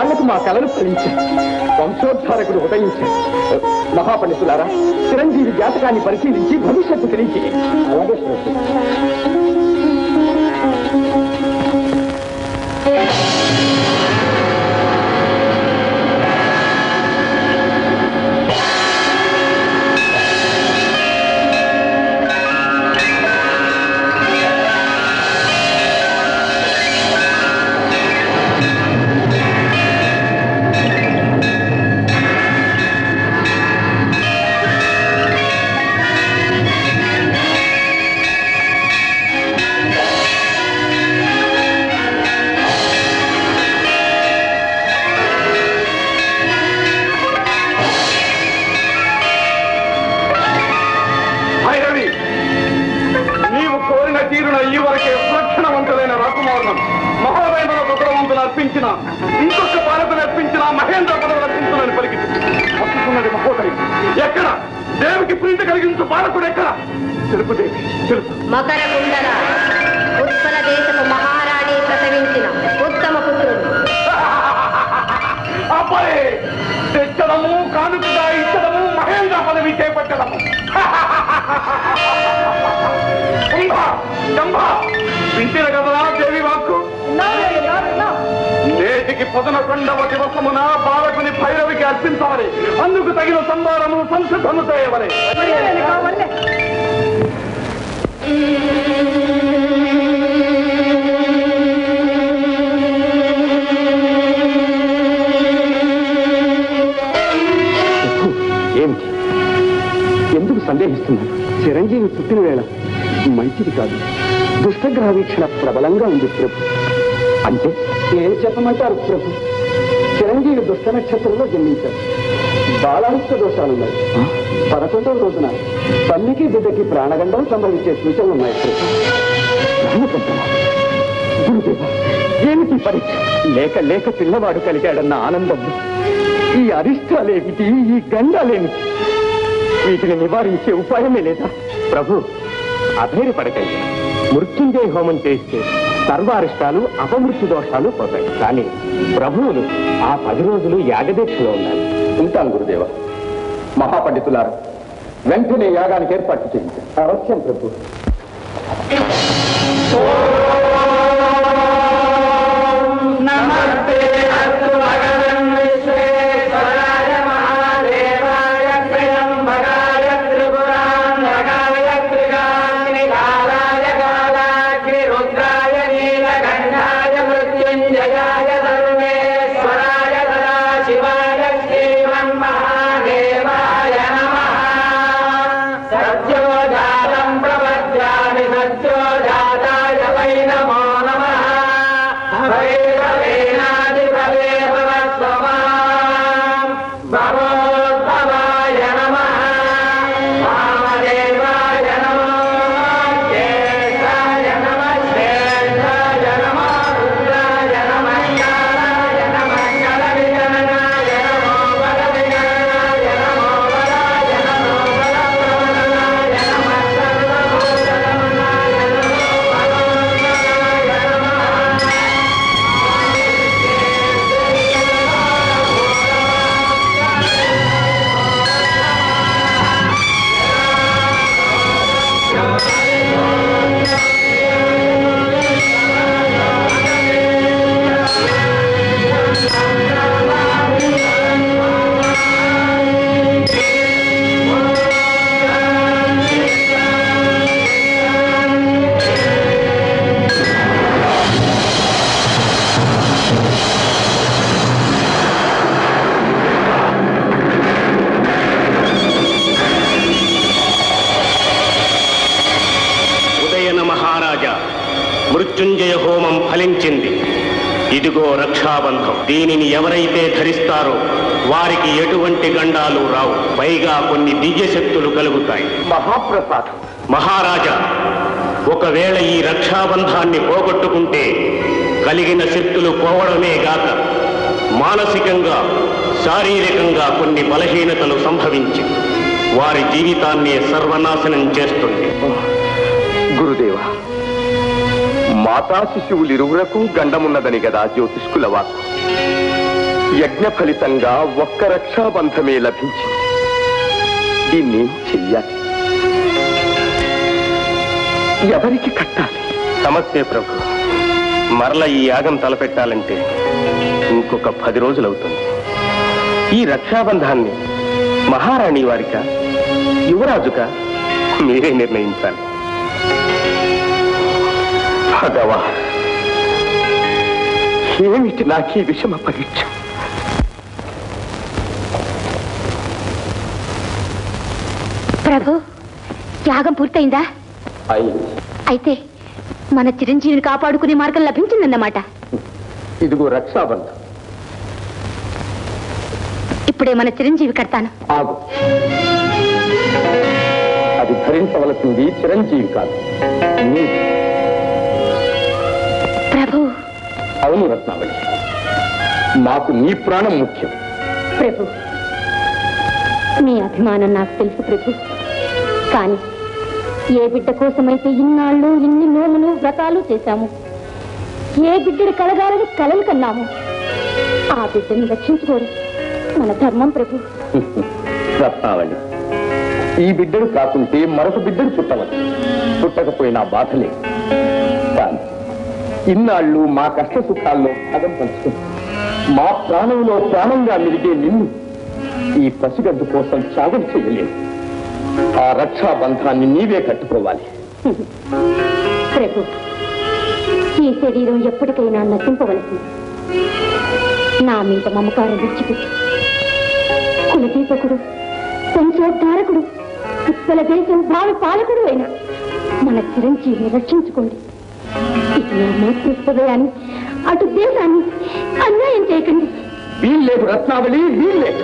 కొన్నాళ్లకు మా కళలు ఫలించాయి వంశోద్ధారకుడు ఉదయించాడు మహాపండితులారా చిరంజీవి జాతకాన్ని పరిశీలించి భవిష్యత్తు తెలియచి అలాగే ప్రభు. భైరవి నీవు కోరిన తీరున ఈ వరకే సులక్షణవంతులైన రాకుమారులను మహోదయముల రుద్రవంతులు అర్పించిన ఇంకొక పాలకులు అర్పించిన మహేంద్ర పదవులు అర్పించులని పలికి వస్తున్నది మహోదయం ఎక్కడ దేవికి ప్రీతి కలిగించు బాలకుడు ఎక్కడ తెలుపు దేవి తెలుపు మకర కుండల ఉత్పల దేశపు మహారాణి ప్రసవించిన ఉత్తమ పుత్రుడు అబ్బాయి తెచ్చడము కానుకగా ఇచ్చడము మహేంద్ర పదవి చేపట్టడము కుంభ జంభ వింటిన కదా దేవి వాక్కు నేటికి పదనకొండవ దివసమున బాలకుని భైరవికి అర్పించాలి అందుకు తగిన సంబారము సంసిద్ధము చేయవలే ప్రభు, ఏమిటి ఎందుకు సందేహిస్తున్నారు చిరంజీవి పుట్టిన వేళ మంచిది కాదు దుష్టగ్రహ వీక్షణ ప్రబలంగా ఉంది ప్రభు అంటే ఏం చెప్పమంటారు ప్రభు చిరంజీవి దుష్ట నక్షత్రంలో జన్మించారు బాలాహిత దోషాలున్నాయి పదకొండవ రోజున తల్లికి బిడ్డకి ప్రాణగండం సంభవించే సూచనలు ఉన్నాయి ప్రభు ప్రాణగండమా? గురుదేవా, ఏమిటి పరీక్ష లేక లేక పిల్లవాడు కలిగాడన్న ఆనందంలో ఈ అరిష్టాలేమిటి ఈ గండాలేమిటి వీటిని నివారించే ఉపాయమే లేదా ప్రభు అధైర్యపడకండి మృత్యుంజయ హోమం చేస్తే సర్వ అరిష్టాలు అపమృత్యు దోషాలు పోతాయి కానీ ప్రభువులు ఆ పది రోజులు యాగదీక్షలో ఉండాలి ఉంటాను గురుదేవ మహాపండితులారు వెంటనే యాగానికి ఏర్పాటు చేయించారు అవశ్యం ప్రభు నమస్తే అస్తు భగవన్ విశ్వేశ్వరాయ మహాదేవాయ త్రియంబకాయ త్రిపురాంధకాయ త్రికాగ్నికాలాయ కాలాగ్ని రుద్రాయ నీలకంఠాయ మృత్యుంజయాయ సర్వేశ్వరాయ సదాశివాయ శ్రీమన్మహాదేవాయ నమః సత్యోజాతం ప్రపద్యామి సత్యోజాతాయ వై నమో నమః భగవద్భవాయ నమః వామదేవాయ నమః జ్యేష్ఠాయ నమః శ్రేష్ఠాయ నమః రుద్రాయ నమః కాలాయ నమః కలవిగణనాయ నమో బలవిగణనాయ నమో బలాయ నమో బలప్రవణనాయ నమః సర్వభూతగమనాయ నమో భగవద్భవాయ నమః ఉదయన మహారాజా మృత్యుంజయ హోమం ఫలించింది ఇదిగో రక్షాబంధం దీనిని ఎవరైతే ధరిస్తారో వారికి ఎటువంటి గండాలు రావు పైగా కొన్ని దివ్యశక్తులు కలుగుతాయి మహాప్రసాదం మహారాజా ఒకవేళ ఈ రక్షాబంధాన్ని పోగొట్టుకుంటే కలిగిన శక్తులు పోవడమే గాక మానసికంగా శారీరకంగా కొన్ని బలహీనతలు సంభవించి వారి జీవితాన్ని సర్వనాశనం చేస్తుంది గురుదేవ మాతా శిశువులిరువురకు గండమున్నదని గదా జ్యోతిష్కుల వాక్కు యజ్ఞ ఫలితంగా ఒక్క రక్షాబంధమే లభించింది దీన్ని చెయ్యాలి ఎవరికి కట్టాలి సమస్య ప్రభు మరల ఈ యాగం తలపెట్టాలంటే ఇంకొక పది రోజులు అవుతుంది ఈ రక్షాబంధాన్ని మహారాణి వారిక యువరాజుక మీరే నిర్ణయించాలి భగవా ఏమిటి నాకీ విషమ పరీక్ష ప్రభు యాగం పూర్తయిందా అయింది అయితే మన చిరంజీవిని కాపాడుకునే మార్గం లభించిందన్నమాట ఇదిగో రక్షాబంధం ఇప్పుడే మన చిరంజీవి కడతాను ఆగు అది ధరించవలసింది చిరంజీవి కాదు నీవు. ప్రభు అవును రత్నావళి మాకు నీ ప్రాణం ముఖ్యం ప్రభు మీ అభిమానం నాకు తెలుసు ప్రభు కానీ ఏ బిడ్డ కోసమైతే ఇన్నాళ్ళు ఇన్ని నోములు వ్రతాలు చేశాము ఏ బిడ్డని కలగాలని కలలు కన్నాము ఆ బిడ్డని రక్షించుకోరు మన ధర్మం ప్రభు రత్నావళి ఈ బిడ్డడు కాకుంటే మరొక బిడ్డడు పుట్టవచ్చు పుట్టకపోయినా బాధలే కానీ ఇన్నాళ్ళు మా కష్ట సుఖాల్లో భాగం పంచుకుని మా ప్రాణంలో ప్రాణంగా మిలిగే నిన్ను ఈ పసిగడ్డు కోసం త్యాగం చేయలేము ఆ రక్షాబంధాన్ని నీవే కట్టుకోవాలి ప్రభు ఈ శరీరం ఎప్పటికైనా నశింపవలసింది నా మీద మమకారం విడిచిపెట్టి కులదీపకుడు వంశోద్ధారకుడు ఉత్పల దేశం భావి పాలకుడు అయిన మన చిరంజీవిని రక్షించుకోండి ఇది నా మాతృ హృదయాన్ని అటు దేశాన్ని అన్యాయం చేయకండి వీల్లేదు రత్నావళి వీల్లేదు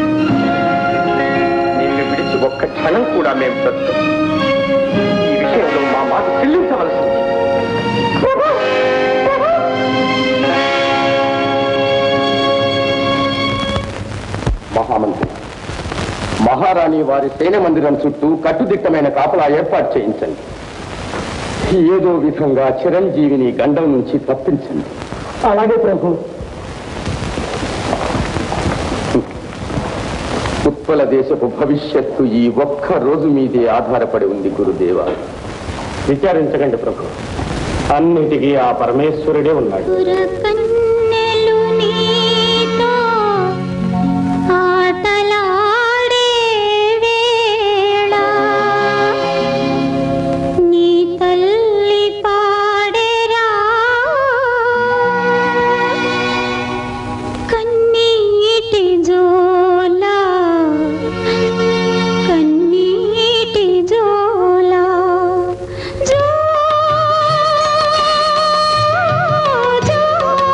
నిన్ను విడిచి ఒక్క క్షణం కూడా మేము బ్రతుకు ఈ విషయంలో మా మాట చెల్లించవలసింది ప్రభు! ప్రభు! మహామంత్రి మహారాణి వారి సేన మందిరం చుట్టూ కట్టుదిట్టమైన కాపలా ఏర్పాటు చేయించండి ఏదో విధంగా చిరంజీవిని గండం నుంచి తప్పించండి అలాగే ప్రభు ఉత్పల దేశపు భవిష్యత్తు ఈ ఒక్క రోజు మీదే ఆధారపడి ఉంది గురుదేవా విచారించకండి ప్రభు అన్నిటికీ ఆ పరమేశ్వరుడే ఉన్నాడు కన్నెలు నీతో ఆటలాడే వేళ నీ తల్లి పాడెరా కన్నీటి జోల కన్నీటి జోల జో జో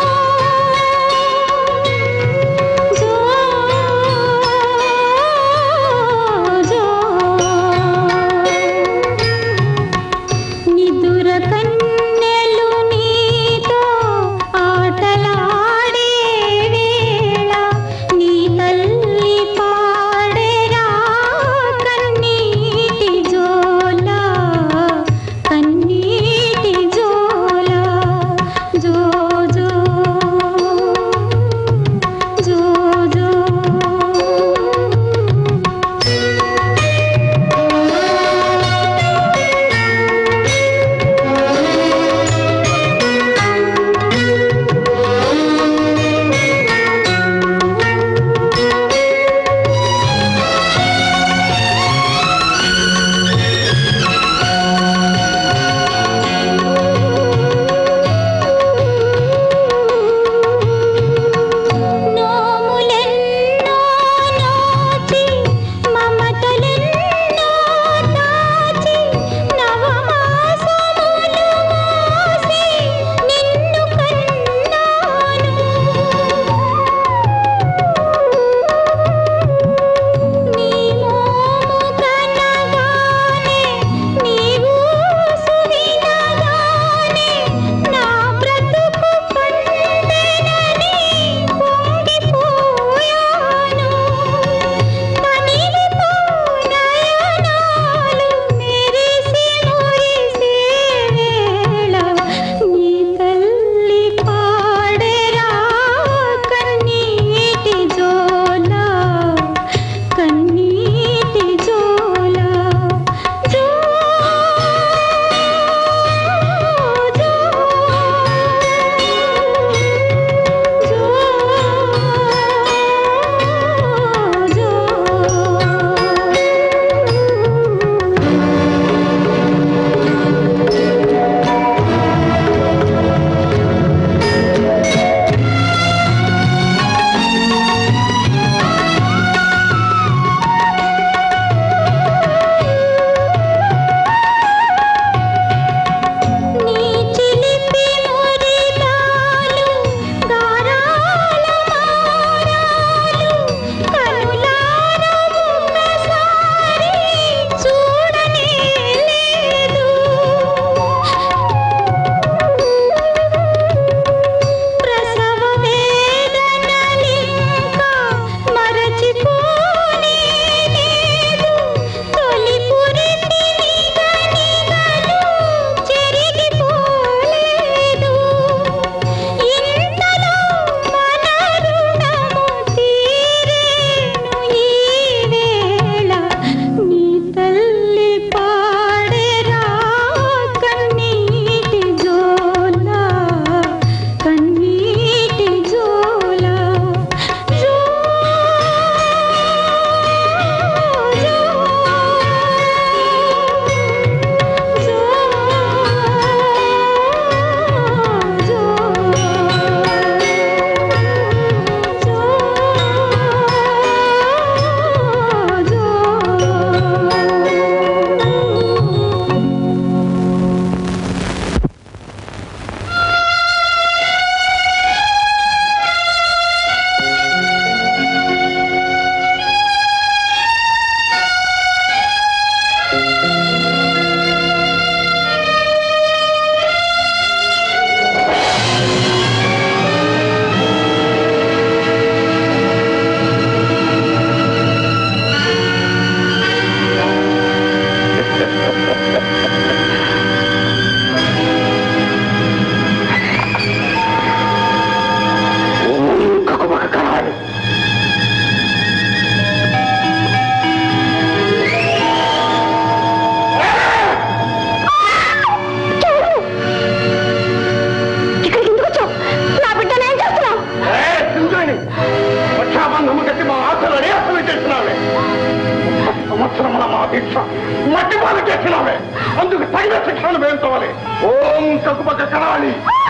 ఓం కకుపక కరాళి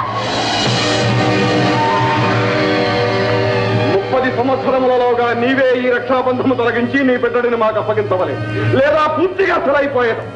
ముప్పది సంవత్సరములలోగా నీవే ఈ రక్షాబంధము తొలగించి నీ బిడ్డడిని మాకు అప్పగించవలే లేదా పూర్తిగా అసలైపోయేది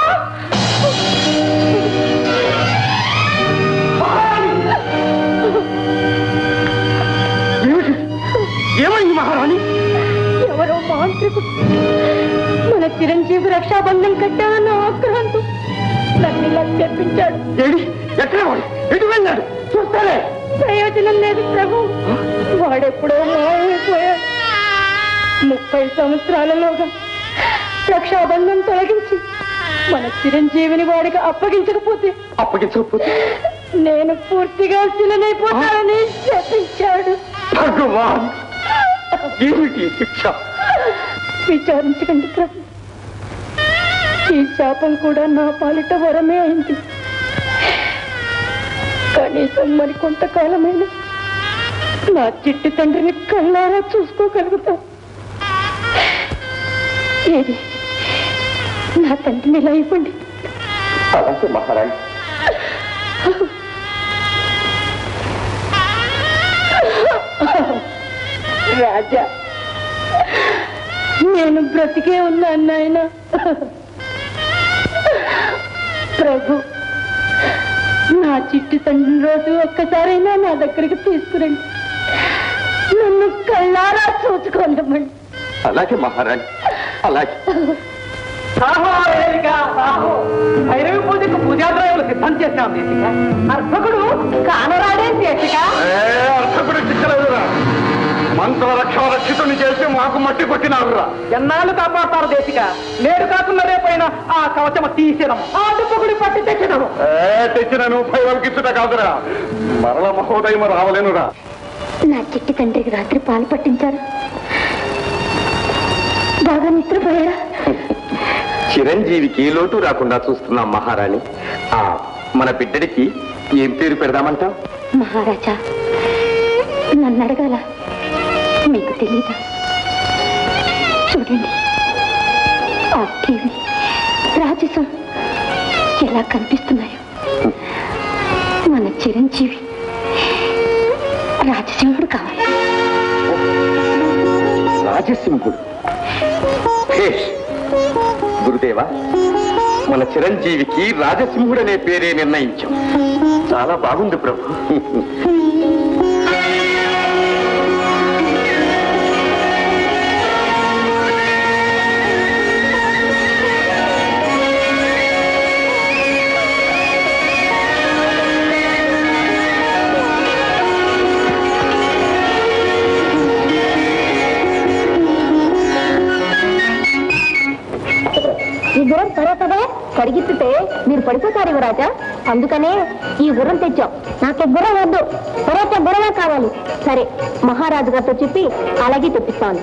ఏమిటి ఏమైంది మహారాణి ఎవరో మాంత్రికుడు మన చిరంజీవి రక్షాబంధం కట్టామన్న ఆక్రాంతం నన్ను ఇలా తెప్పించాడు ఏడి ఎక్కడ వాడు ఎటు వెళ్ళాడు చూస్తానే ప్రయోజనం లేదు ప్రభు వాడెప్పుడో మాయమైపోయాడు ముప్పై సంవత్సరాలలోగా రక్షాబంధం తొలగించి మన చిరంజీవిని వాడికి అప్పగించకపోతే అప్పగించకపోతే నేను పూర్తిగా శిలనైపోతానని చెప్పించాడు భగవాన్ ఏమిటి ఈ శిక్ష విచారించకండి ప్రభు ఈ శాపం కూడా నా పాలిట వరమే అయింది కనీసం మరి కొంతకాలమైన నా చిట్టి తండ్రిని కళ్ళారా చూసుకోగలుగుతా ఏది నా తండ్రిని ఇలా ఇవ్వండి అలాగే మహారాణి రాజా నేను బ్రతికే ఉన్నాను నాయన ప్రభు నా చిట్టి తండ్రి రోజు ఒక్కసారైనా నా దగ్గరికి తీసుకురండి నన్ను కళ్ళారా చూసుకోండమండి అలాగే మహారాణి అలాగే భైరవి పూజకు పూజాద్రవ్యాలు సిద్ధం చేశాం దేశిక అర్భకుడు కానరాడే దేశిక ఏ అర్థకుడు చిక్కలేదురా మంత్ర రక్షణ రక్షితుని చేసి మాకు మట్టి కొట్టినారురా ఎన్నాళ్ళు కాపాడతారు దేశిక నేడు కాకుండా రేపైనా ఆ కవచమ తీసేదం ఆ దుప్పకుడి పట్టి తెచ్చదము ఏ తెచ్చిన నువ్వు భైరవకిచ్చుట కాదురా మరల మహోదయం రావలేనురా నా చిట్టి తండ్రికి రాత్రి పాలు పట్టించారు బాగా నిద్రపోయారా చిరంజీవికి లోటు రాకుండా చూస్తున్నాం మహారాణి ఆ మన బిడ్డడికి ఏం పేరు పెడదామంటావు మహారాజా నన్ను అడగాల మీకు తెలీదా చూడండి ఆ టీవీ రాజసం ఎలా కనిపిస్తున్నాయో మన చిరంజీవి రాజసింహుడు కావాలి రాజసింహుడు భేష్ గురుదేవా మన చిరంజీవికి రాజసింహుడనే పేరే నిర్ణయించాం చాలా బాగుంది ప్రభు ఈ గుర్రం త్వరతగా కడిగిస్తే మీరు పడిపోతారు యువరాజా అందుకనే ఈ గుర్రం తెచ్చాం నాకు ఈ గుర్రం వద్దు తర్వాత గుర్రమే కావాలి సరే మహారాజు గారితో చెప్పి అలాగే తెప్పిస్తాను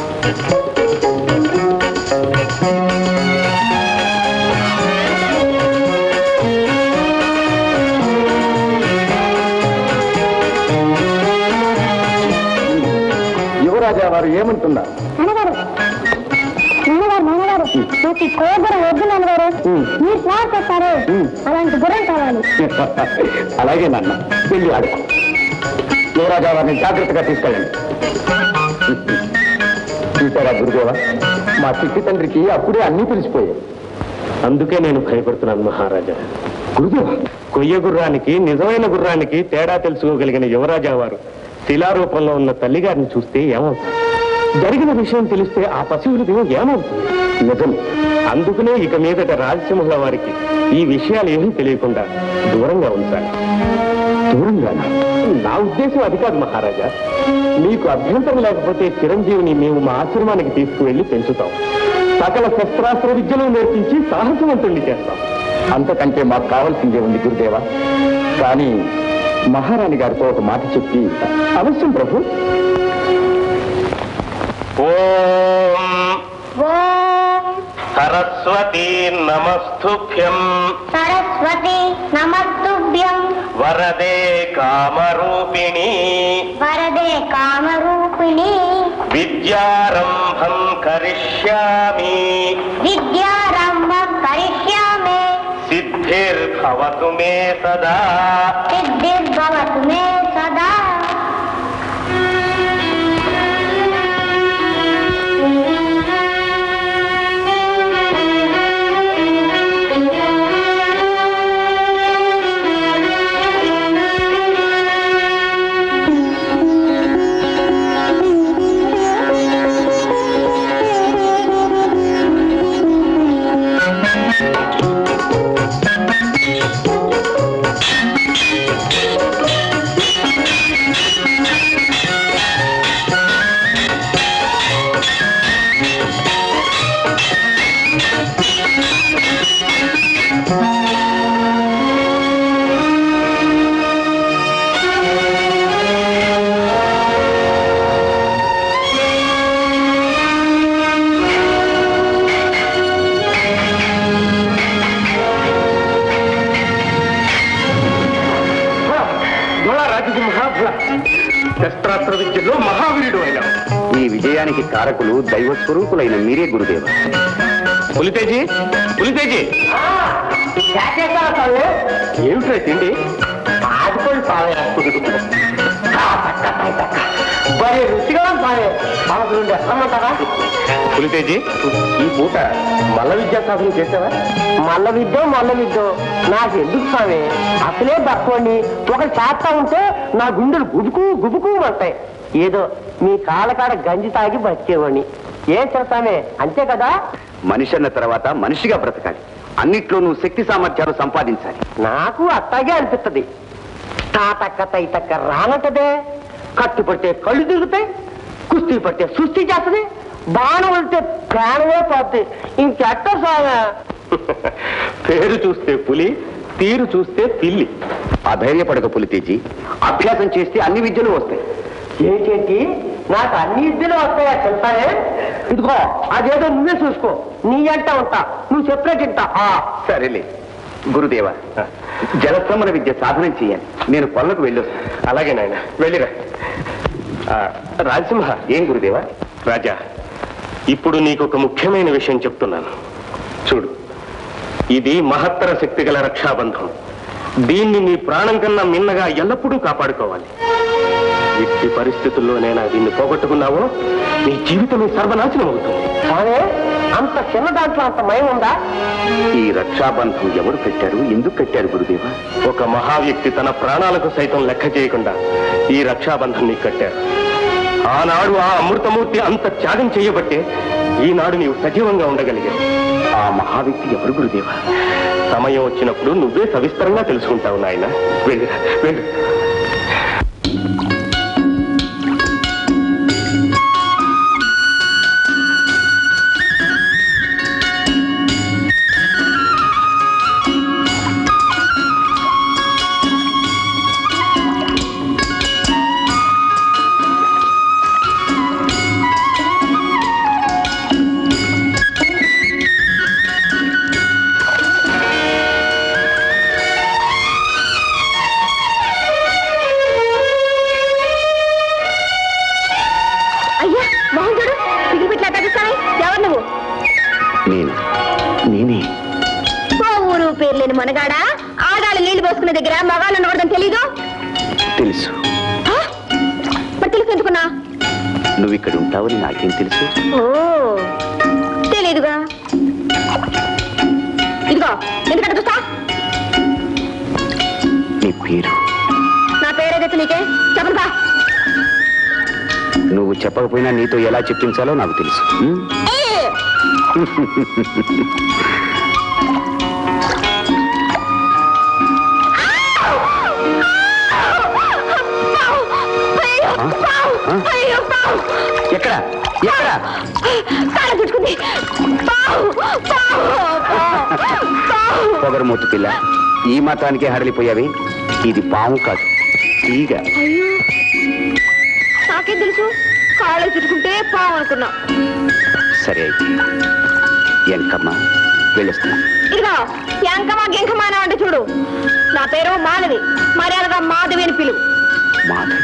యువరాజా వారు ఏమంటున్నారు నాన్నగారు నాన్నగారు నాన్నగారు నాకు ఈ కోగురం వద్దు నాన్నగారు మీరు స్నానం చేస్తారు అలాంటి గుర్రం కావాలి అలాగే నాన్న వెళ్ళి ఆడుకో యువరాజా వారిని జాగ్రత్తగా తీసుకెళ్ళండి చూసారా గురుదేవా మా చిట్టి తండ్రికి అప్పుడే అన్నీ తెలిసిపోయాయి అందుకే నేను భయపడుతున్నాను మహారాజా గురుదేవా కొయ్య గుర్రానికి నిజమైన గుర్రానికి తేడా తెలుసుకోగలిగిన యువరాజా వారు శిలారూపంలో ఉన్న తల్లిగారిని చూస్తే ఏమవుతారు జరిగిన విషయం తెలిస్తే ఆ పసి హృదయం ఏమవుతుంది నిజం అందుకనే ఇక మీదట రాజసింహుల వారికి ఈ విషయాలు ఏమీ తెలియకుండా దూరంగా ఉంచాలి దూరంగానా నా ఉద్దేశం అది కాదు మహారాజా మీకు అభ్యంతరం లేకపోతే చిరంజీవిని మేము మా ఆశ్రమానికి తీసుకువెళ్లి పెంచుతాం సకల శస్త్రాస్త్ర విద్యలు నేర్పించి సాహసవంతుణ్ణి చేస్తాం అంతకంటే మాకు కావాల్సిందే ఉంది గురుదేవా కానీ మహారాణి గారితో ఒక మాట చెప్పి అవశ్యం ప్రభు ఓం సరస్వతీ నమస్తుభ్యం సరస్వతి నమస్తుభ్యం వరదే కామరూపిణి వరదే కామరూపిణి విద్యారంభం కరిష్యామి విద్యారంభం కరిష్యామి సిద్ధిర్భ భవతు మే సదా సిద్ధిర్భవతు మే సదా భుళ రాజసింహ భుళ శస్త్రాస్త్ర విద్యలో మహావీరుడు అయిన ఈ విజయానికి కారకులు దైవ స్వరూపులైన మీరే గురుదేవ పులితేజీ పులితేజీ ఏమిట్రా తిండి ఆడుకోండి స్వామి మరి రుచిగా ఉంది స్వామి మనకు రెండు ఎక్కమంటారా పులితేజీ ఈ పూట మల్ల విద్యా సాధన చేసావా మల్ల విద్య మల్ల విద్య నాకు ఎందుకు స్వామి అసలే తక్కువండి ఒక చేస్తా ఉంటే నా గుండెలు గుబుకు గుబుకు అంటాయి ఏదో మీ కాళ్ళకాడ గంజి తాగి బతికేవాడిని ఏం చేస్తామే అంతే కదా మనిషి అన్న తర్వాత మనిషిగా బ్రతకాలి అన్నిట్లో నువ్వు శక్తి సామర్థ్యాలు సంపాదించాలి నాకు అట్టాగే అనిపిస్తుంది తాతక్క తైతక్క రానంటదే కత్తి పడితే కళ్ళు తిరుగుతాయి కుస్తీ పడితే సుస్థి చేస్తుంది బాణం వెళ్తే ప్రాణమే పోతుంది ఇంకెట్ట సాగా పేరు చూస్తే పులి తీరు చూస్తే పిల్లి అధైర్యపడక పులితేజీ అభ్యాసం చేస్తే అన్ని విద్యలు వస్తాయి ఏంటేంటి నాకు అన్ని ఇద్దరు వస్తాయా తెలుసానే ఇదిగో అదేదో నువ్వే చూసుకో నీ అంట ఉంటా నువ్వు చెప్పినట్టు వింటా. ఆ సరేలే గురుదేవ జలశ్రమణ విద్య సాధనం చేయాలి నేను పొలకు వెళ్ళొస్తాను అలాగే నాయన వెళ్ళిరా ఆ, రాజసింహ ఏం గురుదేవా రాజా ఇప్పుడు నీకు ఒక ముఖ్యమైన విషయం చెప్తున్నాను చూడు ఇది మహత్తర శక్తి గల రక్షాబంధం దీన్ని నీ ప్రాణం కన్నా మిన్నగా ఎల్లప్పుడూ కాపాడుకోవాలి ఎట్టి పరిస్థితుల్లోనైనా దీన్ని పోగొట్టుకున్నావో నీ జీవితమే సర్వనాశనం అవుతుంది కానీ అంత చిన్న దాంట్లో అంత మయం ఉందా ఈ రక్షాబంధం ఎవరు పెట్టారు ఎందుకు పెట్టారు గురుదేవా ఒక మహావ్యక్తి తన ప్రాణాలకు సైతం లెక్క చేయకుండా ఈ రక్షాబంధం నీకు కట్టారు ఆనాడు ఆ అమృతమూర్తి అంత త్యాగం చేయబట్టే ఈనాడు నీవు సజీవంగా ఉండగలిగావు ఆ మహావ్యక్తి ఎవరు గురుదేవా సమయం వచ్చినప్పుడు నువ్వే సవిస్తరంగా తెలుసుకుంటావు నాయన వెళ్ళు వెళ్ళు అయ్యా మోహన్ చూడు సిగిరి పెట్లా తగ్గిస్తాయి ఎవరు నువ్వు నేను నేనే ఓ ఊరు పేరు లేని మనగాడా ఆడాళ్ళు నీళ్లు పోసుకునే దగ్గర మగాళ్ళు నోడదని తెలీదు తెలుసు ఆ? మరి తెలుసు ఎందుకున్నా నువ్వు ఇక్కడ ఉంటావని నాకేం తెలుసు ఓ తెలీదుగా ఇదిగో ఎందుకంటే చూస్తా నీ పేరు నా పేరేదైతే నీకే చెప్పను బా నువ్వు చెప్పకపోయినా నీతో ఎలా చెప్పించాలో నాకు తెలుసు ఉం? ఆ? ఎక్కడ ఎక్కడ కాళ్ళ చుట్టుకుంది పావు పావు పావు పొగరమూతు పిల్ల ఈ మతానికే హడలిపోయావి ఇది పాము కాదు ఈగ అయ్యో నాకేం తెలుసు కాళ్ళ చుట్టుకుంటే పావు అనుకున్నా సరే అయితే ఎంకమ్మ వెళ్ళొస్తున్నా ఇదిగో ఎంకమా గింకమా అని అంటే చూడు నా పేరు మాధవి మర్యాదగా మాధవి అని పిలువు మాధవి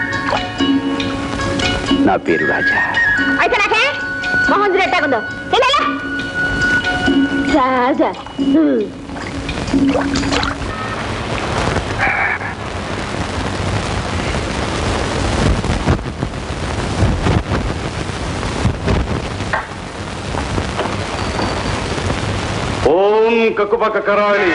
నా పేరు రాజా అయితే నాకే మోహన్ రెట్టాకుందో రాజా హ్మ్. ఓం కక్కుపక్క కరాళి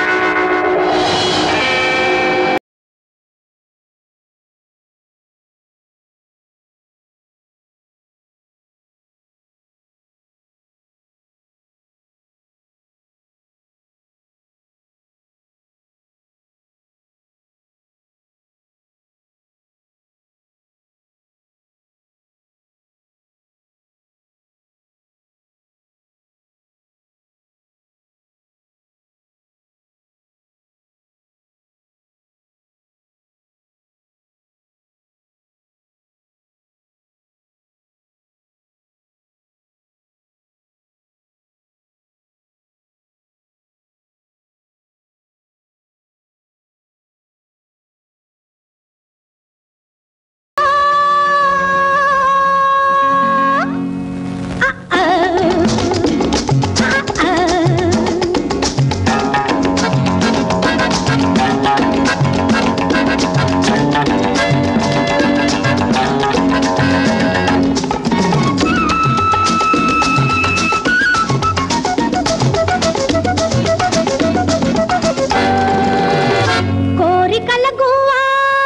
కోరికల గువ్వా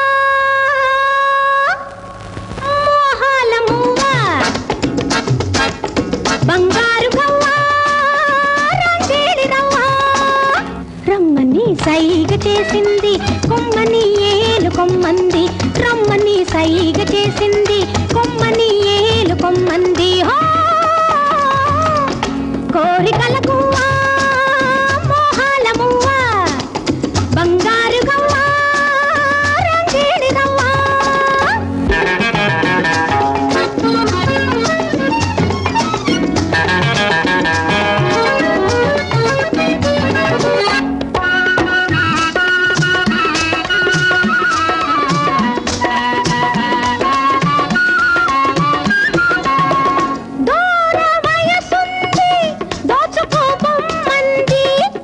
మోహాల మువ్వా బంగారు గవ్వా రంగేడి రవ్వా రమ్మని సైగ చేసింది కొమ్మని ఏలు కొమ్మంది రమ్మని సైగ చేసింది కొమ్మని ఏలు కొమ్మంది హో కోరికల గువ్వా మోహాల మువ్వా బంగారు గవ్వా రంగేడి రవ్వా దూర వయసుంది దోచుకోబొమ్మంది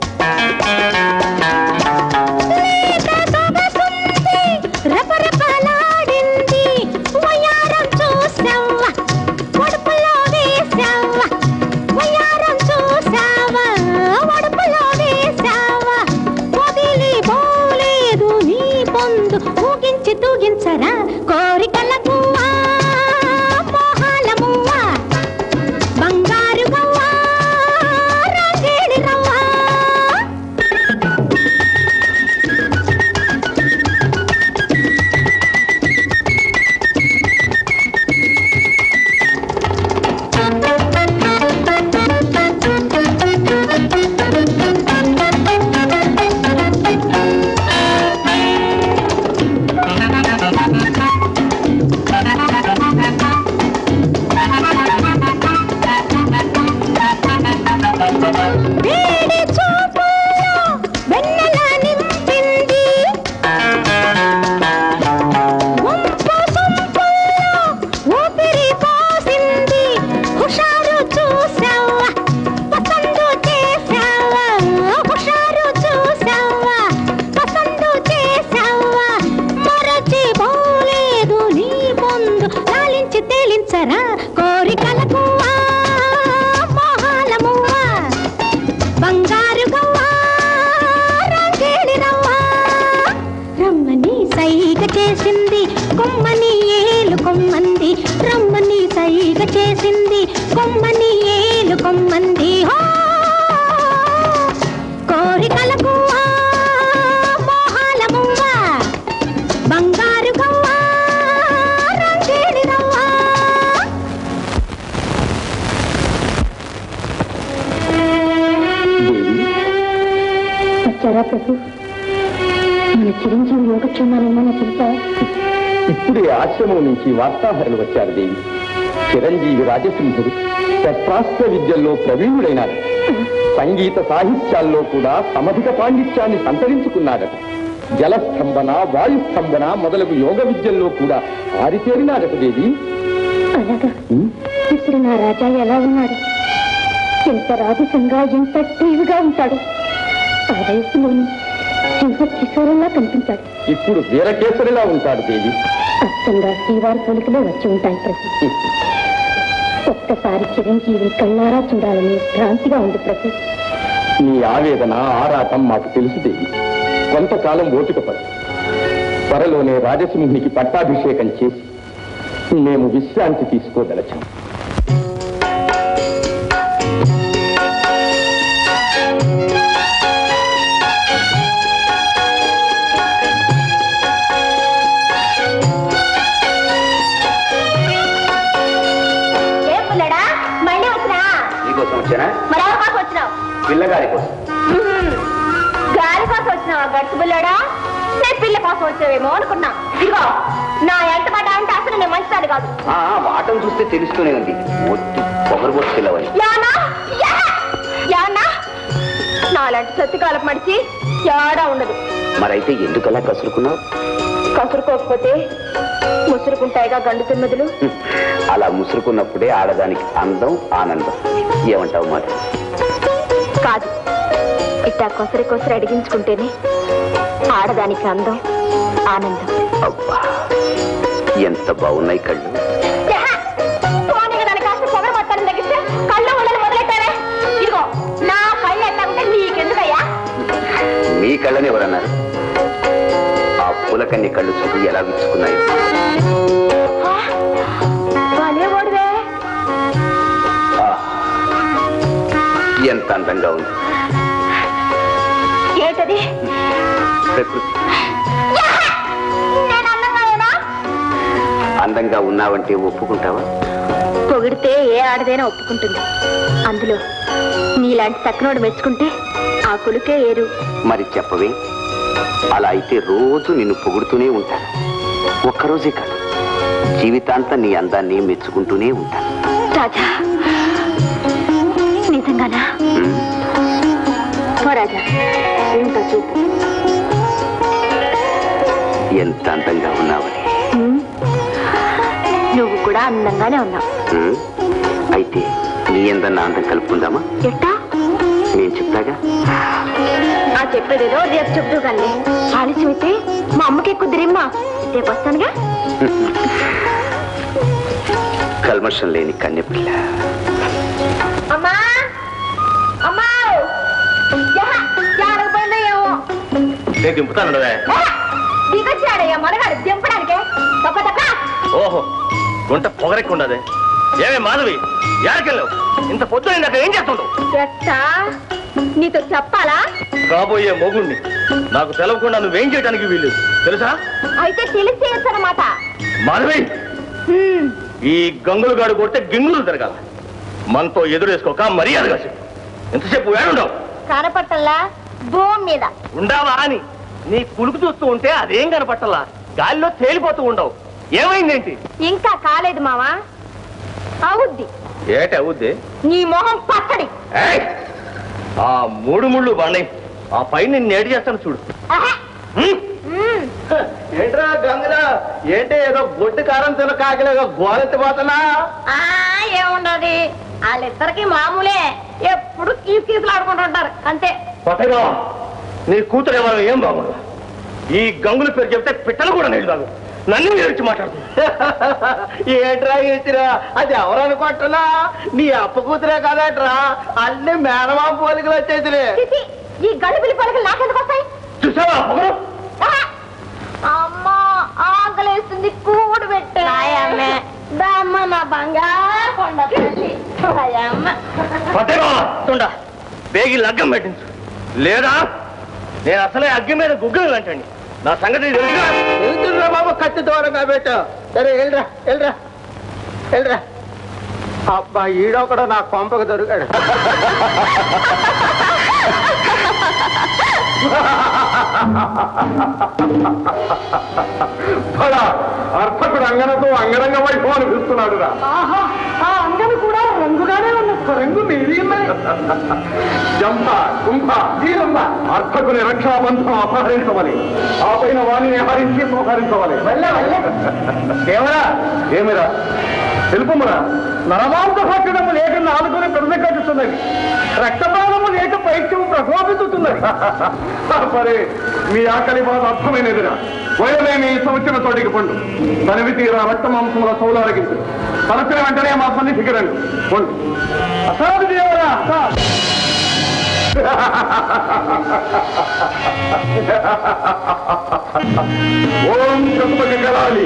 లేత సొగసుంది రెపరెపలాడింది వయ్యారం చూసావా ఒడుపులో వేసావా వయ్యారం చూసావా ఒడుపులో వేసావా వదిలి పోలేదు నీ పొందు ఊగించి తూగించరా కోరికల గువ్వా మోహాల మువ్వా బంగారు గవ్వా రంగేడి రవ్వా వేడి చూపుల్లో వెన్నెల నింపింది వంపు సొంపుల్లో ఊపిరి పోసింది హుషారు చూసావా పసందు చేసావా హుషారు చూసావా పసందు చేసావా మరచిపోలేదు నీ ముందు లాలించి తేలించరా కోరికల పువ్వా మోహాల మువ్వా బంగారు గవ్వా రంగేడి రవ్వా రమ్మని సైగ చేసింది కొమ్మని ఏలు కొమ్మంది రమ్మని సైగ చేసింది కొమ్మని ఏలు కొమ్మంది హో కోరికల గువ్వా మోహాల మువ్వా బంగారు గవ్వా రంగేడి రవ్వా వచ్చారా ప్రభు మన చిరంజీవి యోగక్షేమాలేమన్నా తెలుసా ఇప్పుడే ఆశ్రమం నుంచి వార్తాహరులు వచ్చారు దేవి చిరంజీవి రాజసింహుడు శస్త్రాస్త్ర విద్యల్లో ప్రవీణుడైనాడు సంగీత సాహిత్యాల్లో కూడా సమధిక పాండిత్యాన్ని సంతరించుకున్నాడట జలస్తంభన వాయుస్తంభన మొదలగు యోగ విద్యల్లో కూడా ఆరితేరినాడట దేవి అలాగా ఉం? ఇప్పుడు నా రాజా ఎలా ఉన్నాడు ఎంత రాజసంగా ఎంత టీవిగా ఉంటాడు ఆ వయసులోని సింహ కిశోరంలా కనిపించాడు ఇప్పుడు వీరకేసరిలా ఉంటాడు దేవి అచ్చంగా శ్రీవారి పోలికలో వచ్చి ఉంటాయి ప్రభు ఒక్కసారి చిరంజీవిని కళ్ళారా చూడాలని భ్రాంతిగా ఉంది ప్రభు నీ ఆవేదన ఆరాటం మాకు తెలుసు దేవి కొంతకాలం ఓపిక పడు త్వరలోనే రాజసింహునికి పట్టాభిషేకం చేసి మేము విశ్రాంతి తీసుకోదలచాం ఏ పుల్లడా మళ్ళీ వచ్చినా నీకోసం వచ్చానా మరెవరి కోసం వచ్చినావు పిల్లగారి కోసం గాలి కోసం వచ్చినావా గట్టు పుల్లడా నేను పిల్ల కోసం వచ్చావేమో అనుకున్నా ఇదిగో నా ఎంట పడ్డా అంటే అసలు నేను మంచిదాన్ని కాదు వాటం చూస్తే తెలుస్తూనే ఉంది ఒట్టి పొగరబోతు పిల్లవని యానా యా! యానా నాలాంటి సత్తికాలకు మడిచి యాడా ఉండదు మరైతే ఎందుకలా కసురుకున్నావు కసురుకోకపోతే ముసురుకుంటాయిగా గండు తిమ్మదులు అలా ముసురుకున్నప్పుడే ఆడదానికి అందం ఆనందం ఏమంటావు మాట కాదు ఇట్టా కొసరి కొసరి అడిగించుకుంటేనే ఆడదానికి అందం ఆనందం అబ్బా ఎంత బాగున్నాయి కళ్ళు పోనీగా దాని కాస్త పొగరు మొత్తాన్ని తగ్గిస్తే కళ్ళు ఉండని మొదలెట్టారే ఇదిగో నా కళ్ళు ఎట్లా ఉంటే నీకెందుకయ్యా మీ కళ్ళని ఎవరన్నారు ఆ పూలకన్ని కళ్ళు చూపి ఎలా విచ్చుకున్నాయి భలే ఓడివే ఆ, ఎంత అందంగా ఉంది ఏంటది ప్రకృతి నేను అందంగా లేనా అందంగా ఉన్నావంటే ఒప్పుకుంటావా పొగిడితే ఏ ఆడదైనా ఒప్పుకుంటుంది అందులో నీలాంటి చక్కనోడు మెచ్చుకుంటే ఆ కులుకే ఏరు మరి చెప్పవే అలా అయితే రోజు నిన్ను పొగుడుతూనే ఉంటాను ఒక్కరోజే కాదు జీవితాంతం నీ అందాన్ని మెచ్చుకుంటూనే ఉంటాను రాజా నిజంగానా ఉమ్, ఓ రాజా ఏంటో చూపు ఎంత అందంగా ఉన్నావని ఉమ్. నువ్వు కూడా అందంగానే ఉన్నావు ఉమ్, అయితే నీ అందన్న అందం కలుపుకుందామా ఎట్టా నేను చెప్తాగా ఆ చెప్పేదేదో రేపు చెప్తూ కానీ ఆలస్యం అయితే మా అమ్మకి ఎక్కువ దిరిమ్మా రేపు వస్తానుగా కల్మషం లేని కన్నెపిల్ల అమ్మా అమ్మా యహ, యాడకు పోయిందో ఏమో నేను దింపుతాను దిగొచ్చాడయ్యా మనగాడు దింపడానికే తప్ప తప్ప ఓహో గుంట పొగరెక్కుండదే ఏమే మాధవి యాడికెళ్ళావు ఇంత పొద్దున ఇందాక ఏం చేస్తుండవు ఎట్టా నీతో చెప్పాలా కాబోయే మొగుణ్ణి నాకు తెలవకుండా నువ్వేం చేయడానికి వీల్లేదు తెలుసా అయితే తెలిసి చేయొచ్చు అనమాట మాధవి ఈ గంగులు గాడు కొడితే గింగులు తిరగాల మనతో ఎదురేసుకోక మర్యాదగా చెప్పు ఎంతసేపు వేడుండవు కనపట్టల్లా భూమి మీద ఉండావా అని నీ కులుకు చూస్తూ ఉంటే అదేం కనపట్టలా గాలిలో తేలిపోతూ ఉండవు ఏమైందేంటి ఇంకా కాలేదు మావా అవుద్ది ఏటి అవుద్ది నీ మొహం పచ్చడి ఏయ్! ఆ మూడు ముళ్ళు బాణై ఆ పైన నిన్ను ఏడు చేస్తాను చూడు ఆహా. హ్మ్? మ్మ్. ఏంట్రా గంగరా ఏంటి ఏదో గొడ్డు కారం తిన కాకలేగా గోలెత్తిపోతున్నా ఆ ఏముండదు వాళ్ళిద్దరికి మామూలే ఎప్పుడు కీసు కీసులు ఆడుకుంటుంటారు అంతే కొత్తగా నీ కూతురు ఎవరో ఏం బాగుండు ఈ గంగుల పేరు చెప్తే పిట్టలు కూడా నీళ్ళు బాగు నన్ను ఎరిచి మాట్లాడుతుంది ఏంట్రా ఇచ్చిరా అది ఎవరు అనుకుంటున్నా నీ అప్ప కూతురే కదట్రా అన్ని మేనమా పోలికలు వచ్చేసిరే చిచి, ఈ గడిపిలి పలకలు నాకెందుకు వస్తాయి చూసావా పొగరు ఆహా. అమ్మా ఆకలేస్తుంది కూడు పెట్టే దమ్మ నా బంగారు కొండ తల్లి. అయ్యమ్మ. కొత్తగా తుండా బేగి లగ్గం పెట్టించు లేదా నేను అసలే అగ్గి మీద గుగ్గిలు అంటండి నా సంగతి తెలుసుగా వెళ్తుండ్రా బాబు కత్తి దూరంగా పెట్టు సరే వెళ్ళరా వెళ్ళరా వెళ్ళరా అబ్బా ఈడొకడు నా కొంపకు దొరికాడు అర్థకుడు అంగనతో అంగరంగ వైభవం అనిపిస్తున్నాడు రా ఆ అంగను కూడా రంగుగానే ఉన్నది రంగు మీది జంప కుంభ జీలంబ అర్థకుని రక్షాబంధం అపహరించవలి ఆ పైన వాణిని హరించి సంహరించవలి ఏమరా ఏమిరా తెలుపుమురా నరమాంస భక్షణము లేకుండా ఆదుకుని పెద్ద కట్టుతున్నది రక్తపాలము లేక పైత్యము ప్రకోపిస్తున్నది సరే మీ ఆకలి బాధ అర్థమైనదిరా వయలేని ఈ సంవత్సరం తోటికి పండు తనివి తీరా రక్త మాంసముల సౌలారగించు తలసిన వెంటనే మా సన్నిధికి రండి పండు అసాధు దేవరా అసాధు. ఓం కృపకి కలాలి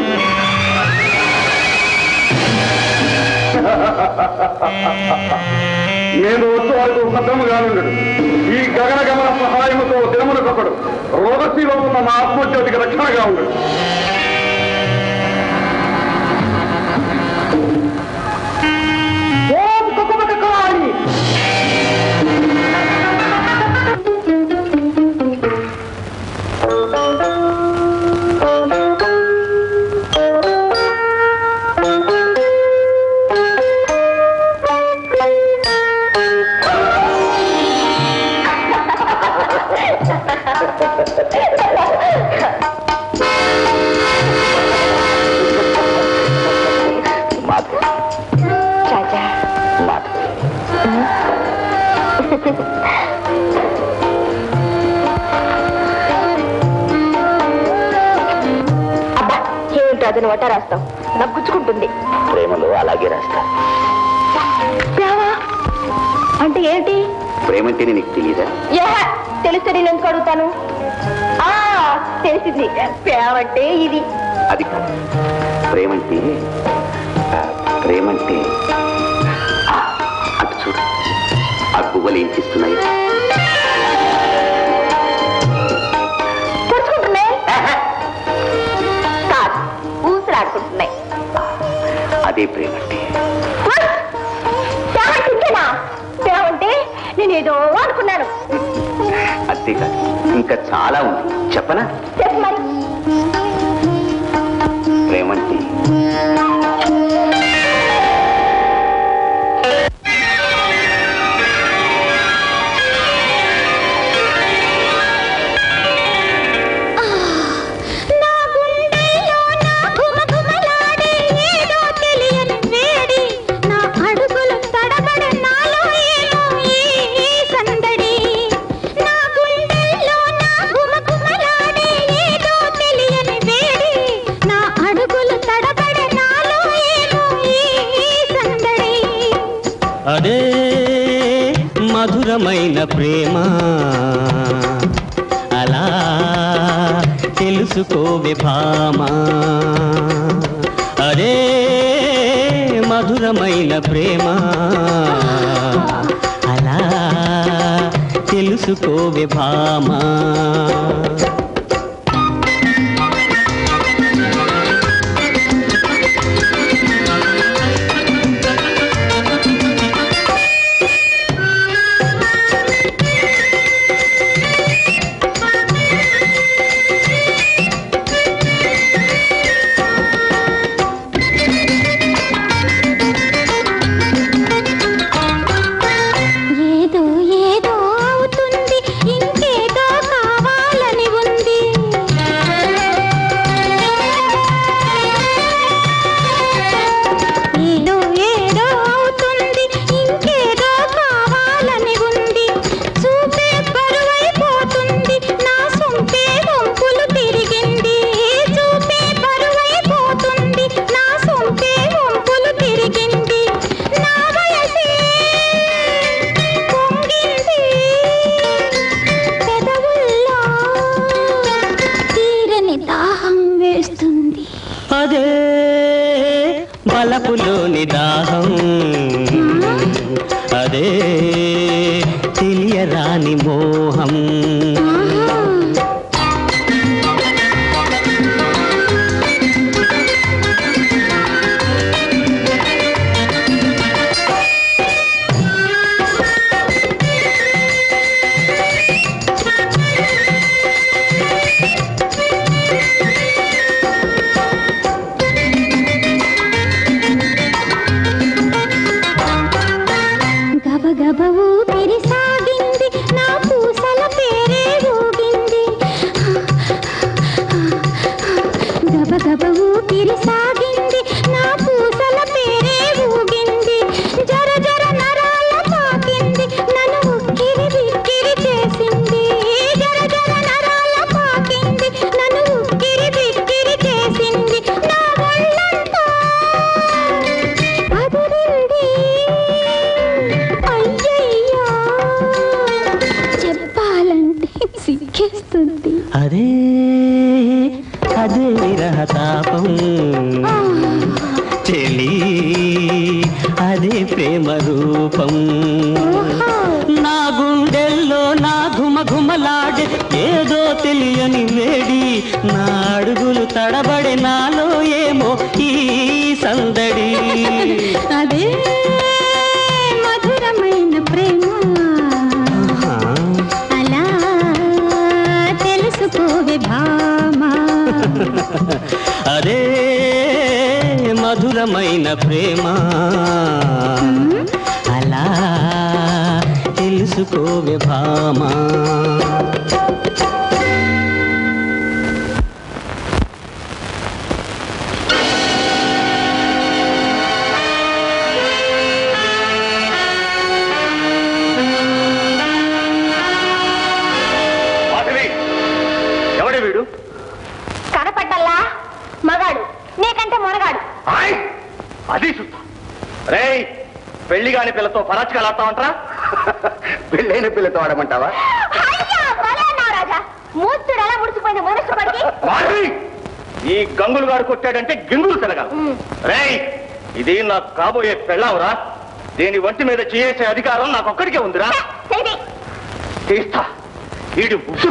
నేను వచ్చే వరకు భద్రముగా ఉండడు ఈ గగన గమన సహాయముతో దినమునకొకడు రోగశీలో ఉన్న మా ఆత్మజ్యోతికి రక్షణగా ఉండడు ఓం కుకుమక కాళి చాచా అబ్బా ఏమిటో అతను వట రాస్తాం నాకు గుచ్చుకుంటుంది ప్రేమలో అలాగే రాస్తా ప్రేమా అంటే ఏంటి ప్రేమంటేనే నీకు తెలియదా ఏ తెలిస్తే నేను ఎందుకు అడుగుతాను ఆ తెలిసింది ప్రేమ అంటే ఇది అది కాదు ప్రేమంటే ఆ, ప్రేమంటే ఆ, అటు చూడు ఆ గువ్వలు ఏం చేస్తున్నాయి పుచ్చుకుంటున్నాయి కాదు ఊసలాడుకుంటున్నాయి అదే ప్రేమంటే ప్రేమ అంటే ఇంతేనా? ప్రేమ అంటే నేను ఏదో అనుకున్నాను అంతేకాదు ఇంకా చాలా ఉంది చెప్పనా చెప్పు మరి ప్రేమంటే నా గుండెల్లో నా ఘుమఘుమలాడే ఏదో తెలియని వేడి నా అడుగులు తడబడ నాలో ఏమో ఈ సందడి నా గుండెల్లో నా ఘుమఘుమలాడే ఏదో తెలియని వేడి నా అడుగులు తడబడ నాలో ఏమో ఈ సందడి అదే మధురమైన ప్రేమ అలా తెలుసుకోవే భామా అదే మధురమైన ప్రేమ అలా తెలుసుకోవే భామా ఏదో ఏదో అవుతుంది ఇంకేదో కావాలని ఉంది ఏదో ఏదో అవుతుంది ఇంకేదో కావాలని ఉంది చూపే బరువైపోతుంది నా సొంపే వంపులు తిరిగింది చూపే బరువైపోతుంది నా సొంపే వంపులు తిరిగింది నా వయసే పొంగింది పెదవుల్లో తీరని దాహం వేస్తుంది అదే బలపులోని దాహం అదే తెలియరాని మోహం గబగబ ఊపిరి సాగింది నా పూసల పేరే ఊగింది గబగబ ఊపిరి సాగింది నా పూసల పేరే ఊగింది జర జర నరాల పాట రూపం చెలి అదే ప్రేమ రూపం నా గుండెల్లో నా ఘుమ ఘుమలాడే ఏదో తెలియని వేడి నా అడుగులు తడబడే నాలో ఏమో ఈ సందడి అదే మధురమైన ప్రేమ అలా తెలుసుకోవే భామా అదే మధురమైన ప్రేమ అలా తెలుసుకోవే భామా మాధవి ఎవడే వీడు కనపడ్డల్లా మగాడు నీకంటే మొనగాడు ఆయ్! అది చూస్తా రేయ్ పెళ్లి కాని పిల్లతో పరాచకాలు ఆడతామంటారా పెళ్ళైన పిల్లతో ఆడమంటావా అయ్యా, భలే అన్నావు రాజా మూస్తుడు ఎలా ముడిచిపోయింది మనసు పడికి మాధవి ఈ గంగులు గారు కొట్టాడంటే గింగులు తిరగాలి రేయ్ ఇది నాకు కాబోయే పెళ్ళావురా దీని వంటి మీద చేసే అధికారం నాకు ఒక్కడికే ఉందిరా చేయి చేస్తా వీడు బుద్ధు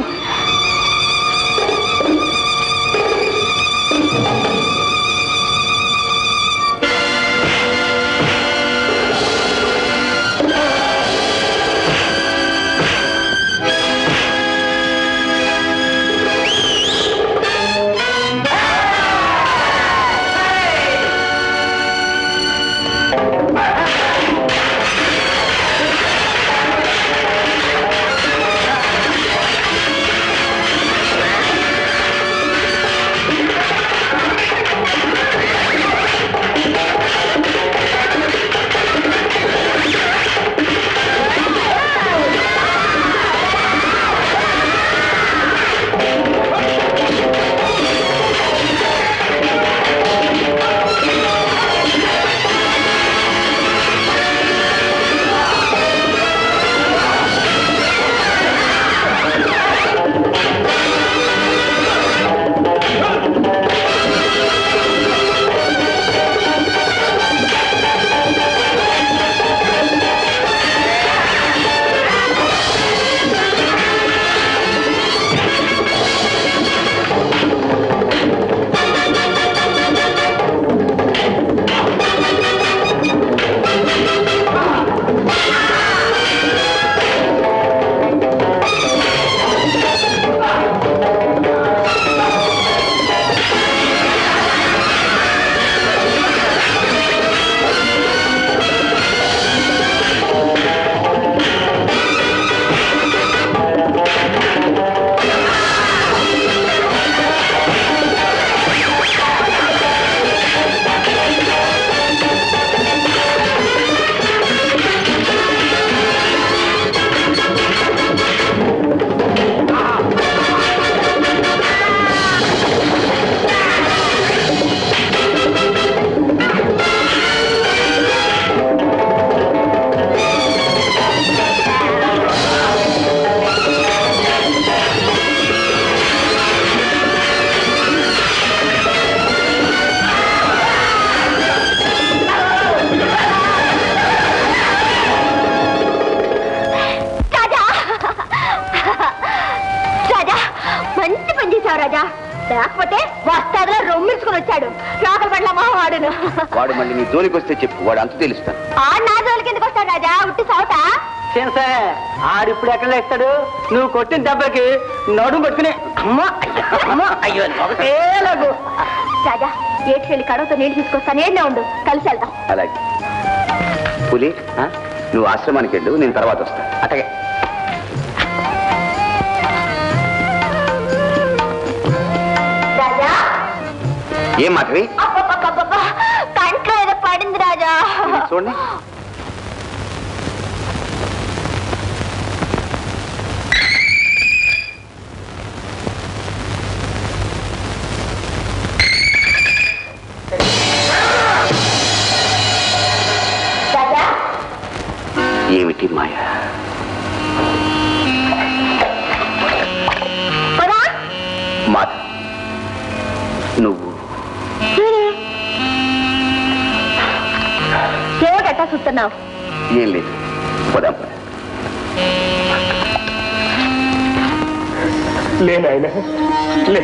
రాజా రాజా మంచి పని చేశావు రాజా లేకపోతే వస్తాదులో రొమ్మించుకుని వచ్చాడు రాకల పట్ల వాడును వాడు మళ్ళీ నీ జోలికి వస్తే చెప్పు వాడు అంత తెలుస్తాను ఆ నా జోలికి ఎందుకు వస్తాడు రాజా ఉట్టి సౌట సరే ఆడిప్పుడు ఎక్కడ లేస్తాడు నువ్వు కొట్టిన దెబ్బకి నడుము పట్టుకుని అమ్మ అయ్యో, అమ్మ అయ్యో అని ఒకటే లాగు రాజా ఏటికి వెళ్ళి కడవతో నీళ్ళు తీసుకొస్తాను ఏడే ఉండు కలిసి వెళ్దాం అలాగే పులి ఆ? నువ్వు ఆశ్రమానికి వెళ్ళు నేను తర్వాత వస్తా అట్టగే రాజా ఏం మాధవి అబ్బబ్బబ్బబ్బబ్బా, కంట్లో ఏదో పడింది రాజా ఇది చూడండి రాజా ఏమిటి మాయ పదా మాధవ్ నువ్వు చూస్తున్నావు ఏం లేదు పోదాం లే నాయన లే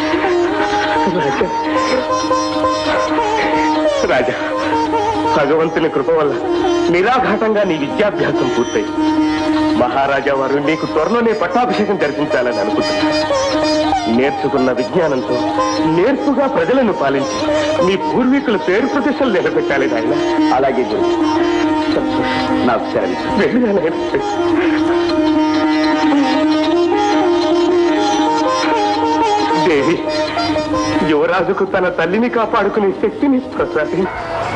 రాజా భగవంతుని కృప వల్ల నిరాఘాటంగా నీ విద్యాభ్యాసం పూర్తయి మహారాజా వారు నీకు త్వరలోనే పట్టాభిషేకం జరిపించాలని అనుకుంటున్నారు నేర్చుకున్న విజ్ఞానంతో నేర్పుగా ప్రజలను పాలించి మీ పూర్వీకుల పేరు ప్రతిష్టలు నిలబెట్టాలి నాయన అలాగే గురు నాకు సెలవు వెళ్ళి నాయన. దేవి యువరాజుకు తన తల్లిని కాపాడుకునే శక్తిని ప్రసాది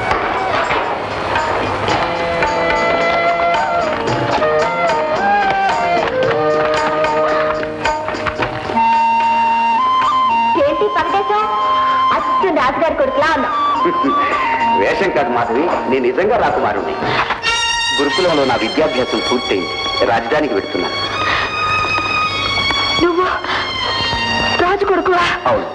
ఏంటి సందేశం అచ్చు రాజుగారి కొడుకులా ఉన్నా వేషం కాదు మాధవి నేను నిజంగా రాకుమారుణ్ణి గురుకులంలో నా విద్యాభ్యాసం పూర్తయింది రాజధానికి వెడుతున్నాను నువ్వు రాజు కొడుకువా అవును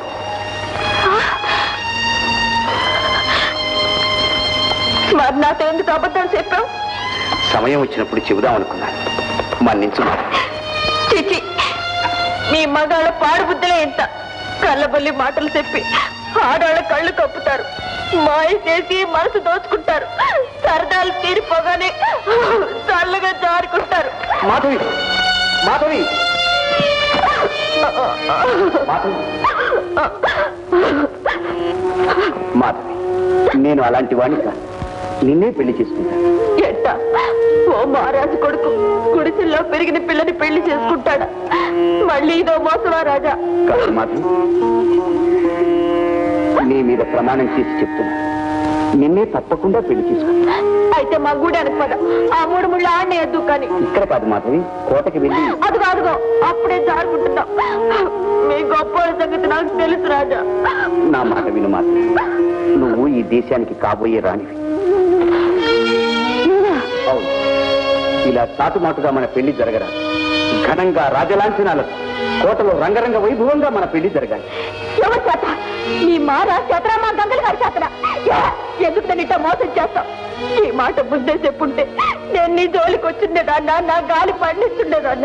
మరి నాతో ఎందుకు అబద్ధం చెప్పావు సమయం వచ్చినప్పుడు చెబుదాం అనుకున్నాను మన్నించు మాధవి. చిచి మీ మగాళ్ళ పాడుబుద్ధులే ఎంత కళ్ళబొల్లి మాటలు చెప్పి ఆడాళ్ళ కళ్ళు కప్పుతారు మాయ చేసి మనసు దోచుకుంటారు సరదాలు తీరిపోగానే చల్లగా జారుకుంటారు మాధవి మాధవి మాధవి మాధవి నేను అలాంటి వాణ్ణి కాదు నిన్నే పెళ్లి చేసుకుంటాను ఎట్ట ఓ మహారాజు కొడుకు గుడిసెల్లో పెరిగిన పిల్లని పెళ్లి చేసుకుంటాడా మళ్ళీ ఇదో మోసమా రాజా కాదు మాధవి నీ మీద ప్రమాణం చేసి చెప్తున్నా నిన్నే తప్పకుండా పెళ్లి చేసుకుంటా అయితే మా గూడానికి పద ఆ మూడు ముళ్ళు ఆడనే వద్దు కానీ ఇక్కడ కాదు మాధవి కోటకి వెళ్ళి అదిగో అదిగో అప్పుడే జారుకుంటున్నాం మీ గొప్ప సంగతి నాకు తెలుసు రాజా నా మాట విను మాధవి నువ్వు ఈ దేశానికి కాబోయే రాణివి అవును ఇలా చాటుమాటుగా మన పెళ్లి జరగరాదు ఘనంగా రాజలాంఛనాలతో కోటలో రంగరంగ వైభవంగా మన పెళ్లి జరగాలి ఎవరి చేత మీ మారా చేతరా మా గంగలు గారి చేతరా ఎందుకు నీట మోసం చేస్తాం ఈ మాట బుద్ధే చెప్పుంటే నేను నీ జోలికి వచ్చిండేదాన్నా నా గాలి పండిస్తుండేదాన్నా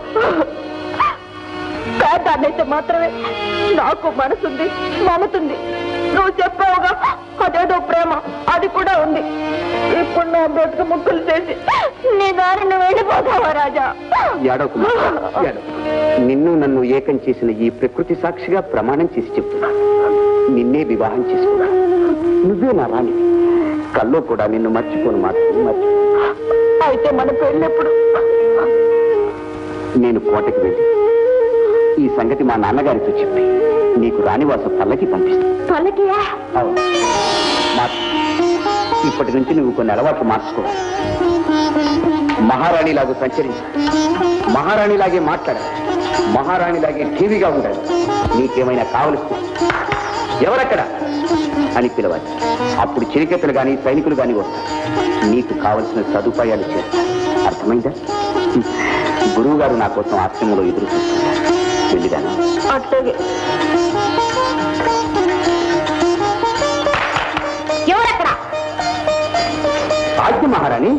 కాదాన్నైతే మాత్రమే నాకు మనసుంది మమతుంది నువ్వు చెప్పావుగా అదేదో ప్రేమ అది కూడా ఉంది ఇప్పుడు నా బ్రతుకు ముక్కులు చేసి నీ దారి నువ్వు వెళ్ళిపోతావా రాజా ఏడవకు మాధవి, ఏడవకు. నిన్ను నన్ను ఏకం చేసిన ఈ ప్రకృతి సాక్షిగా ప్రమాణం చేసి చెప్తున్నా నిన్నే వివాహం చేసుకో నువ్వే నా రాణి కల్లో కూడా నిన్ను మర్చిపోను మాత్రం మర్చి అయితే మన పెళ్ళెప్పుడు నేను కోటకి వెళ్ళి ఈ సంగతి మా నాన్నగారితో చెప్పి నీకు రాణివాస పల్లకి పంపిస్తాను పల్లకియా అవును. మార్చు. ఇప్పటి నుంచి నువ్వు కొన్ని అలవాట్లు మార్చుకోవాలి మహారాణిలాగా సంచరించాలి మహారాణిలాగే మాట్లాడాలి మహారాణిలాగే టీవీగా ఉండాలి నీకేమైనా కావలిస్తే ఎవరక్కడ అని పిలవాలి అప్పుడు చిరికెత్తలు గాని సైనికులు గాని వస్తారు నీకు కావలసిన సదుపాయాలు చేస్తారు అర్థమైందా గురువు గారు నా కోసం ఆశ్రమంలో ఎదురు చూస్తున్నారు వెళ్ళిదాను అట్లాగే ఎవరక్కడ ఆజ్ఞ మహారాణి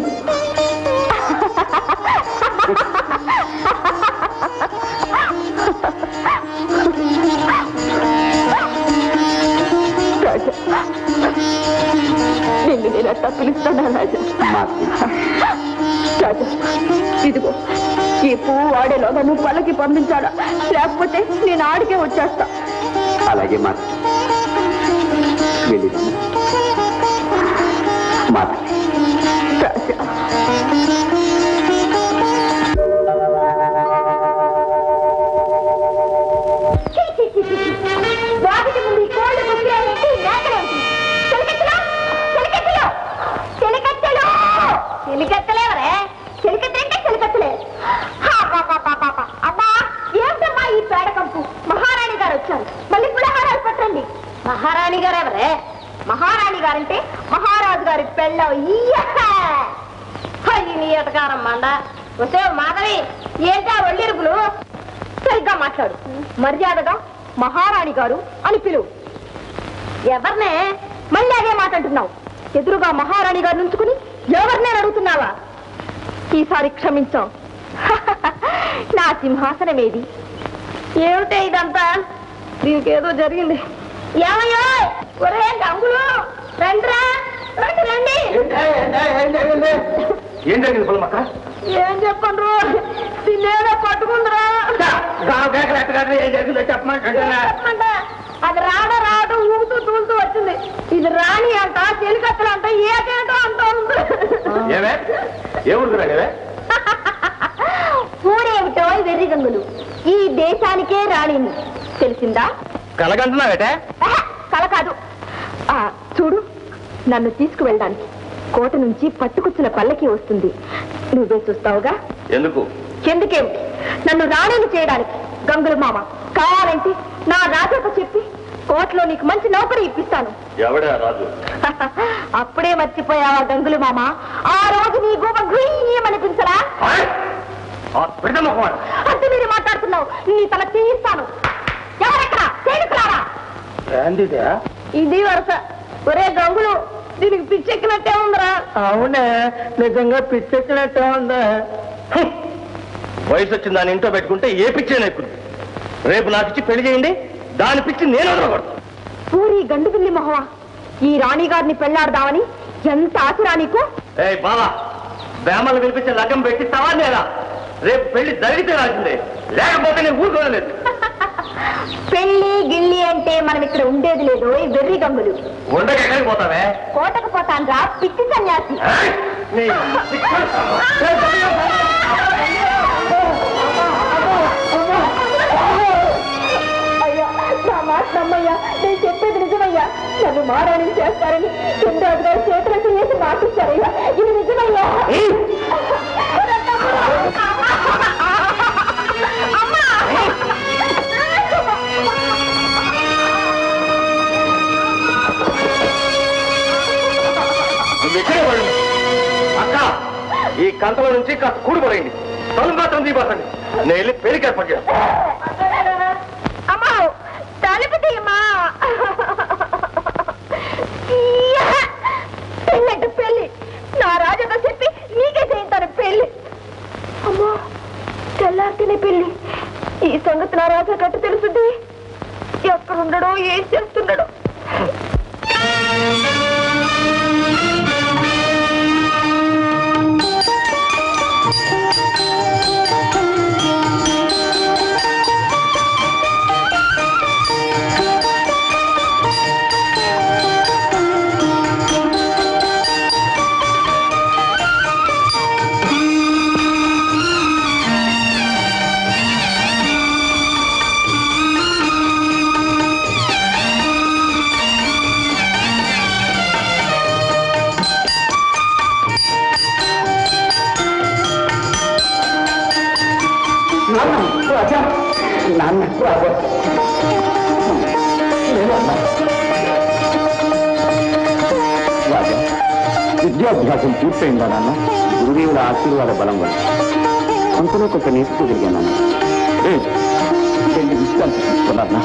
రాజా నిన్ను నేను అట్టా పిలుస్తానా రాజా మాకు రాజా ఇదిగో ఈ పువ్వు వాడేలోగా నువ్వు పల్లకి పంపించాలా లేకపోతే నేను ఆడికే వచ్చేస్తా అలాగే మాట వెళ్ళిదాము మాట రాజా వాకిటి ముందు ఈ కోళ్ళు కుక్కిరాలేంటి మేకలేంటి చెలికత్తెలు చెలికత్తెలు చెలికత్తెలు చెలికత్తెలేవరే చెలికత్తెంటే చెలికత్తెలే అబ్బా ఏంటమ్మా ఈ పేడకంపు మహారాణి గారు వచ్చారు మళ్ళీ పులహారాలు పెట్టండి మహారాణి గారు ఎవరే మహారాణి గారంటే మహారాజు గారి పెళ్ళం అయ్యి నీ ఎటకారం మండ వస్తే మాధవి ఏంటా ఒళ్ళిరుపులు సరిగ్గా మాట్లాడు మర్యాదగా మహారాణి గారు అని పిలువు ఎవరినే మళ్ళీ అదే మాట అంటున్నావు ఎదురుగా మహారాణి గారు నుంచుకుని ఎవరిని అడుగుతున్నావా ఈసారి క్షమించాం నా సింహాసనం ఏది ఏమిటే ఇదంతా దీనికేదో జరిగింది ఏమయ్యో ఒరే గంగులు రండిరా రండి రండి ఏం జరిగింది పొలమక్క ఏం చెప్పండ్రు తినేదో పట్టుకుందిరా ఏం జరిగిందో చెప్పమంటే చెప్పమంట అది రాడ రాడు ఊగుతూ తూలుతూ వచ్చింది ఇది రాణి అంట చెలికత్తలు అంట ఏకేటో అంట ఉంది ఏమే ఏ ఊరుకురా ఏమే ఊరేమిటో వెర్రి గంగులు ఈ దేశానికే రాణిని తెలిసిందా కలగంటున్నావేటే ఆహా, కల కాదు ఆ, చూడు నన్ను తీసుకువెళ్ళడానికి కోట నుంచి పట్టుకుచ్చిన పల్లకి వస్తుంది నువ్వే చూస్తావుగా ఎందుకు ఎందుకేమిటి నన్ను రాణిని చేయడానికి గంగుల మామ కావాలంటే నా రాజాతో చెప్పి కోటలో నీకు మంచి నౌకరీ ఇప్పిస్తాను ఎవడే రాజు అప్పుడే మర్చిపోయావా గంగులు మామ ఆ రోజు నీ గోప గుయ్యమనిపించరా పెద్ద మొహం అంటే మీరు మాట్లాడుతున్నావు నీ తల తీయిస్తాను ఎవరెక్కడ తేడుకురారా ఇది వరుస ఒరే గంగులు దీనికి పిచ్చెక్కినట్టే ఉందిరా అవునే నిజంగా పిచ్చెక్కినట్టే ఉందా వయసు వచ్చిన దాని ఇంట్లో పెట్టుకుంటే ఏ పిచ్చే ఎక్కుంది రేపు నాకు ఇచ్చి పెళ్లి చేయండి దాని పిచ్చి నేను వదలకూడదు పూరి గండు పిల్లి మొహవా ఈ రాణి గారిని పెళ్లాడదామని ఎంత ఆశరా నీకు ఏ బావా బేమలు వినిపించే లగ్గం పెట్టిస్తావా లేదా రేపు పెళ్లి జరిగితే రాసిందే లేకపోతే నేను ఊరుకోలేదు పెళ్లి గిల్లి అంటే మనం ఇక్కడ ఉండేది లేదు ఈ వెర్రి గంగులు ఉండక ఎక్కడికి పోతావే కోటకు పోతాను రా పిచ్చి సన్యాసి ఏయ్! నీ అయ్యా నా మాట నమ్మయ్యా నేను చెప్పేది నిజమయ్యా నన్ను మారాణి చేస్తారని చంద్రాజు గారు చేతులకు వేసి మాటిస్తారయ్యా ఇది నిజమయ్యా అమ్మా! నువ్వు ఇక్కడే పడు. అక్క ఈ కంతల నుంచి కాస్త కూడి పడేయండి తలుపు మాత్రం తీపట్టండి నేను వెళ్ళి పెళ్లికి ఏర్పాటు చేస్తాను అమ్మా తలుపు తీయమ్మా పెళ్ళంట పెళ్ళి నా రాజుతో చెప్పి నీకే చేయించాను పెళ్ళి అమ్మా తెల్లారితేనే పెళ్ళి ఈ సంగతి నా రాజా కట్టు తెలుసుది ఎక్కడుండడో ఏం చేస్తున్నాడో నాన్న రాజా నాన్న రాజా నేనన్నా. రాజా విద్యాభ్యాసం పూర్తయిందా నాన్న గురుదేవుల ఆశీర్వాద బలం వల్ల అంతలో కొంత నేర్చుకోగలిగాను వెళ్ళి విశ్రాంతి తీసుకున్నా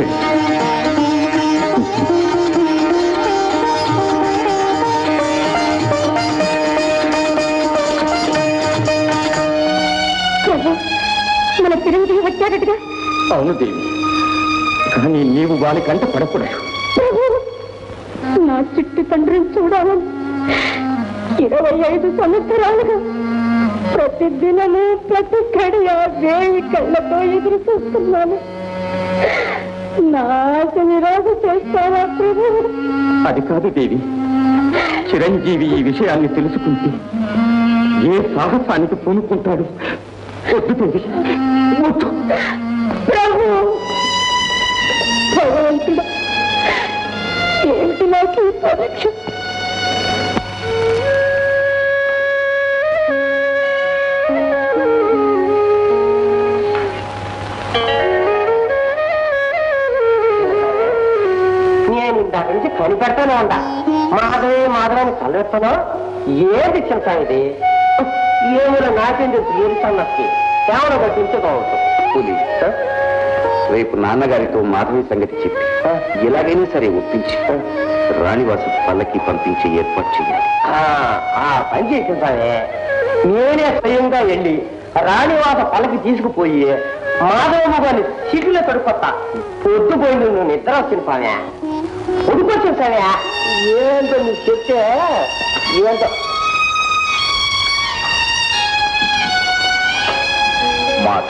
ప్రభు మన చిరంజీవి వచ్చాడటగా అవును దేవి కానీ నీవు వాని కంట పడకూడదు ప్రభు నా చిట్టి తండ్రిని చూడాలని ఇరవై ఐదు సంవత్సరాలుగా ప్రతి దినము ప్రతి కడియ వేయి కళ్ళతో ఎదురు చూస్తున్నాను నా ఆశ నిరాశ చేస్తావా ప్రభు అది కాదు దేవి చిరంజీవి ఈ విషయాన్ని తెలుసుకుంటే ఏ సాహసానికి పూనుకుంటాడు వద్దు దేవి వద్దు ప్రభు భగవంతుడా ఏమిటి నాకు ఈ పరీక్ష నేను ఇందాక నుంచి కనిపెడతానే ఉందా మాధవి మాధవని తలెత్తనా ఏది చింత ఇది ఏమైనా నాకేం తెలుసు ఏది సన్నకి కేవలం పట్టించుకోవచ్చు పులి రేపు నాన్నగారితో మాధవి సంగతి చెప్పి ఎలాగైనా సరే ఒప్పించి రాణివాసు పల్లకి పంపించే ఏర్పాటు చేయాలి ఆ, ఆ పని చేసేసానే నేనే స్వయంగా వెళ్ళి రాణివాస పలకి తీసుకుపోయి మాధవమ్మ గారిని సీట్లో కడుకొత్తా పొద్దుపోయింది నువ్వు నిద్ర వచ్చిన పానే ఉడికొచ్చేసానే ఏంటో నువ్వు చెప్తే ఏంటో మాధవ్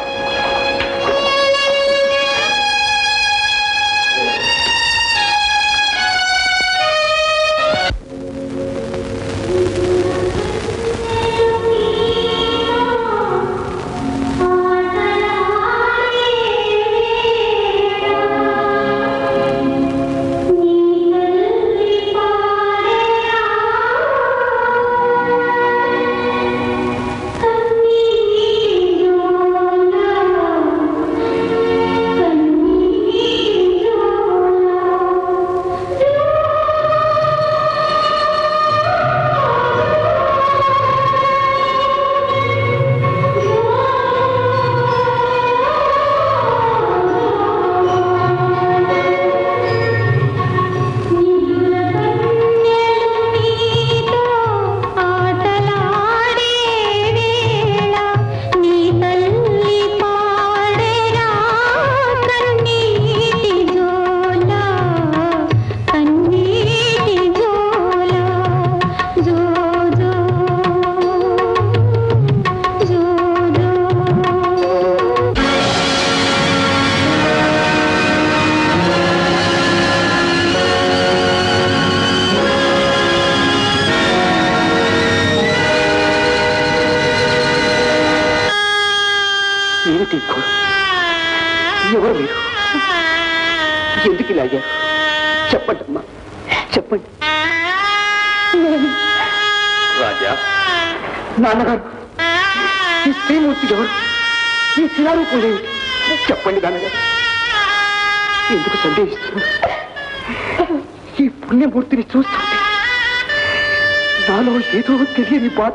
ఆటలాడే వేళ నీ తల్లి పాడేరా కన్నీటి జోల కన్నీటి జోల జో జో జో జో ఏమిటి ఘోరం? ఎవరు మీరు ఎందుకు ఇలా అయ్యారు చెప్పండి అమ్మా చెప్పండి రాజా నాన్నగారు ఈ శ్రీమూర్తి ఎవరు ఈ శిలారూపం ఏమిటి చెప్పండి నాన్నగారు ఎందుకు సందేహిస్తున్నారు ఈ పుణ్యమూర్తిని చూస్తుంటే నాలో ఏదో తెలియని బాధ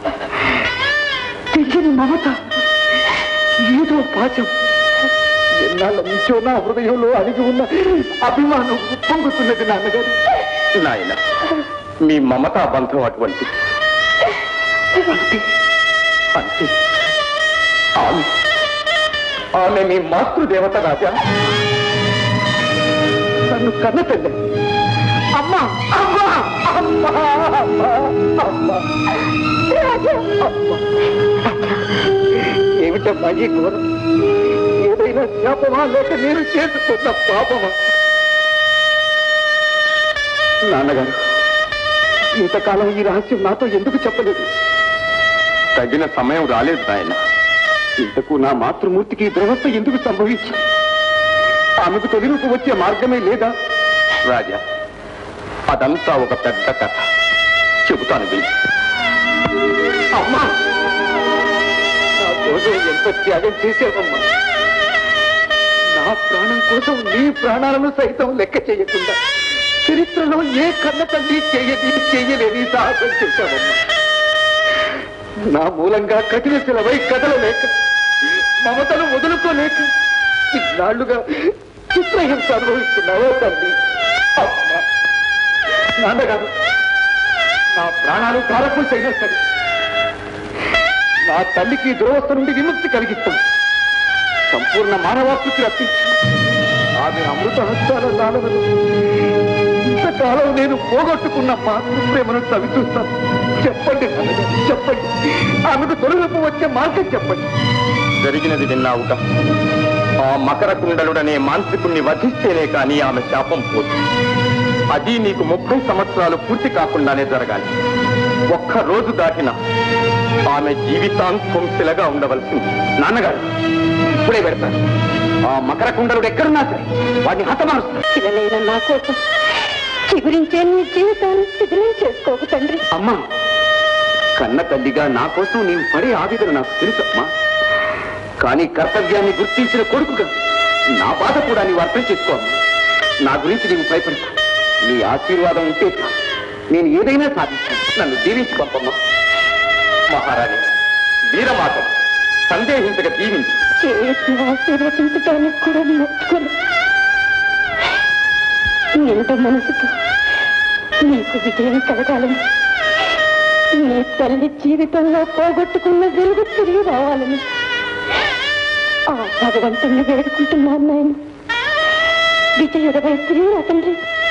తెలియని మమత ఏదో పాచం ఎన్నాళ్ళ నుంచో నా హృదయంలో అడిగి ఉన్న అభిమానం పొంగుతున్నది నాన్నగారు నాయన మీ మమతా బంధం అటువంటి అంతే అంతే ఆమె ఆమె మీ మాతృదేవత రాజా నన్ను కన్న తల్లి అమ్మా అమ్మా అమ్మా అమ్మా అమ్మా రాజా, అమ్మా. ఏమిటమ్మా ఈ ఘోరం ఏదైనా శాపమా లేక నేను చేసుకున్న పాపమా నాన్నగారు ఇంతకాలం ఈ రహస్యం నాతో ఎందుకు చెప్పలేదు తగిన సమయం రాలేదు నాయన ఇంతకు నా మాతృమూర్తికి ఈ దురవస్థ ఎందుకు సంభవించింది ఆమెకు తొలిరూపు వచ్చే మార్గమే లేదా రాజా అదంతా ఒక పెద్ద కథ చెబుతాను విని అమ్మా నా కోసం ఎంత త్యాగం చేసావమ్మా నా ప్రాణం కోసం నీ ప్రాణాలను సైతం లెక్క చేయకుండా చరిత్రలో ఏ కన్న తల్లి చేయని చేయలేని సాహసం చేశావమ్మా నా మూలంగా కఠిన శిలవై కదలలేక మమతను వదులుకోలేక ఇన్నాళ్లుగా చిత్రహింస అనుభవిస్తున్నావో తల్లి అమ్మా నాన్నగారు నా ప్రాణాలు కారపు చేయడం సరే నా తల్లికి దురవస్థ నుండి విముక్తి కలిగిస్తాం సంపూర్ణ మానవాకృతి రప్పించి ఆమె అమృత హస్తాల దానవలు ఇంతకాలం నేను పోగొట్టుకున్న మాతృ ప్రేమను తవి చూస్తాను చెప్పండి నాన్నగారు, చెప్పండి ఆమెకు తొలగింపు వచ్చే మార్గం చెప్పండి జరిగినది విన్నావుగా ఆ మకర కుండలుడనే మాంత్రికుణ్ణి వధిస్తేనే కాని ఆమె శాపం పోదు అది నీకు ముప్పై సంవత్సరాలు పూర్తి కాకుండానే జరగాలి ఒక్క రోజు దాటిన ఆమె జీవితాంతం శిలగా ఉండవలసింది నాన్నగారు ఇప్పుడే పెడతాను ఆ మకర కుండలుడు ఎక్కడున్నా సరే వాడిని హతమారుస్తాను శిలలైన నా కోసం చిగురించే నీ జీవితాన్ని శిథిలం చేసుకోకు తండ్రి అమ్మా కన్న తల్లిగా నా కోసం నీవు పడే ఆవేదన నాకు తెలుసమ్మా కానీ కర్తవ్యాన్ని గుర్తించిన కొడుకుగా నా బాధ కూడా నీవు అర్థం చేసుకోమ్మా నా గురించి నీవు భయపడకు నీ ఆశీర్వాదం ఉంటే చాలు. నేను ఏదైనా సాధిస్తాను నన్ను దీవించి పంపమ్మా మహారాణి వీరమాత సందేహించక దీవించు చేసి ఆశీర్వదించడానికి కూడా నొచ్చుకోను నిండు మనసుతో నీకు విజయం కలగాలని నీ తల్లి జీవితంలో పోగొట్టుకున్న వెలుగు తిరిగి రావాలని ఆ భగవంతుణ్ణి వేడుకుంటున్నాను నాయన విజయుడవై తిరిగి రా తండ్రి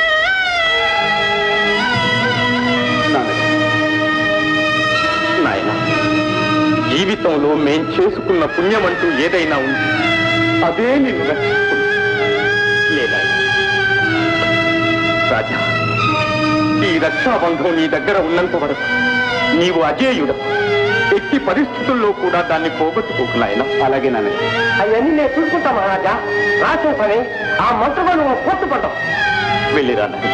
నాయన జీవితంలో మేం చేసుకున్న పుణ్యం అంటూ ఏదైనా ఉంది అదే నిన్ను రక్షిస్తుంది లేదా రాజా ఈ రక్షాబంధం నీ దగ్గర ఉన్నంత వరకు నీవు అజేయుడు ఎట్టి పరిస్థితుల్లో కూడా దాన్ని పోగొట్టుకోకు నాయన అలాగే నాన్న అవన్నీ నేను చూసుకుంటా మహారాజా రాసే పని ఆ మంత్రమని నువ్వు పూర్తి పడ్డావు వెళ్ళిరా నాయన.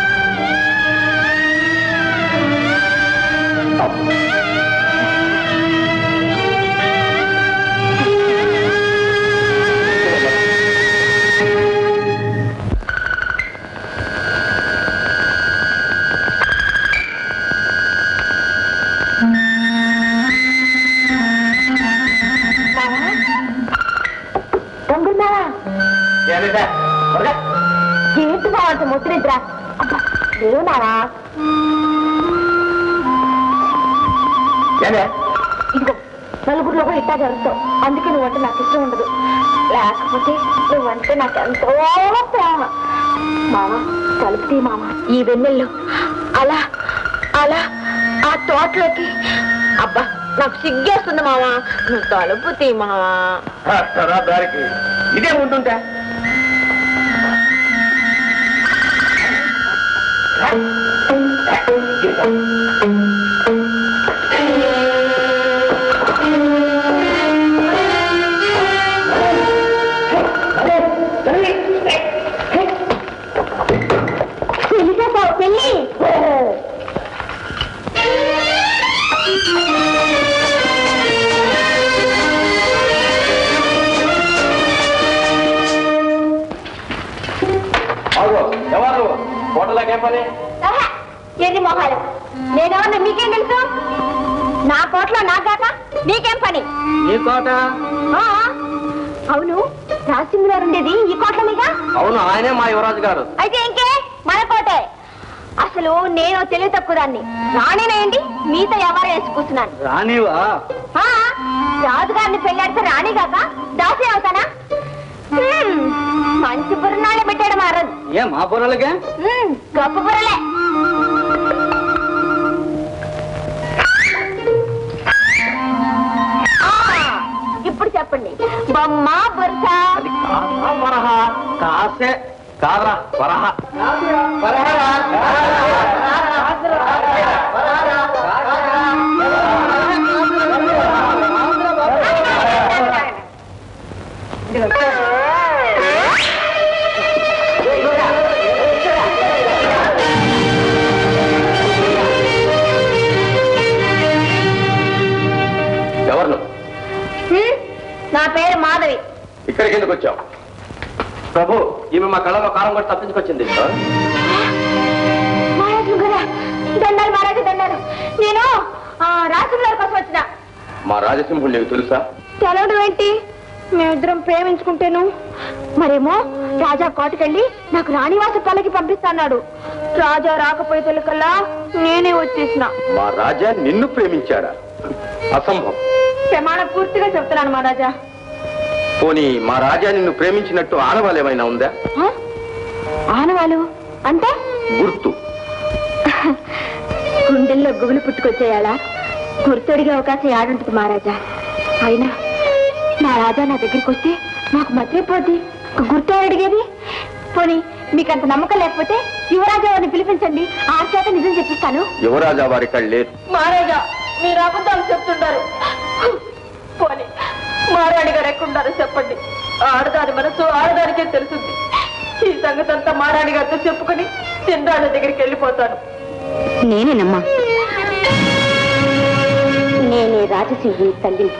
అబ్బా. దొంగలున్నావా ఏమిటా? త్వరగా. ఏంటి బావంత ముద్రిద్రా అబ్బా లేవునావా ఏమే? ఇదిగో నలుగురిలో కూడా ఇట్టా జరుగుతావు అందుకే నువ్వంటే నాకు ఇష్టం ఉండదు లేకపోతే నువ్వంటే నాకు ఎంతో ప్రేమ మామ కలుపుతీ మామ ఈ వెన్నెల్లో అలా అలా ఆ తోటలోకి అబ్బా నాకు సిగ్గేస్తుంది మామ నువ్వు తలుపుతీ మావా రాస్తారా దారికి ఇదే ఉంటుంటే పెళ్లి చేస్తావు పెళ్లి అవును ఎవరు హోటల్కి పని ఆహా, ఎన్ని మొహాలు నేనేమన్నా మీకేం తెలుసు నా కోట్లో నా కాక మీకేం పని ఈ కోట ఆ, అవును రాసింగ్ గారు ఉండేది ఈ కోట్లమేగా అవును ఆయనే మా యువరాజు గారు అయితే ఇంకే మన కోటే అసలు నేను తెలివి తక్కువ దాన్ని రాణినేయండి మీతో ఎవరు వేసి కూర్చున్నాను రానివా ఆ, రాజుగారిని పెళ్ళాడితే రాణి కాక దాసి అవుతానా హ్మ్, మంచి బుర్రనాళ్ళే పెట్టాడు మారదు ఏ మా బుర్రలకే గొప్ప బుర్రలే ఆ, ఇప్పుడు చెప్పండి బొమ్మ బుర్స అది కాసా వరహ కాసే కారా వరహ ఎవరు నువ్వు? హ్మ్, నా పేరు మాధవి ఇక్కడికి ఎందుకు వచ్చావు ప్రభు ఈమె మా కళ్ళలో కారం కూడా తప్పించుకొచ్చింది మహారాజు గారా దండాలు మహారాజు దండాలు నేను రాజు గారి కోసం వచ్చిన మా రాజసింహుడు నీకు తెలుసా తెలవడం ఏంటి మేమిద్దరం ప్రేమించుకుంటేను మరేమో రాజా కోటకెళ్ళి నాకు రాణివాస పల్లకి పంపిస్తాన్నాడు రాజా రాకపోయే తెలుకల్లా నేనే వచ్చేసిన మా రాజా నిన్ను ప్రేమించాడా అసంభవం ప్రమాణ పూర్తిగా చెప్తున్నాను మహారాజా పోనీ మా రాజా నిన్ను ప్రేమించినట్టు ఆనవాళ్ళు ఏమైనా ఉందా ఆ? ఆనవాలు అంటే గుర్తు గుండెల్లో గుబులు పుట్టుకొచ్చేయాలా గుర్తొడిగే అవకాశం ఆడుంటుంది మహారాజా అయినా నా రాజా నా దగ్గరికి వస్తే నాకు మర్చిపోద్ది గుర్తు ఎవరు అడిగేది పోనీ మీకు అంత నమ్మకం లేకపోతే యువరాజా వారిని పిలిపించండి ఆ చేత నిజం చెప్పిస్తాను యువరాజా వారి కళ్ళు లేదు మహారాజా మీరు అబద్ధాలు చెప్తుంటారు పోనీ మారాణి గారు ఎక్కడున్నారో చెప్పండి ఆడదాని మనసు ఆడదానికే తెలుసుంది ఈ సంగతి అంతా మారాణి గారితో చెప్పుకొని చంద్రాల దగ్గరికి వెళ్ళిపోతాను నేనేనమ్మా నేనే రాజసింహుని తల్లిని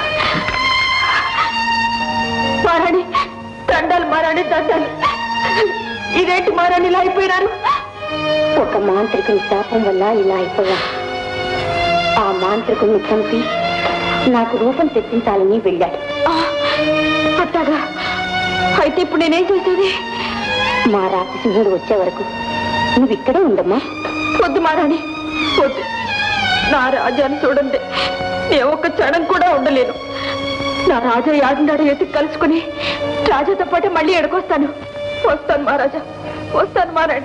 మారాణి దండాలు మారాణి దండాలు ఇదేంటి మారాణి ఇలా అయిపోయినారు ఒక మాంత్రికుని శాపం వల్ల ఇలా అయిపోయా ఆ మాంత్రికుని చంపి నాకు రూపం తెప్పించాలని వెళ్ళాడు ఆ, అట్టాగా అయితే ఇప్పుడు నేనేం చేసేది మా రాక్షసింహుడు వచ్చే వరకు నువ్వు ఇక్కడే ఉండమ్మా వద్దు మారాణి వద్దు నా రాజాని చూడండి నేను ఒక్క క్షణం కూడా ఉండలేను నా రాజా యాడున్నాడు ఎత్తి కలుసుకుని రాజాతో పాటు మళ్ళీ ఎడకొస్తాను వస్తాను మహారాజా వస్తాను మారాణి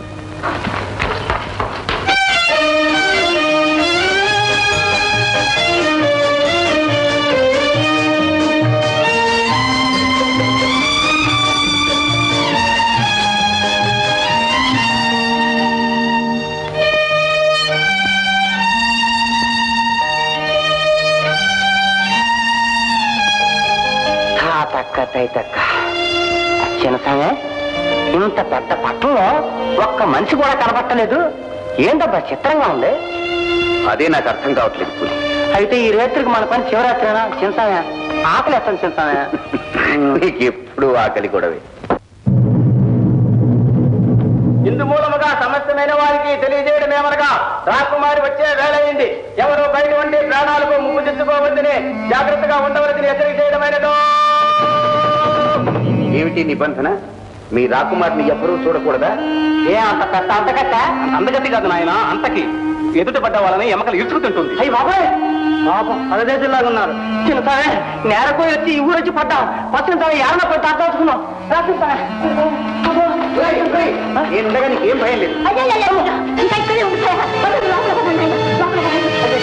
తా తక్క తై తక్క చిన్నసామే ఇంత పెద్ద పట్టణంలో ఒక్క మనిషి కూడా కనబట్టలేదు ఏంటబ్బా చిత్రంగా ఉంది అదే నాకు అర్థం కావట్లేదు పులి అయితే ఈ రాత్రికి మన పని శివరాత్రినా చిన్నసామే ఆకలి ఎత్తాను చిన్నసామే నీకు ఎప్పుడు ఆకలి కూడావే ఇందు మూలముగా సమస్తమైన వారికి తెలియజేయడం ఏమనగా రాకుమారి వచ్చే వేళయింది ఎవరు బయట ఉండి ప్రాణాలకు ముప్పు తెచ్చుకోవద్దని జాగ్రత్తగా ఉండవలసిన హెచ్చరిక చేయడమైనదో ఏమిటి నిబంధన మీ రాకుమారిని ఎవ్వరూ చూడకూడదా ఏ అంత పెద్ద అంతకట్ట అందగతి కాదు నాయన అంతకి ఎదుట పడ్డ వాళ్ళని ఎమకలు ఇచ్చుకుతుంటుంది అయ్యి బాబాయ్ పాపం పరదేశంలాగా ఉన్నారు చిన్న సామే నేరకు వచ్చి ఈ ఊరు వచ్చి పడ్డాం పచ్చిన సామె ఏమన్నా పోయి తాకాల్చుకున్నాం నేనుండగా నీకేం భయం లేదు ఇంకా ఇక్కడే ఉంటాయా లోపల పదండి, లోపల పదండి.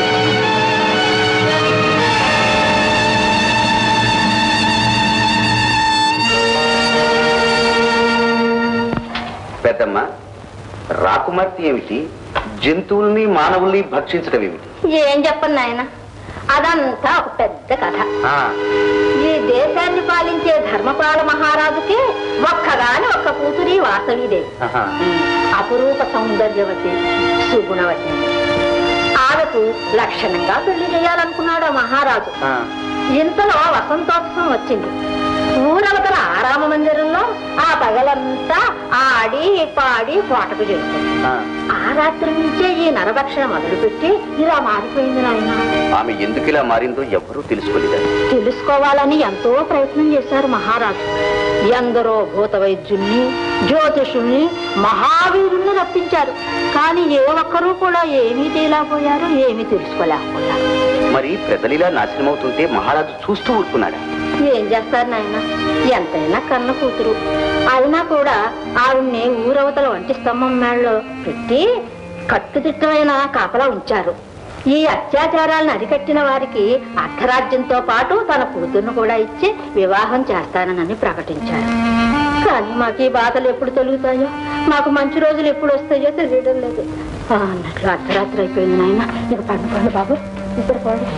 పెద్దమ్మ రాకుమార్తె ఏమిటి జంతువుల్ని మానవుల్ని భక్షించడం ఏమిటి ఏం చెప్పను నాయన అదంతా ఒక పెద్ద కథ ఆ, ఈ దేశాన్ని పాలించే ధర్మపాల మహారాజుకి ఒక్కగాని ఒక్క కూతురి వాసవిదేవి ఆహా. అపురూప సౌందర్యవతి సుగుణవతి ఆమెకు లక్షణంగా పెళ్లి చేయాలనుకున్నాడు ఆ మహారాజు ఆ. ఇంతలో వసంతోత్సవం వచ్చింది ఊరవతల ఆరామ మందిరంలో ఆ పగలంతా ఆడి పాడి కోటకు చేస్తుంది ఆ. ఆ రాత్రి నుంచే ఈ నరభక్షణ మొదలుపెట్టి ఇలా మారిపోయింది నాయన ఆమె ఎందుకు ఇలా మారిందో ఎవ్వరూ తెలుసుకోలేదా తెలుసుకోవాలని ఎంతో ప్రయత్నం చేశారు మహారాజు ఎందరో భూత వైద్యుల్ని జ్యోతిషుల్ని మహావీరుల్ని రప్పించారు కానీ ఏ ఒక్కరూ కూడా ఏమీ తేలేకపోయారు ఏమీ తెలుసుకోలేకపోయారు మరి ప్రజలిలా నాశనం అవుతుంటే మహారాజు చూస్తూ ఊరుకున్నాడా ఏం చేస్తారు నాయన ఎంతైనా కన్న కూతురు అయినా కూడా ఆవిడ్ని ఊరవతల వంటి స్తంభం మేడలో పెట్టి కట్టుదిట్టమైన కాపలా ఉంచారు ఈ అత్యాచారాలను అరికట్టిన వారికి అర్ధరాజ్యంతో పాటు తన కూతుర్ను కూడా ఇచ్చి వివాహం చేస్తానని ప్రకటించారు కానీ మాకు ఈ బాధలు ఎప్పుడు తొలుగుతాయో మాకు మంచి రోజులు ఎప్పుడు వస్తాయో తెలియడం లేదు ఆ, అన్నట్లు అర్ధరాత్రి అయిపోయింది నాయన ఇక పండుకోండి బాబు ఇద్దరు పోండి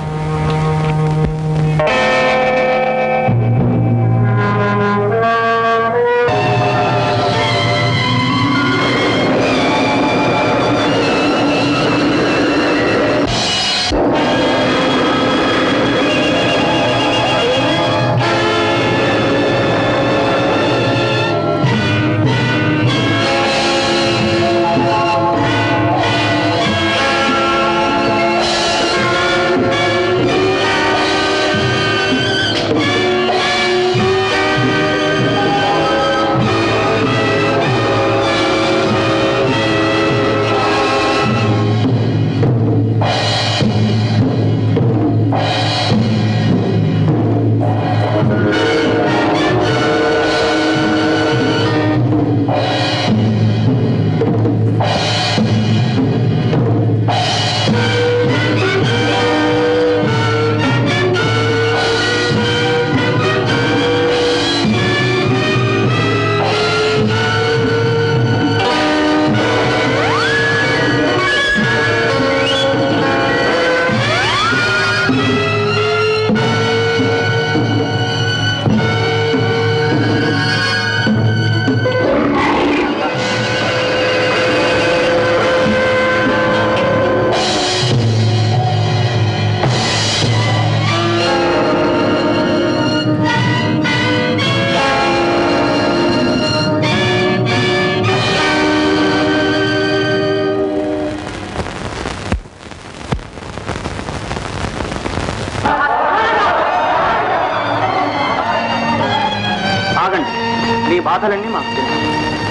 ఆగండి మీ బాధలన్నీ మాకు తెలుసు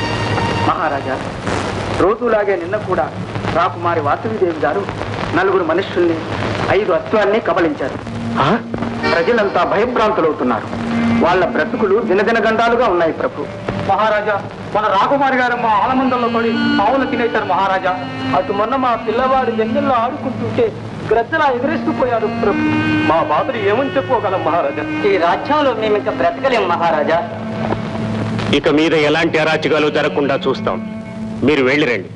మహారాజా రోజులాగే నిన్న కూడా రాకుమారి వాసవిదేవి గారు నలుగురు మనుష్యుల్ని ఐదు అశ్వాల్ని కబలించారు ప్రజలంతా భయభ్రాంతులవుతున్నారు వాళ్ళ బ్రతుకులు దినదిన గండాలుగా ఉన్నాయి ప్రభు మహారాజా మన రాకుమారి గారు మా ఆలమందంలో పడి ఆవులు తినేశారు మహారాజా అటు మొన్న మా పిల్లవాడు వెన్నెల్లో ఆడుకుంటుంటే గ్రద్దలా ఎగరేస్తూ పోయాడు ప్రభు మా బాధలు ఏమని చెప్పుకోగలం మహారాజా ఈ రాజ్యంలో మేము ఇంకా బ్రతకలేం మహారాజా ఇక మీద ఎలాంటి అరాచకాలు జరగకుండా చూస్తాం మీరు వెళ్ళిరండి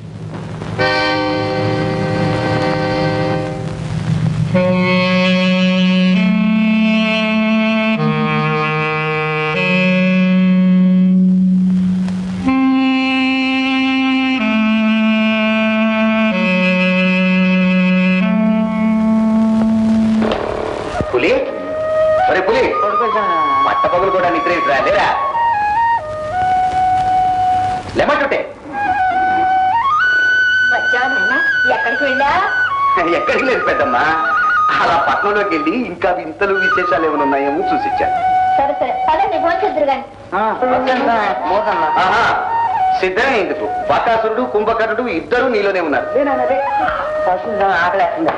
పులి సరే పులి పట్ట పగులు కూడా నిద్ర ఇటురా, లేరా లేమంటుంటే ఎక్కడికి వెళ్ళా ఎక్కడికి లేదు పెద్దమ్మా అలా పట్నంలోకి వెళ్ళి ఇంకా వింతలు విశేషాలు ఏమైనా ఉన్నాయేమో చూసిచ్చాను సరే సరే పదండి భోంచేద్దరు గాని ఆహా సిద్ధమే ఎందుకు బకాసురుడు కుంభకర్ణుడు ఇద్దరు నీలోనే ఉన్నారు ఆకలేస్తుందా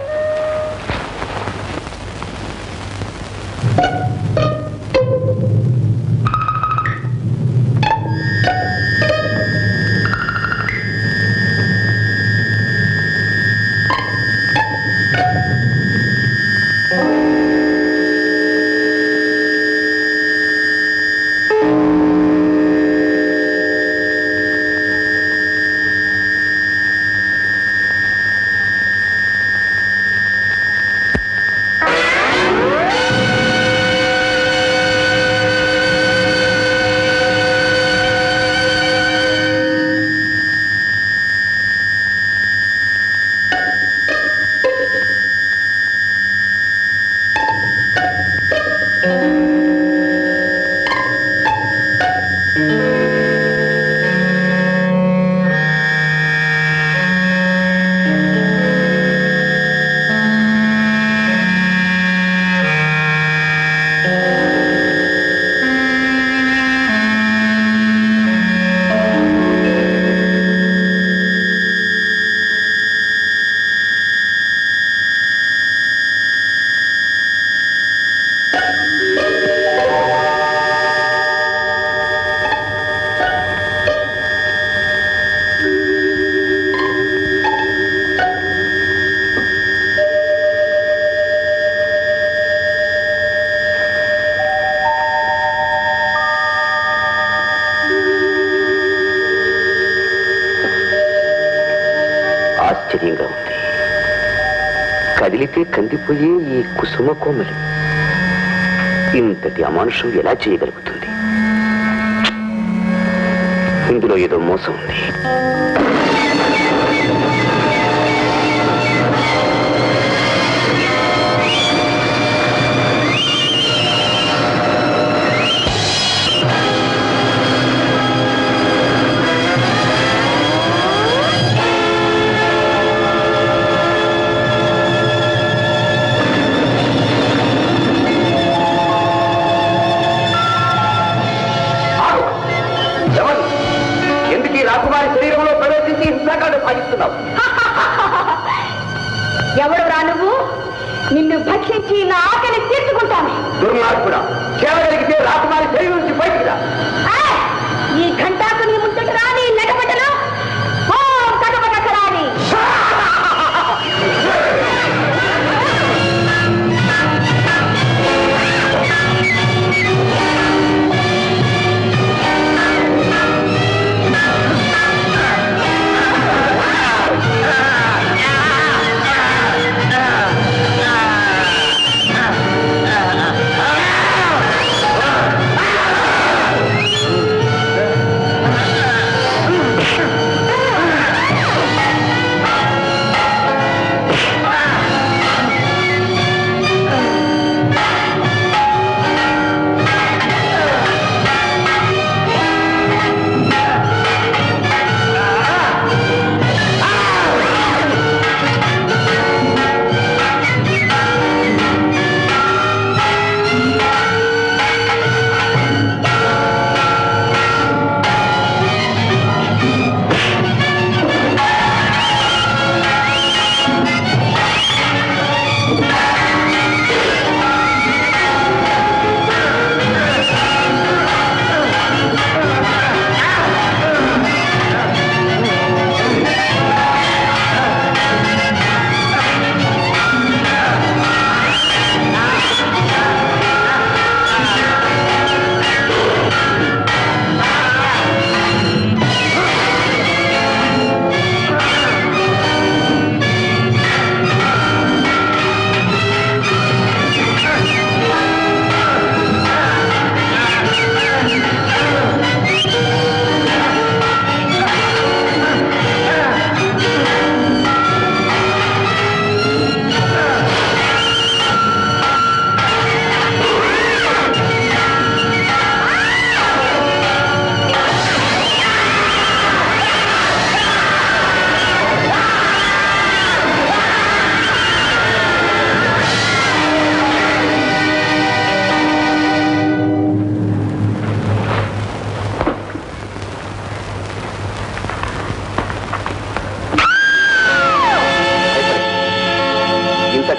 ఆశ్చర్యంగా ఉంది కదిలితే కందిపోయే ఈ కుసుమ కోమలి ఇంతటి అమానుషం ఎలా చేయగలుగుతుంది ఇందులో ఏదో మోసం ఉంది ఎవరు ఎందుకు ఈ రాకుమారి శరీరంలో ప్రవేశించి హింసాకాండ సాగిస్తున్నావు ఎవడు రా నువ్వు నిన్ను భక్షించి నా ఆకలి తీర్చుకుంటాను దుర్మార్గుడా చేయగలిగితే రాకుమారి శరీరం నుంచి బయటికి రా ఆ! ఈ ఘంటాకు నీ ముంచట రాని నడపటలు ఓ కటపట రాని ఆ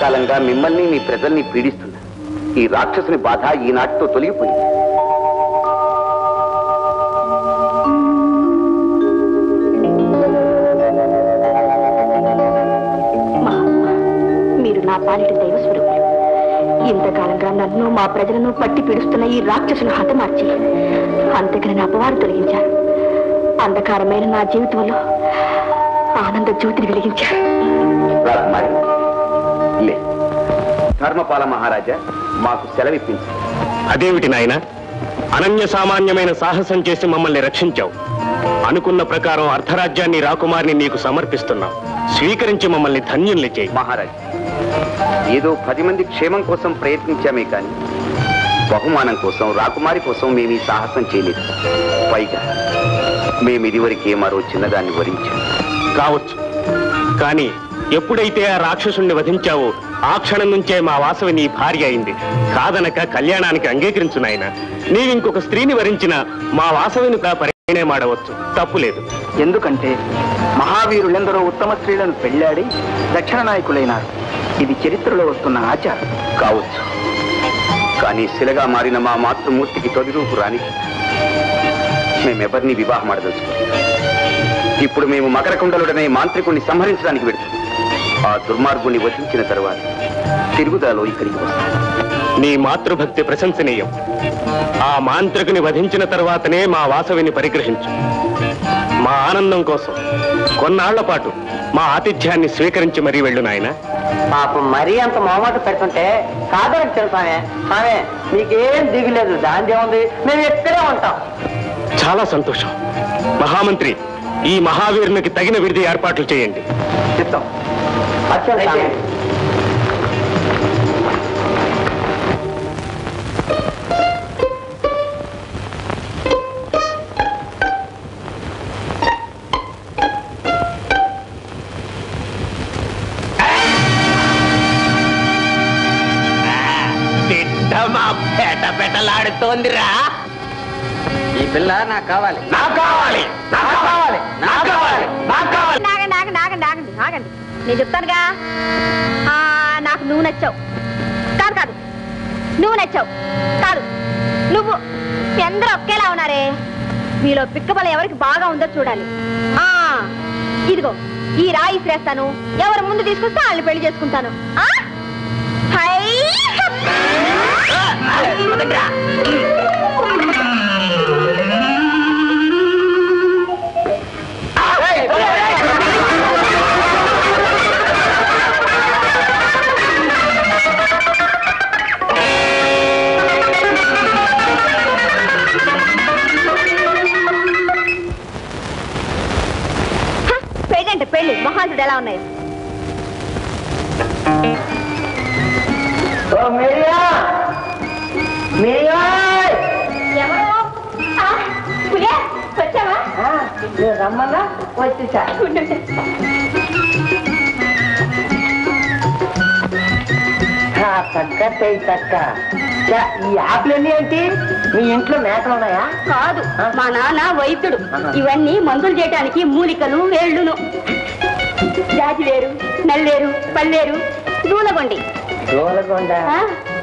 ఇంతకాలంగా మిమ్మల్ని మీ ప్రజల్ని పీడిస్తున్నా ఈ రాక్షసుని బాధ ఈనాటితో తొలగిపోయింది మా మీరు నా పాలిటి దైవ స్వరూపులు ఇంతకాలంగా నన్ను మా ప్రజలను పట్టి పీడిస్తున్న ఈ రాక్షసును హతమార్చి అంతకని నా అపవారు తొలగించారు అంధకారమైన నా జీవితంలో ఆనంద జ్యోతిని వెలిగించారు రాకుమారి లే ధర్మపాల మహారాజా మాకు సెలవిప్పించు అదేమిటి నాయన అనన్య సామాన్యమైన సాహసం చేసి మమ్మల్ని రక్షించావు అనుకున్న ప్రకారం అర్ధరాజ్యాన్ని రాకుమారిని నీకు సమర్పిస్తున్నాం స్వీకరించి మమ్మల్ని ధన్యుల్ని చేయి మహారాజ్ ఏదో పది మంది క్షేమం కోసం ప్రయత్నించామే కానీ బహుమానం కోసం రాకుమారి కోసం మేము ఈ సాహసం చేయలేదు పైగా మేము ఇదివరకే మరో చిన్నదాన్ని వరించాం కావచ్చు కానీ ఎప్పుడైతే ఆ రాక్షసుణ్ణి వధించావో ఆ క్షణం నుంచే మా వాసవి నీ భార్య అయింది కాదనక కళ్యాణానికి అంగీకరించు నాయన నీవింకొక స్త్రీని వరించిన మా వాసవిని పరిణయమాడవచ్చు తప్పులేదు ఎందుకంటే మహావీరులెందరో ఉత్తమ స్త్రీలను పెళ్ళాడి దక్షిణ నాయకులైనారు ఇది చరిత్రలో వస్తున్న ఆచారం కావచ్చు కానీ శిలగా మారిన మా మాతృమూర్తికి తొలి రూపు రాని మేమెవరిని వివాహం ఆడదలుచుకోలేదు ఇప్పుడు మేము మకరకుండలుడనే మాంత్రికుణ్ణి సంహరించడానికి వెడుతున్నాం ఆ దుర్మార్గుణ్ణి వధించిన తరువాత తిరుగుదలలో ఇక్కడికి వస్తాం నీ మాతృభక్తి ప్రశంసనీయం ఆ మాంత్రికుని వధించిన తర్వాతనే మా వాసవిని పరిగ్రహించు మా ఆనందం కోసం కొన్నాళ్ల పాటు మా ఆతిథ్యాన్ని స్వీకరించి మరీ వెళ్ళు నాయనా పాపం మరీ అంత మొహమాట పెడుతుంటే కాదనకు తెలుసామే ఆమె మీకేం దిగులేదు దాని ఉంది మేము ఎక్కడే ఉంటాం చాలా సంతోషం మహామంత్రి ఈ మహావీరునికి తగిన విడిది ఏర్పాట్లు చేయండి చిత్తం అచ్చం స్వామి. తిట్టమా పెట పెటలాడుతోందిరా ఈ పిల్ల నాకు కావాలి నాకు కావాలి నాకు కావాలి నాకు కావాలి నాకు కావాలి నాగండి ఆగండి ఆగండి ఆగండి ఆగండి నేను చెప్తానుగా ఆ, నాకు నువ్వు నచ్చావు కాదు కాదు నువ్వు నచ్చావు కాదు నువ్వు మీ అందరూ ఒకేలా ఉన్నారే మీలో పిక్కబల ఎవరికి బాగా ఉందో చూడాలి ఆ ఇదిగో ఈ రాయి శ్రేస్తాను ఎవరు ముందు తీసుకొస్తే వాళ్ళని పెళ్లి చేసుకుంటాను ఆ? హై హ, పెళ్ళి అంటే పెళ్లి మహాసుడు ఎలా ఉన్నాయి ఓ మీరియా మీరియా ఎవరు ఆ, పులియా, వచ్చావా ఆ, నేను రమ్మన్నా వచ్చేసా ఆ, తక్క చేయి తక్క చ, ఈ ఆకులన్నీ ఏంటి మీ ఇంట్లో మేకలు ఉన్నాయా కాదు ఆ? మా నాన్న వైద్యుడు ఆహా. ఇవన్నీ మందులు చేయడానికి మూలికలు వేళ్ళును జాతి వేరు నల్లేరు పల్లేరు దూలగొండి దూలగొండ ఆ?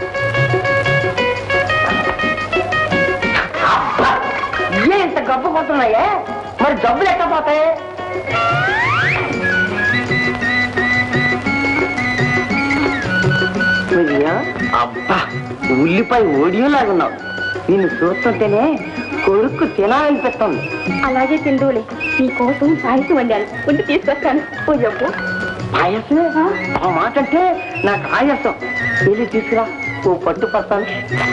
అబ్బా! ఇయ్యే ఇంత గబ్బు కొట్టున్నాయే మరి జబ్బులు ఎట్లా పోతాయి మీరియా, అబ్బా ఉల్లిపాయ ఓడియోలాగున్నావు నిన్ను చూస్తుంటేనే కొడుకు తినాలనిపిస్తుంది అలాగే తిందువులే నీ కోసం సాహిత్యం వండాను ఉండి తీసుకొస్తాను ఓ చెప్పు పాయసం ఆ మాట అంటే నాకు ఆయాసం వెళ్ళి తీసుకురా ఓ పట్టు పడతాను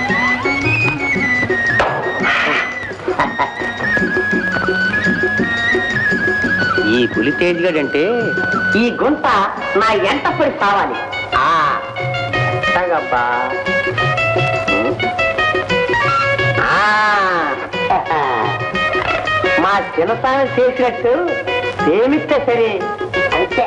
ఈ పులి తేజ్గాడంటే ఈ గుంట నా ఎంట పడి కావాలి ఆ తగబ్బా ఆ, మా చిన్నతనం చేసినట్టు ఏమిస్తే సరే అంతే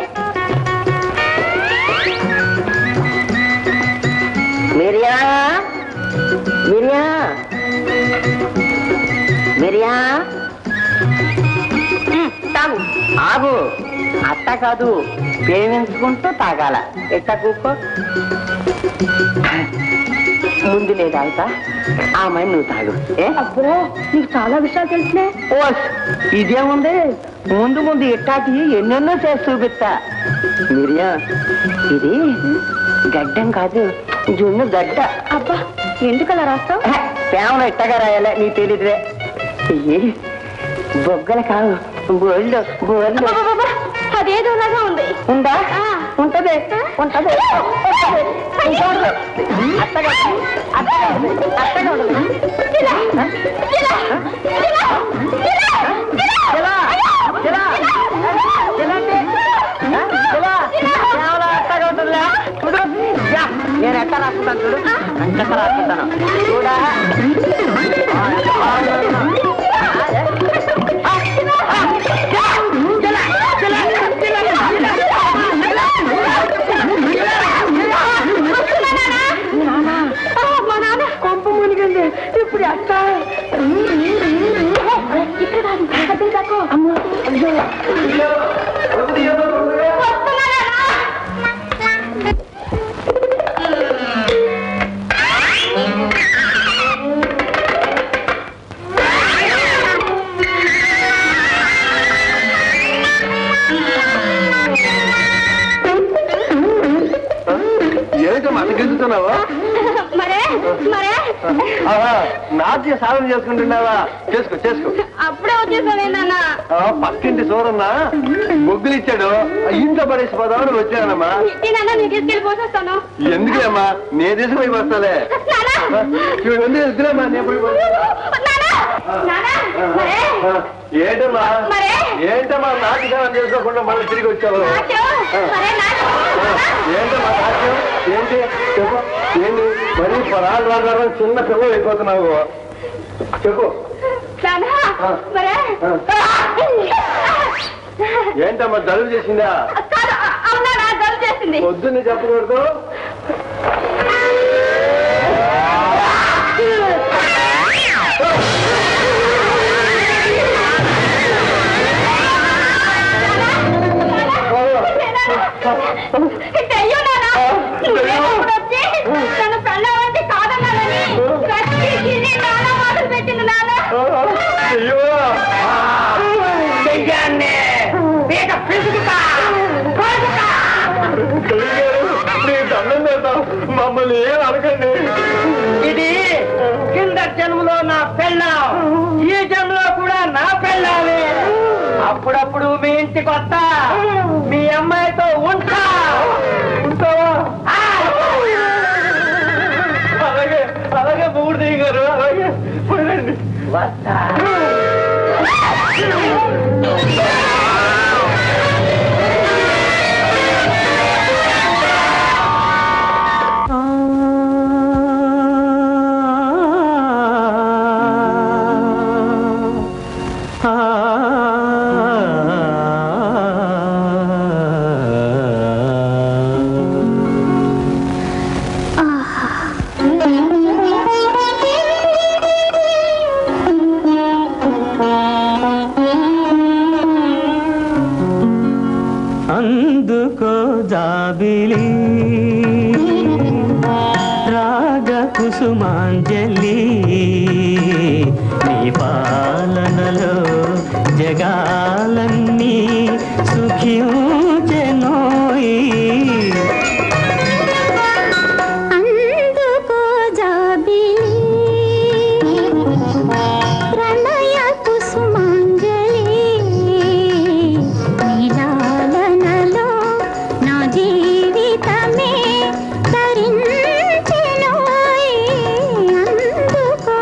మిరియా మిరియా మిరియా ఉమ్, తాగు ఆగు అట్ట కాదు ప్రేమించుకుంటూ తాగాల ఎట్ట కూకో ముందు లేదు తాగుతా ఆ మై నువ్వు తాగు ఏ అబ్బో నీకు చాలా విషయాలు తెలిసినే ఓస్ ఇదేముంది ముందు ముందు ఇట్టాకి ఎన్నెన్నో చేసి చూపిస్తా మిరియా ఇది గడ్డం కాదు జున్ను గడ్డ అబ్బా ఎందుకు అలా రాస్తావు ప్రేమలో ఇట్టగా రాయాలే నీ తెలియదులే ఇయ్యి బొగ్గలు కాదు బోళ్ళు బోళ్ళు అదేదోలాగా ఉంది ఉందా ఆ. ఉంటది ఉంటది ఉంటది. అత్తగా అత్తగా ఉంది. అత్తగా ఉండదు ఇలా, ఇలా, ఇలా, ఇలా అంటే, ఆ, ఇలా, కేవలం అత్తగా ఉంటుందిలే. కుదురు. యా, నేను ఎట్ట రాసుకుంటాను చూడు అంత రాసుకుంటాను చూడా ఆ, ఎంత బాగుందో. ఆ, ఆ, ఇలా, ఇలా, ఇలా, ఇలా, ఇలా, ఇలా. మా నాన్న కొంప మునిగింది ఇప్పుడు అక్క ఇక్కడ కాదు అక్కడ దాకో అమ్మో అయ్యో ఏమిటమ్మా అట్లా గెలుస్తున్నావా మరే మరే నాట్య సాధన చేసుకుంటున్నావా చేసుకో చేసుకో అప్పుడే వచ్చేసావే నాన్న ఆ, పక్కింటి సూరన్న బొగ్గులు ఇచ్చాడు ఆ ఇంట్లో పడేసి పోదామని వచ్చానమ్మా నాన్న నీకు తీసుకెళ్ళి పోసేస్తాను ఎందుకులేమ్మా నే తీసుకుపోయి వస్తాలే నాన్న చూడు ఉంది వద్దులేమ్మా నేను పోయి వస్తా. నాన్న నాన్న మరే ఆ, ఏంటమ్మా మరే? ఏంటమ్మా నాట్య సాధన చేసుకోకుండా మళ్ళీ తిరిగి వచ్చావు నాట్యం మరే నాట్యం ఏంటమ్మా నాట్యం ఏంటి చెప్పు ఏంటి మరీ పరాలు రాగారు చిన్న పిల్ల అయిపోతున్నావు చెప్పు నాన్న ఆ. మరే ఏంటమ్మా జలుబు చేసిందా కాదు అవునా నా జలుబు చేసింది పొద్దున్నే చెప్పకూడదు అయ్యో నాన్న నువ్వెప్పుడు వచ్చి నన్ను పెళ్ళవంటే కాదన్నానని ప్రతి తిని నాన్న మొదలు పెట్టింది నాన్న అయ్యో చెయ్యాన్నే పీక పిసుకుతా కోసుతా. నీ దండం పెడతాం మమ్మల్ని ఏం అనకండి ఇది కింద జన్మలో నా పెళ్ళాం ఈ జన్మలో కూడా నా పెళ్ళామే అప్పుడప్పుడు మీ ఇంటికి వస్తా మీ అమ్మాయితో ఉంటా ఉంటావా ఆ! అలాగే అలాగే మూడు దిగారు అలాగే పోయండి వస్తా అందుకో జాబిలి రాగ కుసుమాంజలి నీ పాలనలో జగాలన్నీ సుఖించెనోయి అందుకో జాబిలి ప్రణయ కుసుమాంజలి నీలాలనలో నా జీవితమే తరించెనోయ్ అందుకో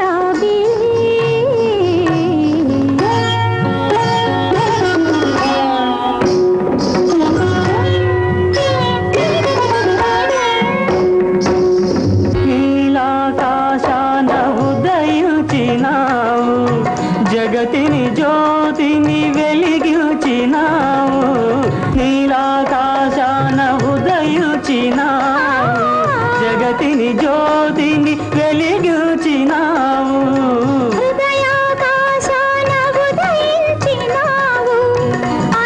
నీలాకాశాన ఉదయించినావు జగతిని జ్యోతిని వెలిగించినావు నీలాకాశాన ఉదయించినావు జగతిని జ్యోతిని వెలిగించినావు హృదయాకాశాన ఉదయించినావు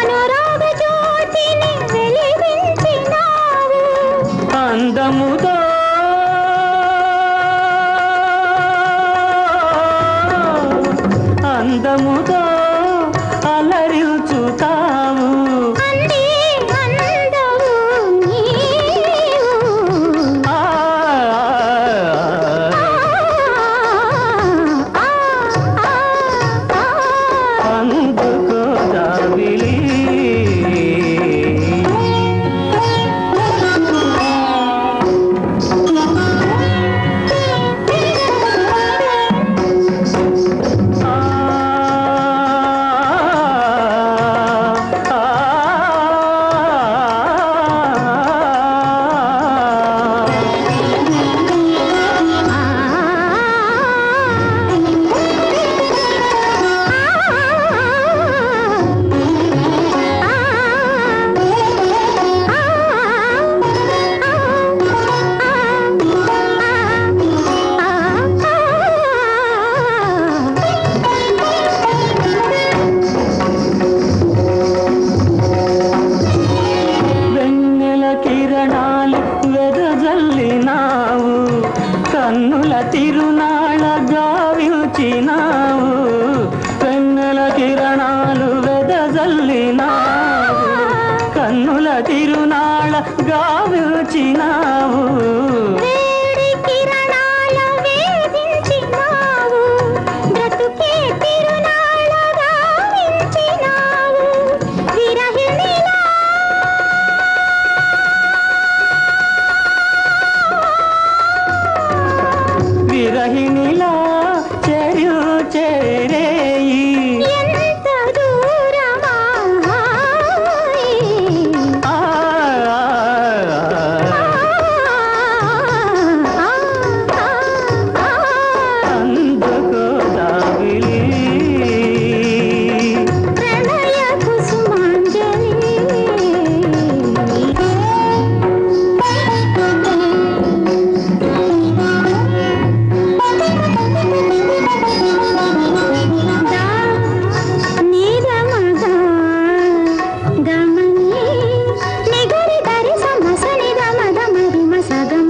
జల్లినావు కన్నుల తిరునాళ గావిచినావు వేడి కిరణాల వేధించినావు బ్రతుకే తిరునాళ్ళగా వించినావు విరహిణిలా విరహిణిలా చెరు చేరేయి ఎంత దూరమా ఆ, అందుకో దావిలి ప్రణయ కుసుమాంజలి నీదమగా గమని నిగరి దరి సమసని గమ గమరి మసగమ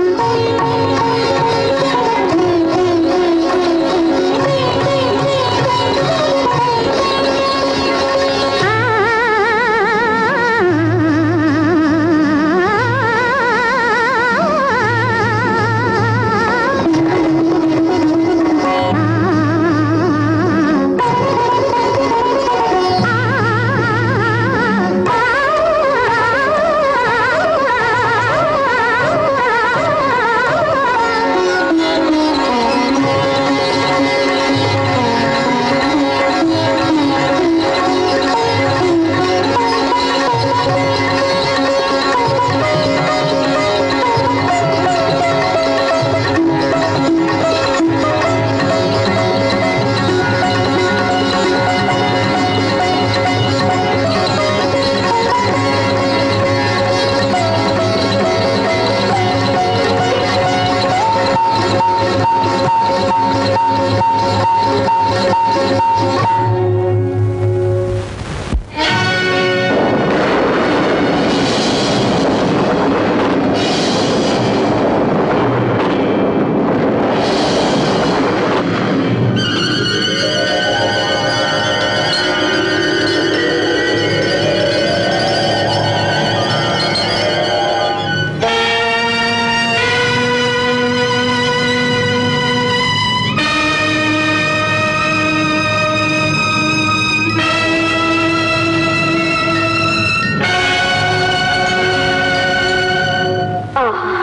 ఆహా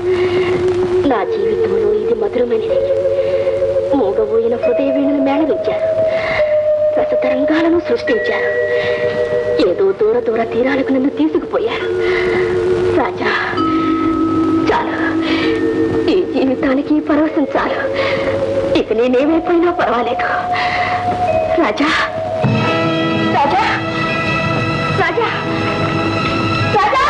నా జీవితంలో ఇది మధురమైనది మూగబోయిన హృదయ వీణులు మేళవించారు రసతరంగాలను సృష్టించారు ఏదో దూర దూర తీరాలకు నన్ను తీసుకుపోయారు రాజా చాలు ఈ జీవితానికి ఈ పరవశం చాలు ఇక నేనేమైపోయినా పర్వాలేదు రాజా రాజా రాజా రాజా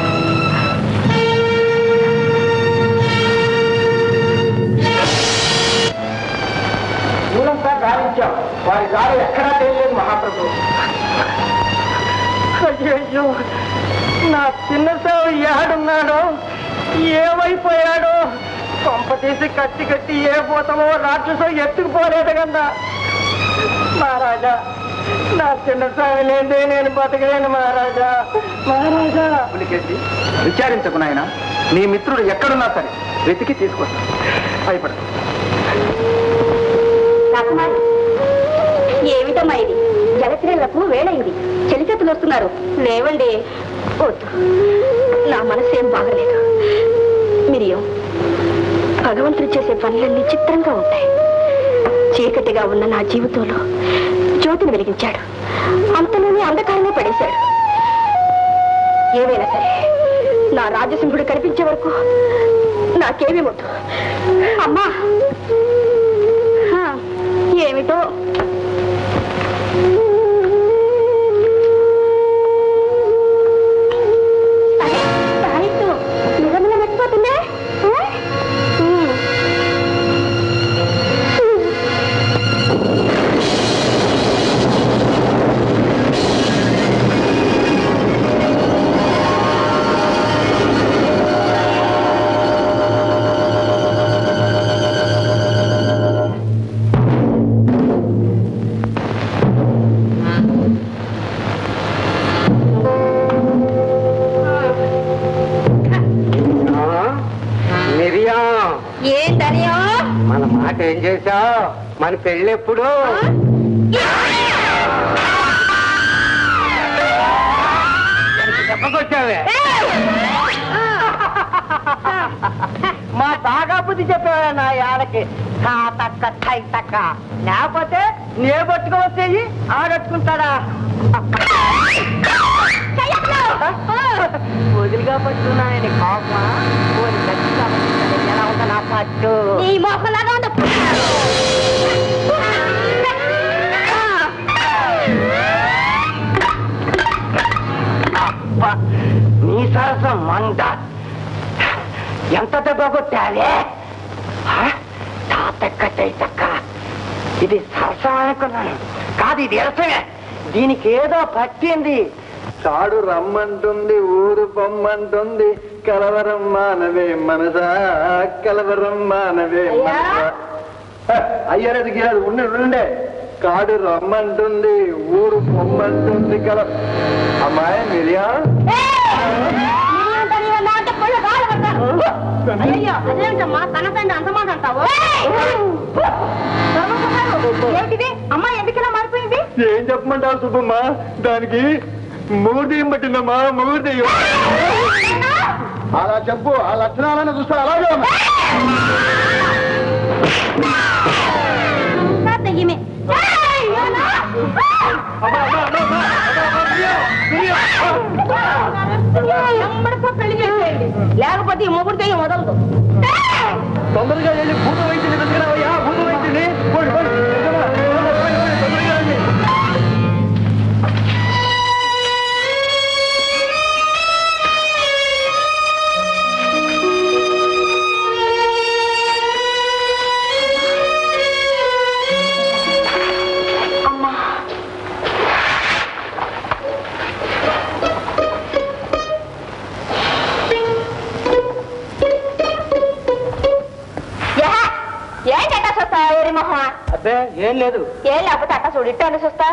ఊరంతా గాలించాం వారి గాలి ఎక్కడా తెలియలేదు మహాప్రభు అయ్యో నా చిన్న సావు ఏడున్నాడో ఏమైపోయాడో కొంప తీసి కత్తి కట్టి ఏ పోతామో రాక్షసో ఎత్తుకుపోలేదు కదా మహారాజా నా చిన్న సావి లేదే నేను బతకలేను మహారాజా మహారాజా పులికేసి విచారించకు నాయన నీ మిత్రుడు ఎక్కడున్నా సరే వెతికి తీసుకొస్తా భయపడదు రాకుమారి ఏమిటమ్మా ఇది జగత్రేళ్లకు వేళైంది చెలికత్తులు వస్తున్నారు లేవండి వద్దు నా మనసేం బాగలేదు మిరియం భగవంతుడు చేసే పనులన్నీ చిత్రంగా ఉంటాయి చీకటిగా ఉన్న నా జీవితంలో జ్యోతిని వెలిగించాడు అంతలోనే అంధకారమే పడేశాడు ఏమైనా సరే నా రాజసింహుడు కనిపించే వరకు నాకేమీ వద్దు అమ్మా హా, ఏమిటో అరే, సాయిస్తూ నిజంగా మర్చిపోతుందే ఆ? ఉమ్. మన పెళ్ళెప్పుడు చెప్పకొచ్చావే మా బాగా బుద్ధి చెప్పావే నా యాడకి కా తక్క టై తక్క లేకపోతే నే పట్టుకోవచ్చేయి ఆడట్టుకుంటాడా వదిలిగా పట్టుకున్నాయని కోపమా పోనీ గట్టిగా పట్టుకున్నాను. ఎలా ఉందా నా పట్టు నీ మొహలాగా ఉంది అబ్బా, నీ సరసం మంద ఎంత దెబ్బ కొట్టావే హ? తాతక్క చైతక్క ఇది సరసం అనుకున్నాను కాదు ఇది ఎరసమే దీనికి ఏదో పట్టింది కాడు రమ్మంటుంది ఊరు పొమ్మంటుంది కలవరం మానవే మనసా కలవరం మానవే మనసా అయ్యారది గీరాదు ఉండే ఉండే కాడు రమ్మంటుంది ఊరు పొమ్మంటుంది కల అమ్మాయి మిరియా అయ్యో అదేంటమ్మా తన తండ్రి అంత మాట అంటావు ఏమిటిది అమ్మా ఎందుకలా మారిపోయింది ఏం చెప్పమంటావు సుబ్బమ్మ దానికి మూర్దీయం పట్టిందమ్మా మూర్దీయం అలా చెప్పు ఆ లక్షణాలను చూస్తే అలాగే ఉన్నా నా దెయ్యమే ఎమ్మడికో పెళ్లి చేసేయండి లేకపోతే ఈ మొగుడు దెయ్యం వదలదు తొందరగా వెళ్ళి భూత వైద్యుని వెతకరావయ్యా భూత వైద్యుని పోండి, పోండి. తొందరగా, పోండి, పోండి, తొందరగా వెళ్ళి. ఏంటట్టా చూస్తా ఏరి మొహ అబ్బే ఏం లేదు ఏం లేకపోతే అట్ట చూడు ఇట్ట చూస్తా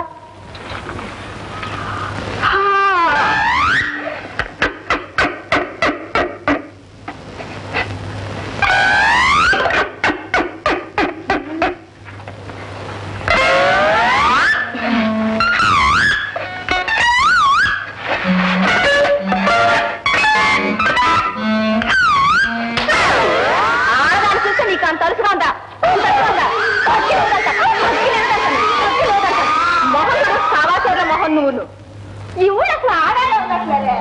ఆడదాన్ని చూస్తే నీకు అంత అలుసుగా ఉందా అంత అలుసుగా ఉందా? పక్కి ఉందంట, పక్కి లేదంట, పక్కి లేదంట. మొహం చూడు, సావాసోడ్ల మొహం నువ్వు ఈ ఊళ్ళో అసలు ఆడాలే ఉండట్లేదే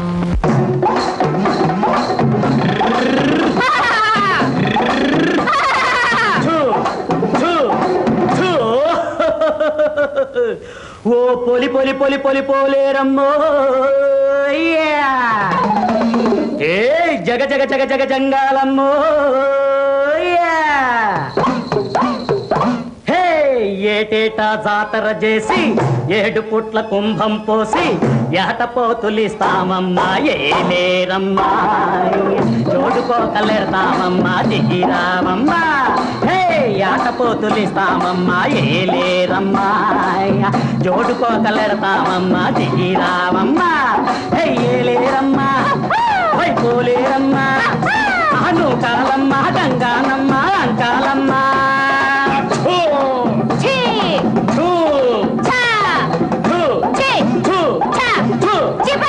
ఓ పొలి పొలి పొలి పొలి పోలేరమ్మో ఏ జగ జగ జగ జగ జంగాలమ్మో హే ఏటేటా జాతర చేసి ఏడు పుట్ల కుంభం పోసి ఏటపోతులిస్తామమ్మా ఏలేరమ్మా జోడుకోకలేస్తామమ్మా దిగిరామమ్మా హే ఏటపోతులిస్తామమ్మా ఏలేరమ్మా జోడుకోకలేడతామమ్మా దిగిరామమ్మా హే ఏలేరమ్మా వైపోలేరమ్మా అను కాలమ్మా గంగానమ్మా అంకాలమ్మా ఛూ! ఛీ! ఛూ! ఛా! ఛూ! ఛీ! ఛూ! ఛా! ఛూ! చిప!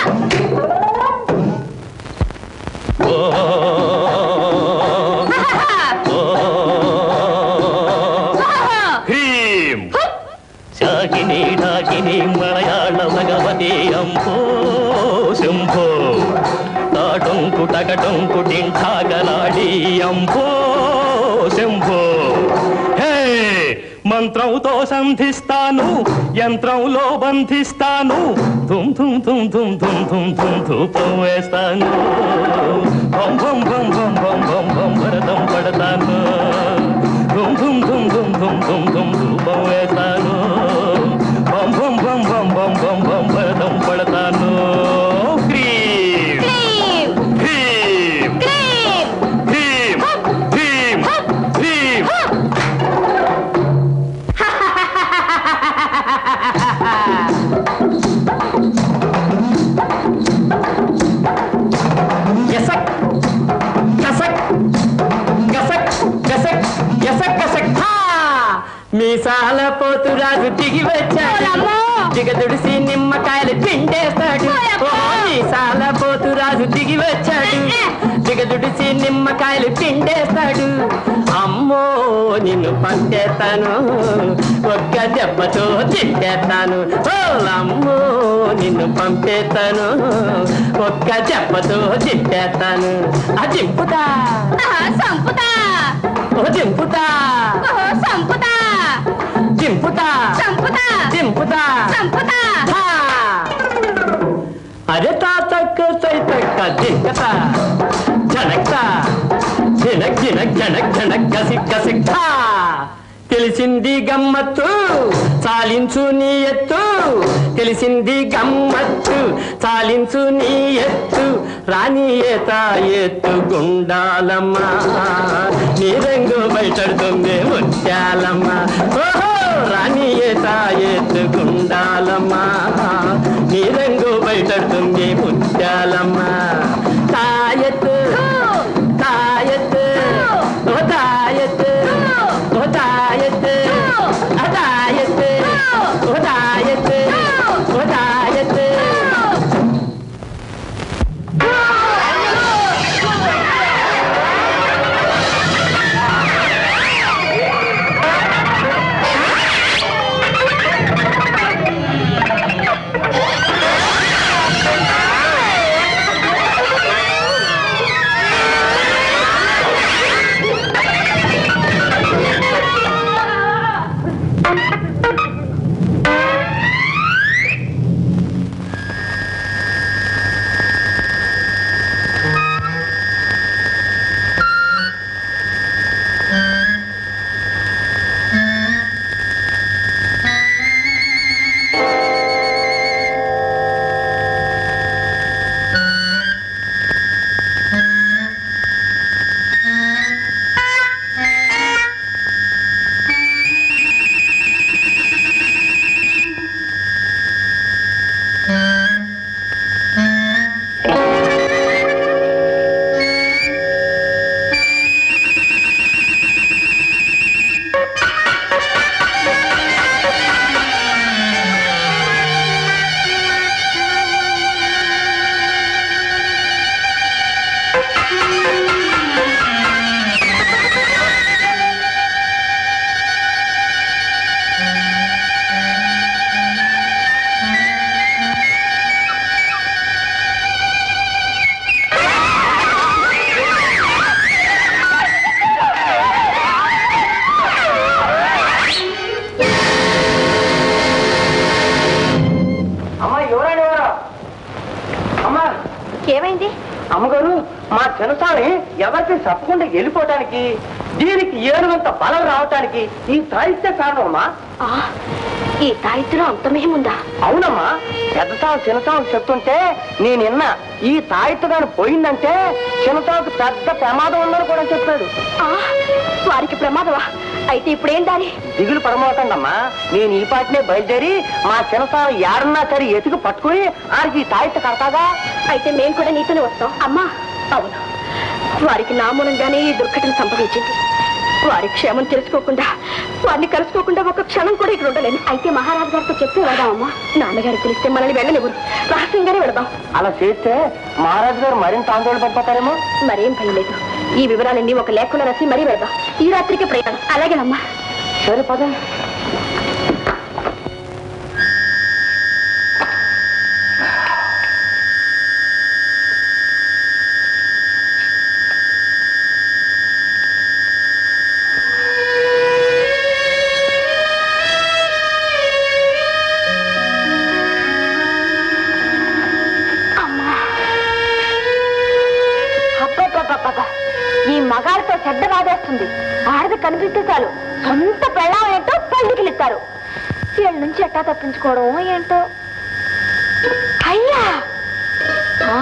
హ్రీం శాకిని ఢాకిని మలయాళ భగవతి అంబో శంభో తాటంకు టకటంకు టింఠాగలాడి అంబో శంభో హే మంత్రంతో సంధిస్తాను యంత్రంలో బంధిస్తాను ధుమ్ ధుమ్ ధుమ్ ధుమ్ ధుమ్ ధుమ్ ధుమ్ ధూపం వేస్తాను భం భం భం భం భం భం భం భరతం పడతాను ధుమ్ ధుమ్ ధుమ్ ధుమ్ ధుమ్ ధుమ్ ధుమ్ ధూపం వేస్తాను భం భం భం భం భం భం భం భరతం పడతాను క్రీం క్రీమ్! క్రీం క్రీమ్! క్రీం క్రీం క్రీం గసక్ గసక్ గసక్ గసక్ గసక్ గసక్ థా మీసాల పోతురాజు దిగి వచ్చాడు దిగదుడిసి నిమ్మకాయలు పిండేస్తాడు ఓ మీసాల పోతురాజు దిగి వచ్చాడు దిగదుడిసి నిమ్మకాయలు పిండేస్తాడు అమ్మో నిన్ను పంటేస్తాను ఒక్క దెబ్బతో తింటేస్తాను ఓ అమ్మో నిన్ను పంపేస్తాను ఒక్క దెబ్బతో తింటేస్తాను ఆ దింపుతా సంపుతా ఓ దింపుతా సంపుతా దింపుతా సంపుతా దింపుతా సంపుతా హా! అరే తాతక్క సైతక్క దిక్కత జనక్త జినక్ జినక్ జనక్ జనక్ గసిక్ గసిక్ ఠా! తెలిసింది గమ్మత్తు చాలించు నీ ఎత్తు తెలిసింది గమ్మత్తు చాలించు నీ ఎత్తు రాణి ఏత ఎత్తు గుండాలమ్మ నీ రంగు బయటడుతుంది ముత్యాలమ్మ ఓహో రాణి ఏత ఎత్తు గుండాలమ్మ నీ రంగు బయటడుతుంది ముత్యాలమ్మ తాయెత్తు తాయెత్తు ఓ తాయెత్తు ఓ తాయెత్తు ఆ తాయెత్తు ఓ తాయెత్తు ఓ తాయెత్తు అమ్మా ఎవరండి ఎవరు అమ్మా ఏమైంది అమ్మగారు మా చిన్నసాని ఎవరికి చెప్పకుండా వెళ్ళిపోవటానికి దీనికి ఏనుగంత బలం రావటానికి ఈ సాహిత్య కారణం అమ్మా ఆ, ఈ తాయిత్తులో అంత మహిముందా అవునమ్మా పెద్ద సాగు చిన్న సాగు చెప్తుంటే నేను విన్నా ఈ తాయిత్తగాను పోయిందంటే చిన్న సాగుకు పెద్ద ప్రమాదం ఉందని కూడా చెప్పాడు ఆ, వారికి ప్రమాదమా అయితే ఇప్పుడేం దారి దిగులు పడమోకండమ్మా నేను ఈ పాటినే బయలుదేరి మా చిన్నసాగు యారున్నా సరే ఎతుకు పట్టుకుని ఆడికి ఈ తాయిత్త కడతాగా అయితే మేము కూడా నీతోనే వస్తాం అమ్మా అవును వారికి నా మూలంగానే ఈ దుర్ఘటన సంభవించింది వారి క్షేమం తెలుసుకోకుండా వారిని కలుసుకోకుండా ఒక క్షణం కూడా ఇక్కడ ఉండలేను అయితే మహారాజు గారితో చెప్పి వెళదామమ్మా నాన్నగారికి తెలిస్తే మనల్ని వెళ్ళనివ్వరు రహస్యంగానే వెళదాం అలా చేస్తే మహారాజు గారు మరింత ఆందోళన పడిపోతారేమో మరేం భయం లేదు ఈ వివరాలన్నీ ఒక లేఖలో రాసి మరీ వెళదాం ఈ రాత్రికి ప్రయాణం అలాగేనమ్మా సరే పదండి అబ్బబ్బబ్బబ్బ. ఈ మగాడితో చెడ్డ బాధేస్తుంది ఆడది కనిపిస్తే చాలు సొంత పెళ్ళం ఏంటో పళ్ళికిలిస్తారు వీళ్ళ నుంచి ఎట్టా తప్పించుకోవడం ఏంటో అయ్యా ఆ.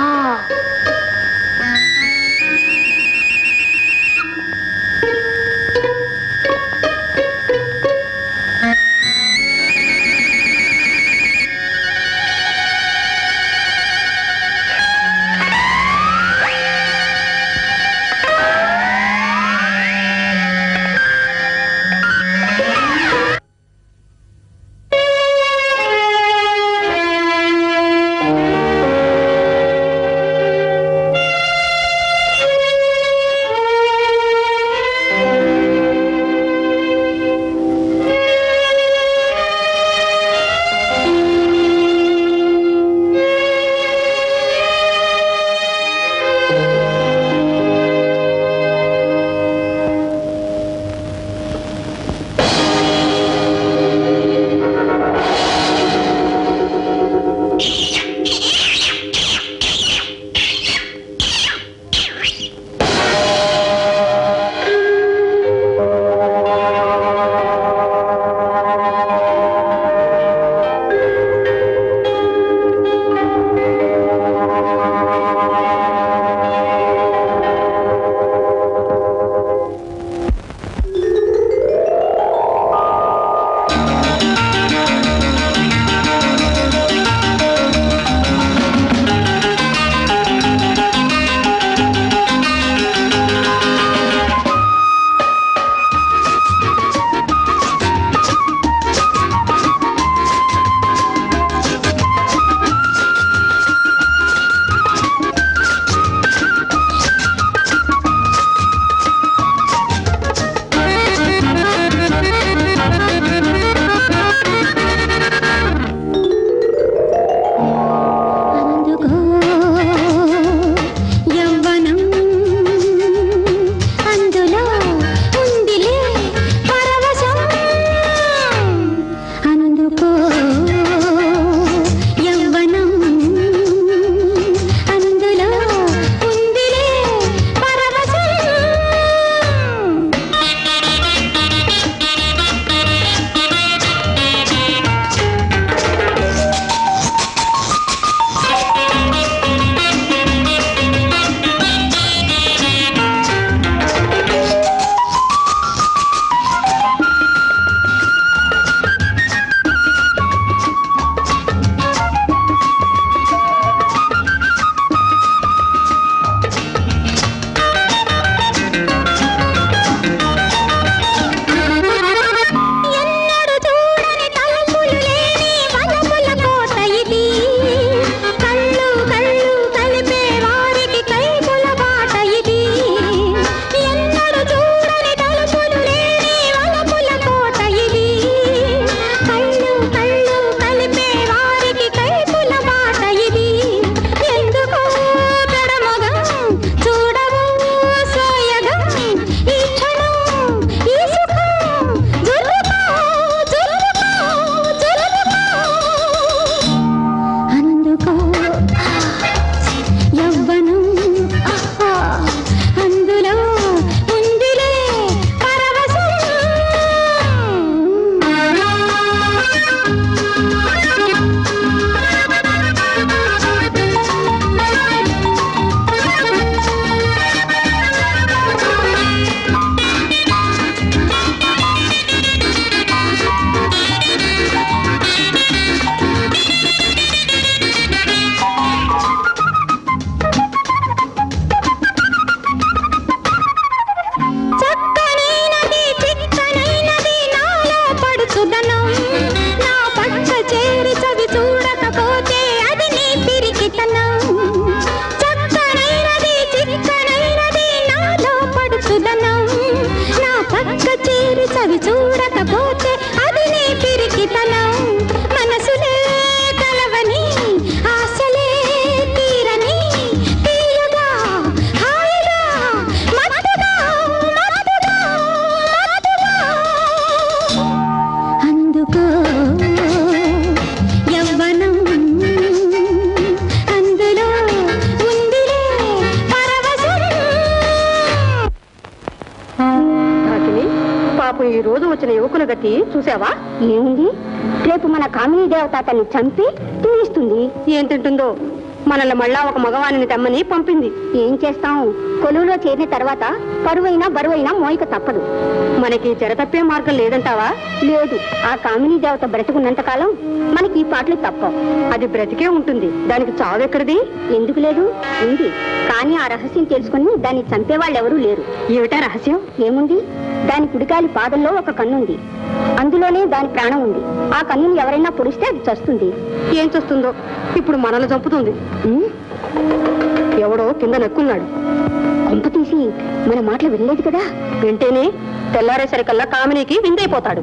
పాపం ఈ రోజు వచ్చిన యువకుల గతి చూసావా ఏముంది రేపు మన కామినీ దేవత అతన్ని చంపి తీయిస్తుంది ఏం తింటుందో మనల్ని మళ్ళా ఒక మగవాణిని తెమ్మని పంపింది ఏం చేస్తాం కొలువులో చేరిన తర్వాత పరువైనా బరువైనా మోయిక తప్పదు మనకి చెర తప్పే మార్గం లేదంటావా లేదు ఆ కామినీ దేవత బ్రతుకున్నంత కాలం మనకి ఈ పాటలు తప్పవు అది బ్రతికే ఉంటుంది దానికి చావెక్కడిది ఎందుకు లేదు ఉంది కానీ ఆ రహస్యం తెలుసుకుని దాన్ని చంపేవాళ్ళు ఎవరూ లేరు ఏమిటా రహస్యం ఏముంది దాని కుడికాలి పాదంలో ఒక కన్నుంది అందులోనే దాని ప్రాణం ఉంది ఆ కన్నుని ఎవరైనా పొడిస్తే అది చస్తుంది ఏం చేస్తుందో ఇప్పుడు మనల్ని చంపుతుంది ఉమ్, ఎవడో కింద నెక్కున్నాడు కొంప తీసి మన మాటలు వినలేదు కదా వింటేనే తెల్లారేసరికల్లా కామినీకి విందైపోతాడు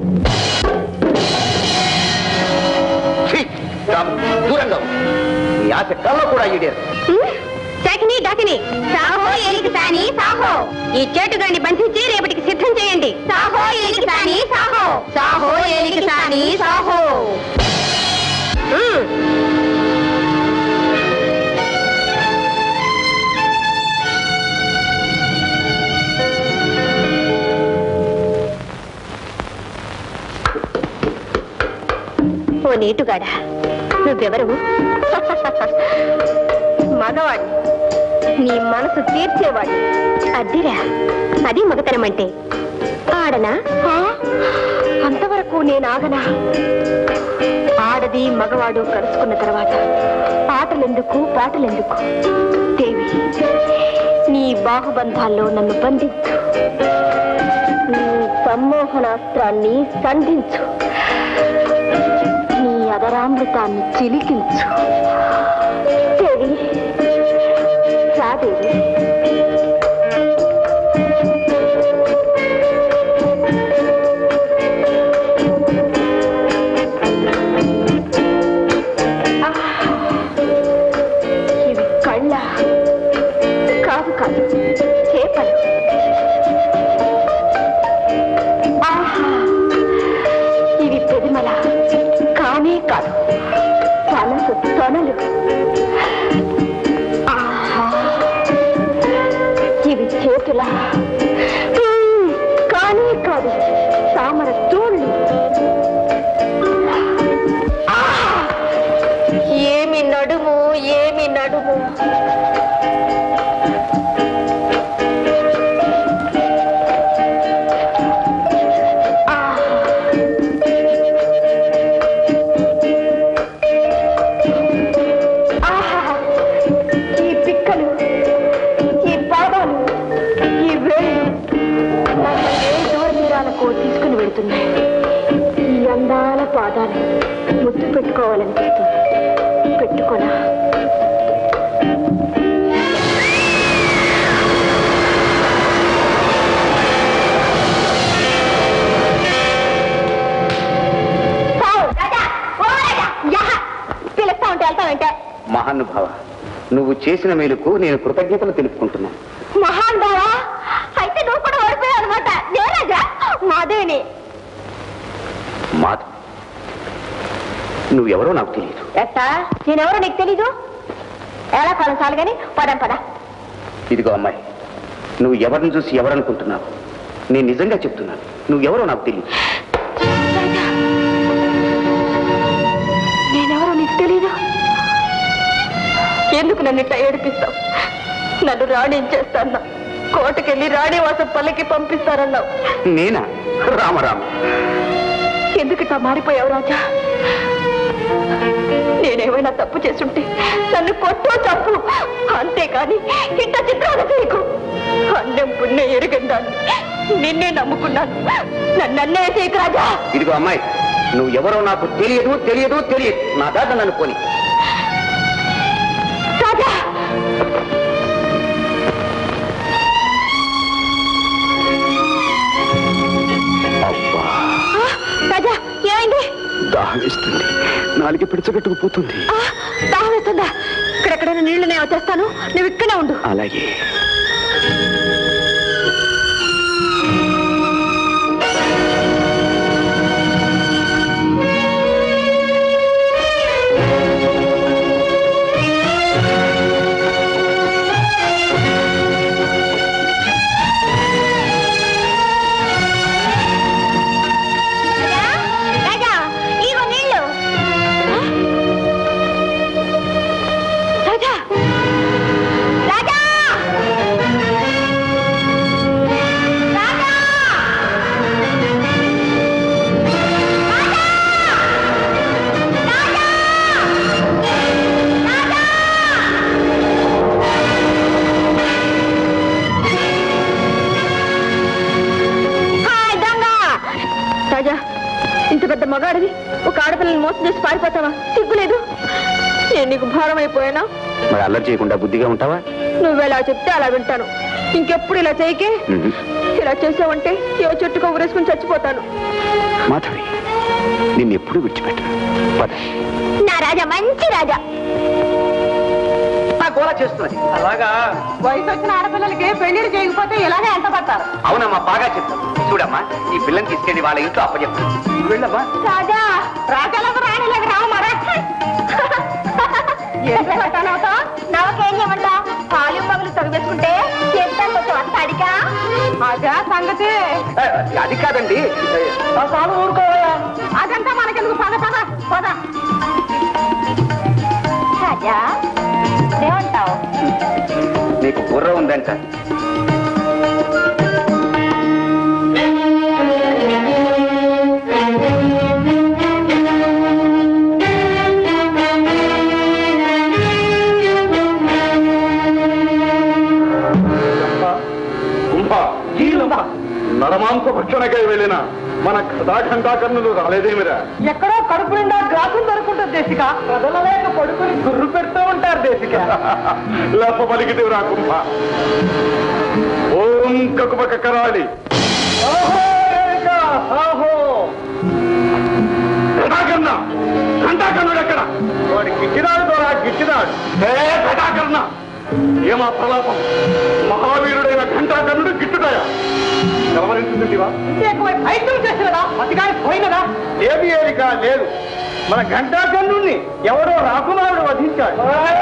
ఛీ! రాము, దూరంగా ఉండు. నీ ఆశ కళ్ళ కూడా ఈడేరు చాకిని డాకిని సాహో ఏలికి సాని సాహో ఈ చేటుగాన్ని బంధించి రేపటికి సిద్ధం చేయండి సాహో ఏలికి సాని సాహో సాహో ఏలికి సాని సాహో ఉమ్. ఓ నీటుగాడా నువ్వెవరు మగవాడు నీ మనసు తీర్చేవాడు అద్దిరా అది మగతనం అంటే ఆడనా ఆ? అంతవరకు నేను ఆగనా ఆడది మగవాడు కలుసుకున్న తర్వాత ఆటలెందుకు పాటలెందుకు దేవి నీ బాహుబంధాల్లో నన్ను బంధించు నీ సమ్మోహనాస్త్రాన్ని సంధించు నీ అదరామృతాన్ని చిలికించు దేవి రాదేవి ఇవి కళ్ళ కాదు కాదు చేపలు ఆహా ఇవి పెదిమల కానే కాదు తనసు తొనలు ఆహా ఇవి చేతుల మ్మ్, కానే కాదు తామర తోళ్ళు ఆహా! ఏమి నడుము ఏమి నడుము ఆహా! ఈ పిక్కలు ఈ పాదాలు ఈ వేళ్ళు నన్ను ఏ దూర తీరాలకు తీసుకుని వెళ్తున్నాయి ఈ అందాల పాదాలు ముద్దు పెట్టుకోవాలనిపిస్తుంది పెట్టుకోనా పిలుస్తా ఉంటే వెళ్తావంటే మహానుభావ నువ్వు చేసిన మేలుకు నేను కృతజ్ఞతలు తెలుపుకుంటున్నాను మహాన్ బావా అయితే నువ్వు కూడా ఓడిపోయావు అనమాట నేరాజా మాదేవిని మాధవ్ నువ్వెవరో నాకు తెలియదు ఎట్టా నేనెవరో నీకు తెలీదు ఎలా కాలం చాలు కానీ పదం పద ఇదిగో అమ్మాయి నువ్వు ఎవరిని చూసి ఎవరనుకుంటున్నావు నేను నిజంగా చెప్తున్నాను నువ్వెవరో నాకు తెలియదు నేనెవరో నీకు తెలీదు ఎందుకు నన్ను ఇట్లా ఏడిపిస్తావు నన్ను రాణించేస్తాన్నా కోటకెళ్ళి రాణివాసం పల్లెకి పంపిస్తారన్నావు నేనా రామరామ ఎందుకు ఇట్లా మారిపోయావు రాజా నేనేమైనా తప్పు చేసుంటే నన్ను కొట్టు చంపు అంతేకాని ఇంత చిత్రాలు చేయకు అన్నం పుణ్యం ఎరుగని దాన్ని నిన్నే నమ్ముకున్నాను నన్ను అన్నే చేయకు రాజా ఇదిగో అమ్మాయి నువ్వు ఎవరో నాకు తెలియదు తెలియదు తెలియదు నా దాకా నన్ను పోని రాజా అబ్బా ఆ, రాజా ఏమైంది దాహం వేస్తుంది నాలుగు పిడిచగట్టుకుపోతుంది ఆ, దాహం వేస్తుందా ఇక్కడెక్కడైనా నీళ్లు నేను వచ్చేస్తాను నువ్వు ఇక్కడే ఉండు అలాగే మోసం చేసి పారిపోతావా సిగ్గులేదు నేను నీకు భారం అయిపోయానా మరి అల్లరి చేయకుండా బుద్ధిగా ఉంటావా నువ్వు ఎలా చెప్తే అలా వింటాను ఇంకెప్పుడు ఇలా చేయకే ఇలా చేసావంటే ఏ చెట్టుకు ఊరేసుకుని చచ్చిపోతాను మాధవి నిన్ను ఎప్పుడు విడిచిపెట్టను పద నా రాజా మంచి రాజా నా గోల చేస్తున్నది అలాగా వయసు వచ్చిన ఆడపిల్లలకి పెళ్లిళ్ళు చేయకపోతే ఇలాగే ఎంత పడతారు అవునమ్మా బాగా చెప్తాను చూడమ్మా ఈ పిల్లని తీసుకెళ్లి వాళ్ళ ఇంట్లో అప్పచెప్తాను వెళ్ళమ్మా రాజా రాజాలకు రాణిలకు రావు మరా నవకేం చేయమంటా పాలు పగులు తొలగేసుకుంటే చేస్తాను కొంచెం వస్తాడికా అదా సంగతి ఏ, అది కాదండి చాలు ఊరుకోవయా అదంతా మనకెందుకు పద పద పద రాజా ఏమంటావు నీకు బుర్ర ఉందంట కుంభ నరమాంస భక్షణకై వెళ్ళిన మన కథాఖండాకర్ణులు రాలేదేమిరా ఎక్కడో కడుపు నిండా గ్రాసులు దొరుకుంటుంది దేశిక ప్రజల లేక పడుకుని గుర్రు పెడుతూ ఉంటారు దేశిక లప్ప పలికితివిరా కుంభ ఓం కకుబక కరాళి ఓహో రేణుక, ఓహో ఘటాకర్ణ ఘంటాకర్ణుడు ఎక్కడ వాడి గిచ్చినాడు ద్వారా గిచ్చినాడు ఏ ఘటాకర్ణ ఏమా ప్రలాపం మహావీరుడైన ఘంటాకర్ణుడు గిట్టుటాయా గమనించుకుంటివా ఇంకేకవైపు ప్రయత్నం చేసినదా అతిగాని పోయినదా ఏది ఏదిక లేదు మన ఘంటాకర్ణుణ్ణి ఎవరో రాకుమారుడు వధించాడు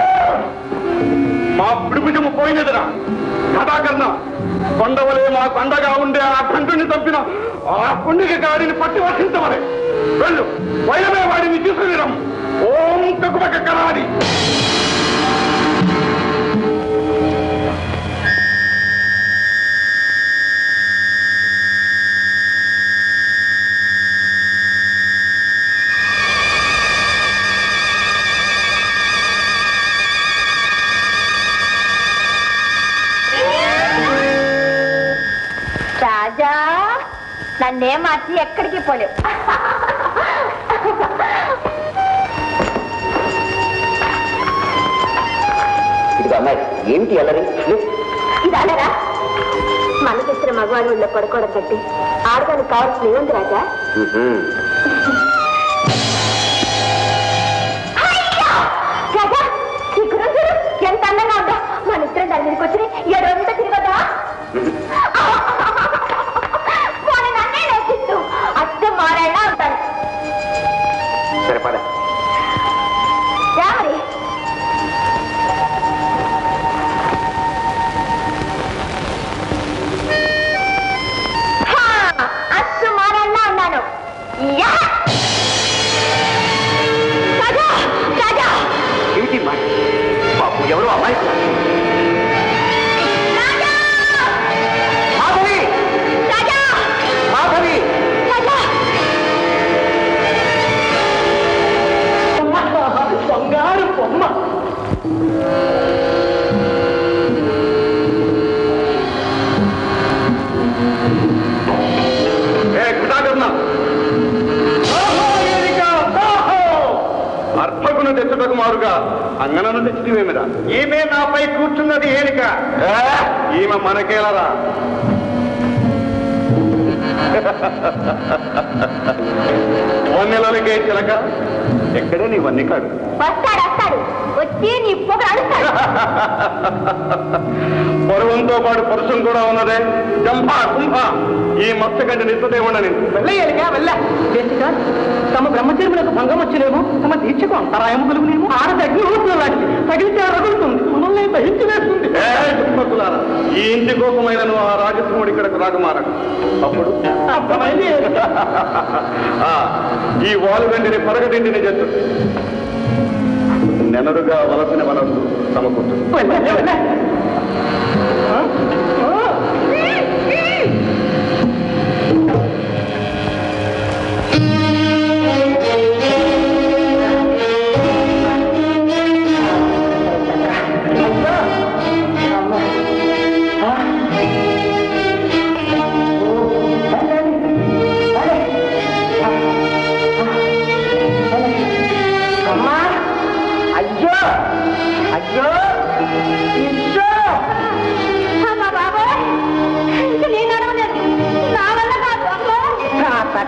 మా పిడుపుజము పోయినదిరా ఘటాకర్ణ కొండవలే మా కొండగా ఉండే ఆ ఘంటుని చంపిన ఆ పుణ్యక గాడిని పట్టి వర్షించవలే వెళ్ళు వైరమే వాడిని తీసుకునిరం ఓం కకుబక కరాడి రాజా నన్నే మార్చి ఎక్కడికి పోలేవు ఇది అమ్మాయి ఏమిటి అల్లరి ఇది అనరా మనకిచ్చిన మగవాడి ఉన్న పడుకోవడం కట్టి ఆడదానికి కావాల్సిన ఏముంది రాజా అయ్యో! రాజా ఈ గుర్రం చూడు ఎంత అందంగా ఉందో మన ఇద్దరం దాని మీదకి వచ్చి ఏడు రోజులతో తిరిగొద్దా వాడు నన్నే నేర్పిస్తూ అచ్చం మారాయణ ఉంటాను సరే పద రామరి హా, అచ్చు మారాయణ అన్నాను యా! రాజా రాజా ఏమిటి మాట బాబు ఎవరు అమ్మాయి రాజా మాధవి రాజా మాధవి రాజా బంగారు బొమ్మ ఏ ఘటాకర్ణ ఓహో ఏలిక, ఓహో అర్భకును తెచ్చుటకు మారుగా అంగనను తెచ్చివేమిరా ఈమె నాపై కూర్చున్నది ఏలిక ఏ, ఈమె మనకేలరా వన్నెలకే చిలక ఎక్కడే నీ వన్ని కాడు వస్తాడు వస్తాడు వచ్చి నీ పొగ అడుస్తాడు పరువంతో పాటు పరుషం కూడా ఉన్నదే జంభ కుంభ ఈ మత్స్యకంటి నిత్యదేవుండ నేను వెళ్ళ ఏలిక వెళ్ళ దేశిక తమ బ్రహ్మచర్యములకు భంగం వచ్చినేమో తమ దీక్షకు అంతరాయము కలుగునేమో ఆడది అగ్ని ఊపుల లాంటిది తగిలితే రగులుతుంది మనల్ని దహించి వేస్తుంది ఏ దుర్మతులారా, ఈ ఇంటి కోసమైన నువ్వు ఆ రాజసింహుడు ఇక్కడకు రాకుమారడు అప్పుడు అర్థమైంది ఏలిక. ఆ, ఈ వాలు వెండిని పరగటింటిని చేస్తు నెనరుగా వలసిన వనరు సమకూర్చు వెళ్ళ వెళ్ళ ఆ? ఆ?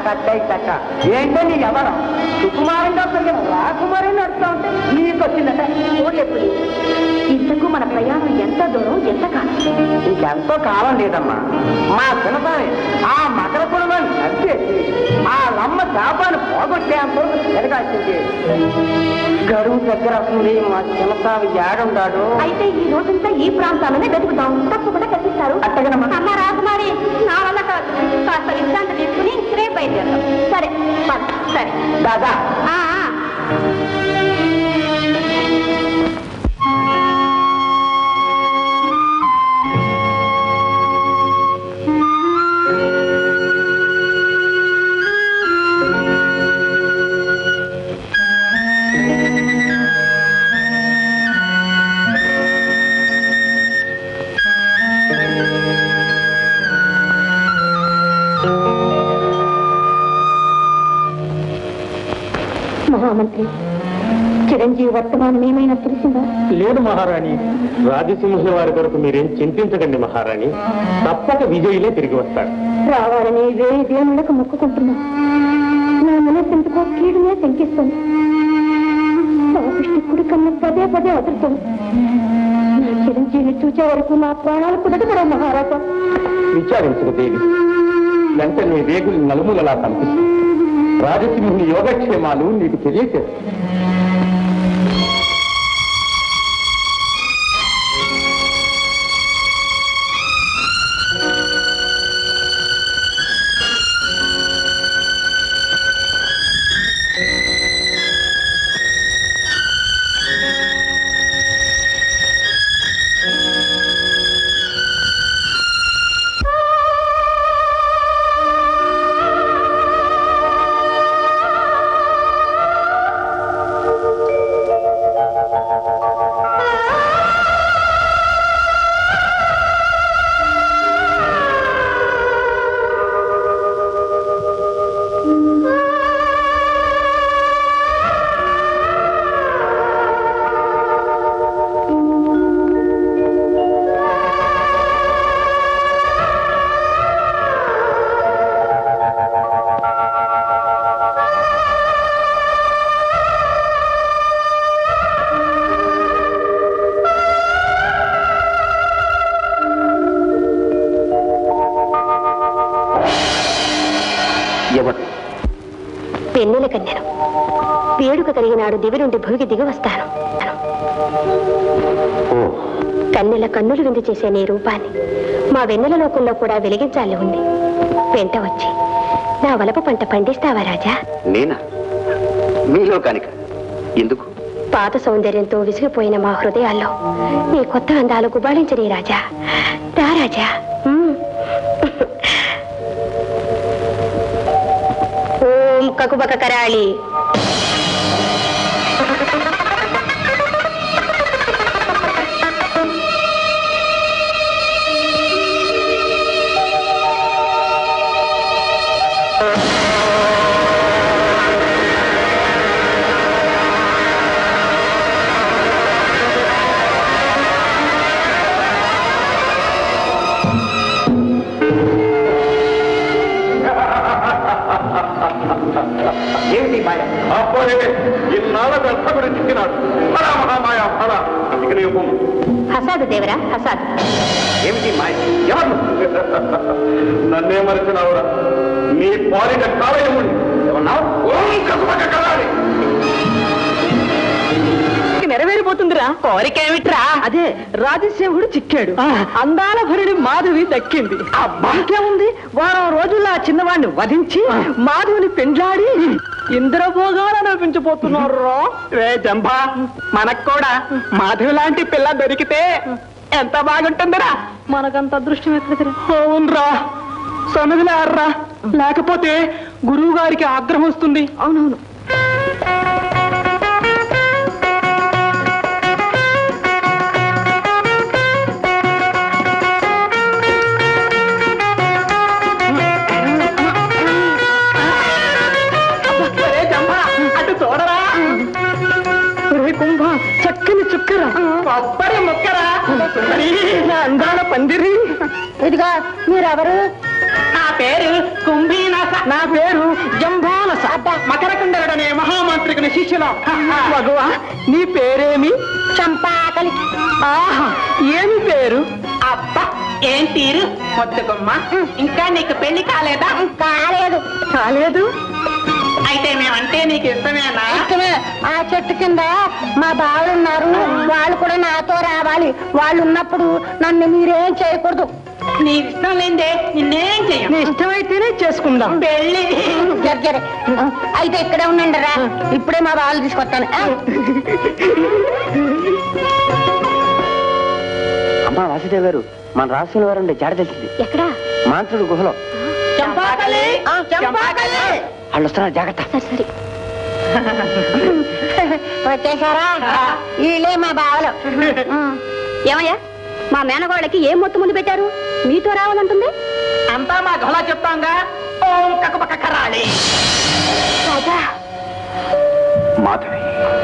కట్టాయి చక్క ఏంటో నీ ఎవరం సుకుమారంగా పెరిగిన రాకుమారి నడుస్తా ఉంటే నీకు వచ్చిందట ఓలెప్పుడు ఇంతకు మన ప్రయాణం ఎంత దూరం ఎంత కాలం ఇంకెంతో కాలం లేదమ్మా మా చిన్నతానే ఆ మకర కుటుంబాన్ని చంపేసి ఆ లమ్మ శాపాన్ని పోగొట్టేంత ఎదగాల్సింది గడువు దగ్గర వస్తుంది మా చిన్నతావి ఏడుంటాడు అయితే ఈ రోజంతా ఈ ప్రాంతాలనే వెతుకుతాం తప్పకుండా కనిపిస్తారు అట్టగనమ్మా. అమ్మ రాకుమారి నా వల్ల కాదు కాస్త విశ్రాంతి తీసుకుని రేపు బయలుదేరుతాం సరే పద. సరే దాదా ఆ, ఆ. మహామంత్రి చిరంజీవి వర్తమానం ఏమైనా తెలిసిందా లేదు మహారాణి రాజసింహుల వారి కొరకు మీరేం చింతించకండి మహారాణి తప్పక విజయులే తిరిగి వస్తారు రావాలని వేరే దేవుళ్ళకు మొక్కుకుంటున్నా నా మనసు ఎందుకో కీడునే శంకిస్తుంది పాపిష్టి కుడి కన్నా పదే పదే వదులుతుంది నా చిరంజీవిని చూసే వరకు నా ప్రాణాలు కుదటపడే మహారాజా విచారించు దేవి వెంటనే వేగులు నలుమూలలా కనిపిస్తుంది రాజసింహుని యోగక్షేమాలు నీకు తెలియచేస్తాయి ఎవరు పెన్నెల కన్యను వేడుక కలిగినాడు దివి నుండి భూమికి దిగి వస్తాను ఓ కన్నెల కన్నులు విందు చేసే నీ రూపాన్ని మా వెన్నెల లోకంలో కూడా వెలిగించాలి ఉంది వెంట వచ్చి నా వలపు పంట పండిస్తావా రాజా నేనా మీలో కానిక ఎందుకు పాత సౌందర్యంతో విసిగిపోయిన మా హృదయాల్లో నీ కొత్త అందాలు గుబాళించని రాజా రా రాజా మ్మ్. ఓం కకుబక కరాళి ఏమిటి మాయ అప్పుడే ఇన్నాళ్ళ వ్యర్థకుడు చిక్కినాడు ఫలా మహామాయ ఫల ఇక నీవు పొమ్ము. హసాదు దేవరా హసాదు ఏమిటి మాయ ఎవరు నన్నే మరిచినావురా నీ పాలిట కాలయముని ఏమన్నావు ఓం కసుమక కలాలి నెరవేరిపోతుందిరా కోరికేమిట్రా అదే రాజశేవుడు చిక్కాడు అందాల భరుడి మాధవి దక్కింది ఇంకేముంది వారం రోజుల్లో ఆ చిన్నవాడిని వధించి మాధవిని పెండ్లాడి ఇంద్రభోగాలు అనిపించబోతున్నారు రే జంభా మనకు కూడా మాధవి లాంటి పిల్ల దొరికితే ఎంత బాగుంటుందిరా మనకంత అదృష్టం ఎక్కడిదిరా అవునరా సన్నదిలారా లేకపోతే గురువు గారికి ఆగ్రహం వస్తుంది అవునవును ఒరే జంభ, అటు చూడరా ఒరే కుంభ చక్కని చుక్కరా కొబ్బరి ముక్కరా సుందరి, నా అందాల పందిరి ఇదిగా మీరెవరు ఆ పేరు కుంభీనస నా పేరు జంభానస మకరకుండలుడనే మహామంత్రికుని శిష్యులం మగువా నీ పేరేమి చంపాకలి ఆహా ఏమి పేరు అబ్బా ఏం తీరు మొద్దుగుమ్మ ఇంకా నీకు పెళ్లి కాలేదా కాలేదు కాలేదు అయితే మేమంటే నీకు ఇష్టమేనా ఇష్టమే ఆ చెట్టు కింద మా బావులు ఉన్నారు వాళ్ళు కూడా నాతో రావాలి వాళ్ళు ఉన్నప్పుడు నన్ను మీరేం చేయకూడదు నీ ఇష్టం లేదే నిన్నేం చెయ్యం నీ ఇష్టమైతేనే చేసుకుందాం పెళ్లి జర జర. అయితే ఇక్కడే ఉండండి రా ఇప్పుడే మా బావులు తీసుకొస్తాను ఆ? అమ్మా వాసుదేవ్ గారు మన రాసిన వారు జాడ తెలిసింది ఎక్కడా మాంత్రుడు గుహలో చంపాకలి చంపాకలి వాళ్ళు వస్తున్నారు జాగ్రత్త సరే సరే వచ్చేసారా వీళ్ళే మా బావలు ఏమయ్యా మా మేనగోళ్ళకి ఏం మొత్తం ముందు పెట్టారు మీతో రావాలంటుంది అంతా మా గొల చెప్తాంగా ఓం కకపక కరాళి మాధవి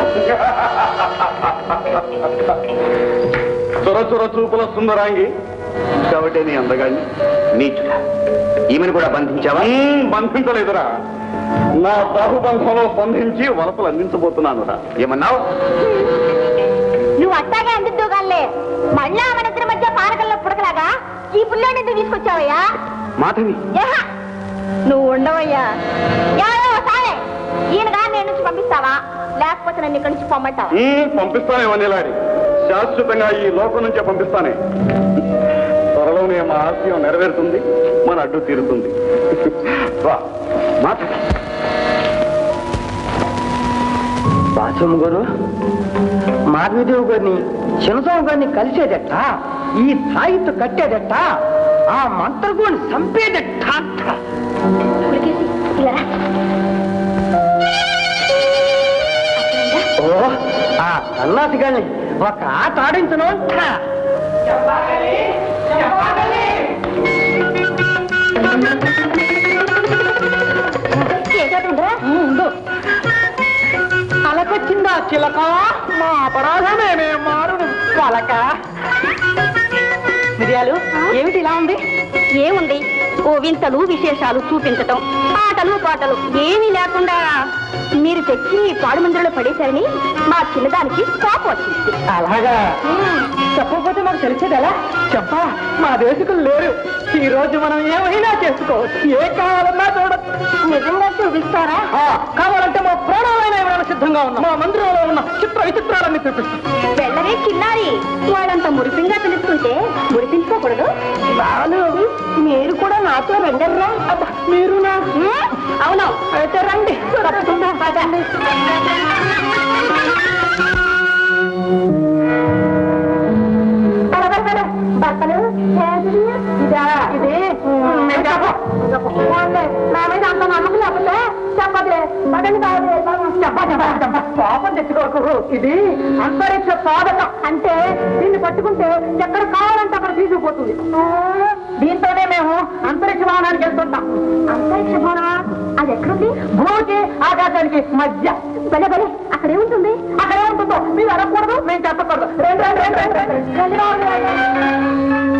చొర చొర చూపుల సుందరాంగి కాబట్టి నీ అందగాన్ని నీచుడా ఈమెను కూడా బంధించావా బంధించలేదురా నా బాహుబంధంలో బంధించి వలపలు అందించబోతున్నానురా ఏమన్నావు నువ్వు అట్టాగే అందిద్దుగాలే మళ్ళీ మన ఇద్దరి మధ్య పానకల్లో పుడకలాగా ఈ పుల్లోని ఎందుకు తీసుకొచ్చావయ్యా మాధవి ఏహ! నువ్వు ఉండవయ్యా యావో సాలే ఈయనగా నేను నుంచి పంపిస్తావా లేకపోతే నన్ను ఇక్కడి నుంచి పొమ్మంటావా ఉమ్, పంపిస్తానే వన్నెలాడి శాశ్వతంగా ఈ లోకం నుంచే పంపిస్తానే త్వరలోనే మా ఆశయం నెరవేరుతుంది మన అడ్డు తీరుతుంది రా మాధవి బాసమ్మ గారు మాధవదేవ్ గారిని చిన్నస్వామి గారిని కలిసేదట ఈ తాయితో కట్టేదట ఆ మంత్రగోని చంపేదట అంట. పులికేసి ఇలా రా. ఓ ఆ సన్నాసి గారిని ఒక ఆట ఆడించను అంట ఉండు అలకొచ్చిందా చిలక మా అపరాధమేమే మారుడు పలక మిరియాలు ఏమిటి ఇలా ఉంది ఏముంది ఓ వింతలు విశేషాలు చూపించటం ఆటలు పాటలు ఏమీ లేకుండా మీరు తెచ్చి పాడు మందిరంలో పడేశారని మా చిన్నదానికి కోపం వచ్చింది అలాగా చెప్పకపోతే మాకు తెలిసేది ఎలా చెప్పా మా దేశకులు లేరు ఈ రోజు మనం ఏమైనా చేసుకోవచ్చు ఏ కావాలన్నా చూడొచ్చు నిజంగా చూపిస్తారా ఆ, కావాలంటే మా ప్రాణాలైనా ఇవ్వడానికి సిద్ధంగా ఉన్నాం మా మందిరంలో ఉన్న చిత్ర విచిత్రాలన్నీ చూపిస్తాం వెళ్ళరే చిన్నారి వాళ్ళంత మురిపింగా పిలుస్తుంటే మురిపించుకోకూడదు బాలు మీరు కూడా నాతో రండర్రా అబ్బా, మీరు నా అవును అయితే రండి తప్పకుండా పదండి. పద, పద, పద. బట్టలు చేతులు, ఇదా ఇది నేను చెప్పు. పోన్లే, నా మీద అంత నమ్మకం లేకపోతే చెప్పదే పదండి కాదు చెప్ప, చెప్ప, చెప్ప. పాపం తెచ్చుకోకు ఇది అంతరిక్ష సాధకం అంటే దీన్ని పట్టుకుంటే ఎక్కడ కావాలంటే అక్కడ తీసుకుపోతుంది దీంతోనే మేము అంతరిక్ష వాహనానికి వెళ్తుంటాం అంతరిక్ష భవనమా అది ఎక్కడుంది భూమికి ఆకాశానికి మధ్య భలే భలే అక్కడ ఏముంటుంది అక్కడ ఏముంటుందో మీరు అడగకూడదు మేము చెప్పకూడదు రండి రండి రండి రండి రండి. రండి, రావాలి, రావాలి.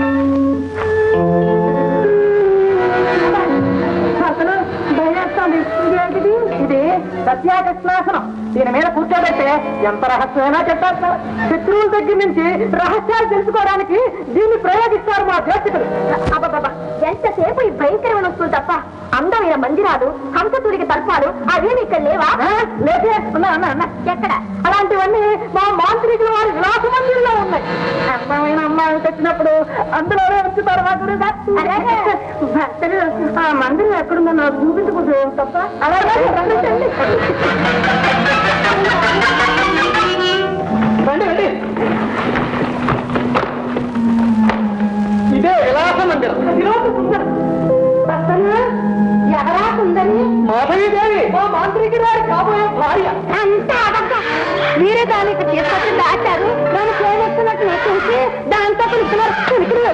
అసలు భయస్తుంది ఇదేంటిది ఇది సత్యాకృష్ణాసనం దీని మీద కూర్చోబెట్టే ఎంత రహస్యమైనా చెప్పేస్తారు శత్రువుల దగ్గర నుంచి రహస్యాలు తెలుసుకోవడానికి దీన్ని ప్రయోగిస్తారు మా జ్యోతికులు అబ్బబ్బబ్బా ఎంతసేపు ఈ భయంకరమైన వస్తువులు తప్ప అందమైన మందిరాలు హంసతుడికి తల్పాలు అవేమి ఇక్కడ లేవా లేదే ఉన్నా అన్న అన్న ఎక్కడ అలాంటివన్నీ మా మాంత్రికుల వారి విలాస మందిరంలో ఉన్నాయి అందమైన అమ్మాయిలు తెచ్చినప్పుడు అందులోనే ఉంచుతారు మా గురువు అలాగే. భక్తులు ఆ మందిరం ఎక్కడుందో నాకు చూపించకూడదు తప్ప అలాగే రండి, రండి. రండి రండి ఇదే విలాస మందిరం విలాస సుందరం. భక్తులు, ఎవరా సుందరి మాధవీదేవి మా మాంత్రికుడి వారి కాబోయే భార్య అంతా అబద్ధం మీరే దాన్ని ఇక్కడ తీసుకొచ్చి దాచారు నన్ను చేయవస్తున్నట్టు చూసి దాంతో పిలుస్తున్నారు పిలికిరి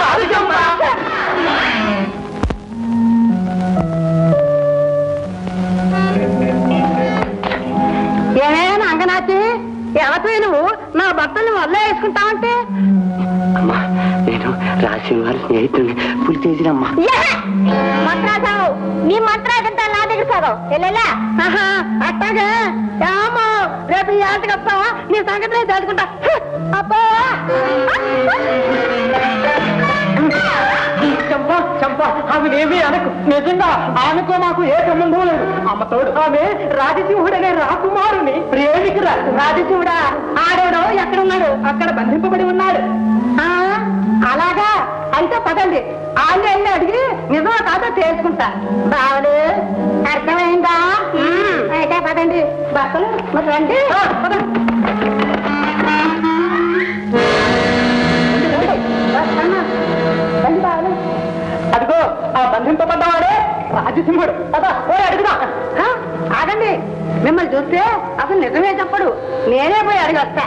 ఏమేనా అంగనాచి ఎవరితో నువ్వు నా భర్తని వల్ల వేసుకుంటావంటే అమ్మా నేను రాసిన వారి స్నేహితుడిని పులి చేసినమ్మా మంత్రాసావు నీ మంత్రాదంతా నా దగ్గర సాగవు వెళ్ళా అట్టాగా ఏమో రేపు ఈ ఆటకు వస్తావా నీ సంగతి నేను తెలుసుకుంటా అబ్బా చంపా చంపా ఆమెనేమి అనకు నిజంగా ఆమెతో మాకు ఏ సంబంధం లేదు అమ్మ తోడు ఆమె రాజసింహుడనే రాకుమారుని ప్రేమికురా రాజశివుడా ఆడవడం ఎక్కడున్నాడు అక్కడ బంధింపబడి ఉన్నాడు ఆ, అలాగా అయితే పదండి ఆన్లైన్ అడిగి నిజమా కాదో తెలుసుకుంటా బావలు అర్థమైందా అయితే పదండి భర్తలు మరి రండి పదండి. రండి, వస్తాను. రండి బావలు. అదిగో ఆ బంధింపబడ్డవాడే రాజసింహుడు పద పోయి అడుగుదా ఆ, ఆగండి మిమ్మల్ని చూస్తే అసలు నిజమే చెప్పడు నేనే పోయి అడిగి వస్తా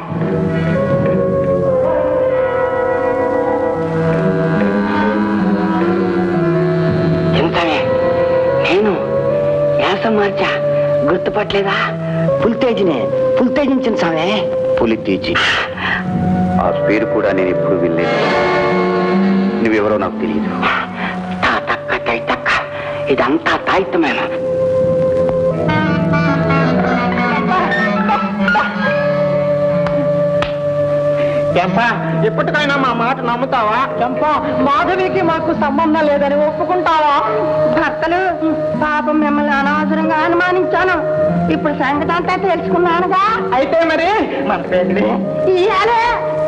ఎంతమే నేను యాసం మార్చా గుర్తుపట్టలేదా పుల్తేజినే పుల్తేజించిన సామే పులితేజి ఆ పేరు కూడా నేను ఎప్పుడు వినలేదు నువ్వెవరో నాకు తెలియదు తా తక్క తై తక్క ఇదంతా తాయితమేనా చెంప ఎప్పటికైనా మా మాట నమ్ముతావా చెంప మాధవికి మాకు సంబంధం లేదని ఒప్పుకుంటావా భర్తలు పాపం మిమ్మల్ని అనవసరంగా అనుమానించాను ఇప్పుడు సంగతి అంతా తెలుసుకున్నానుగా అయితే మరి మన పేరు ఇయ్యాలే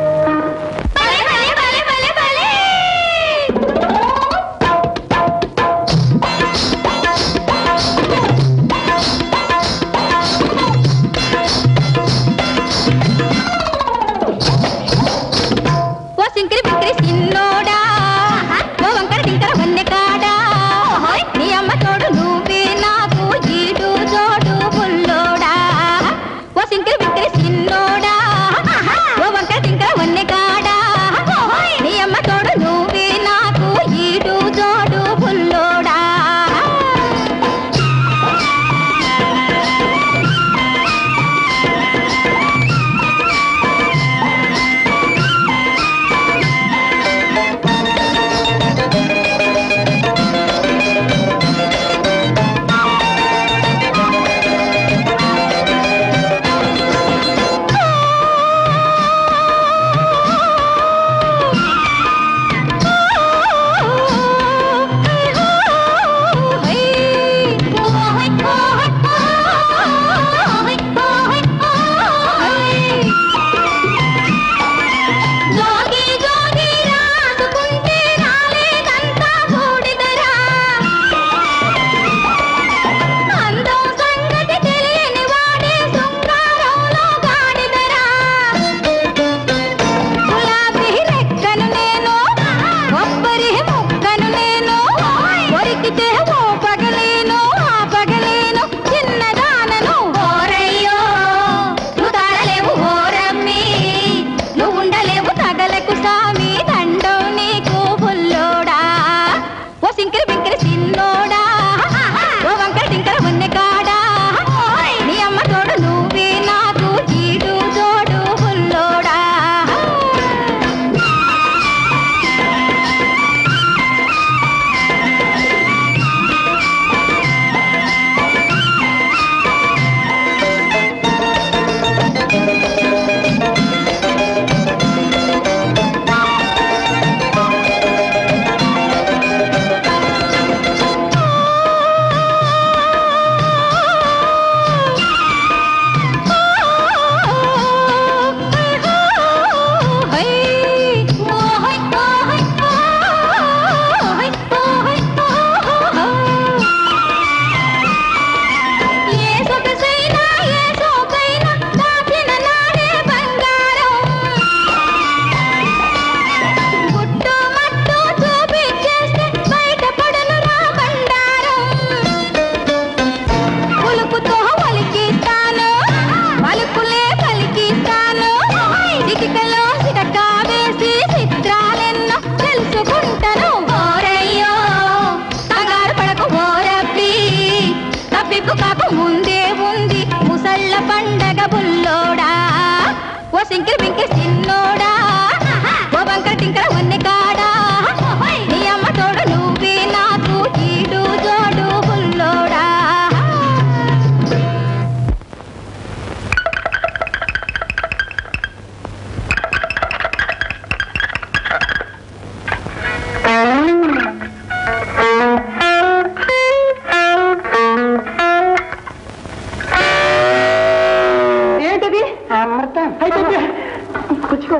ఓ సింకిరి బిక్కిరి సిన్నోడా ఓ వంకర టింకర వన్నె కాడా నీ అమ్మ తోడు నువ్వే నాకు ఈడు జోడు బుల్లోడా ఓ సింకిరి బిక్కిరి సిన్నోడా ఓ వంకర టింకర వన్నె కాడా నీ అమ్మ తోడు నువ్వే నాకు ఈడు జోడు బుల్లోడా జోగి జోగి రాసుకుంటే రాలేదంతా బూడిదరా అందం సంగతి తెలియని వాడే శృంగారంలో గాడిదరా గులాబీ రెక్కను నేను కొబ్బరి ముక్కను నేను కొరికితే ఓ పగలేను ఆ పగలేను చిన్నదానను ఓరయ్యో నువ్వు తాళలేవు ఓరమ్మి నువ్వు ఉండలేవు తగలకు సామి దండం నీకు బుల్లోడా ఓ సింకిరి బింకిరి సిన్నోడా ఓ వంకర టింకర ఉన్నె కాడా నీ అమ్మ తోడు నువ్వే నాకు ఈడు జోడు బుల్లోడా ఏ సొగసైనా ఏ సోకైనా దాచిన నాడే బంగారం గుట్టు మట్టు చూపించేస్తే బయటపడను రా బండారం పులుకుతో ఒలికిస్తాను పలుకులే పలికిస్తాను చిటికలో చిటక వేసి చిత్రాలెన్నో తెలుసుకుంటాను ఓరయ్యో కంగారు పడకు ఓరబ్బి తప్పిపు కాకు ముందే ఉంది ముసళ్ళ పండగ బుల్లోడా ఓ సింకిరి బింకిరి సిన్నోడా ఓ వంకర టింకర వన్నె కాడా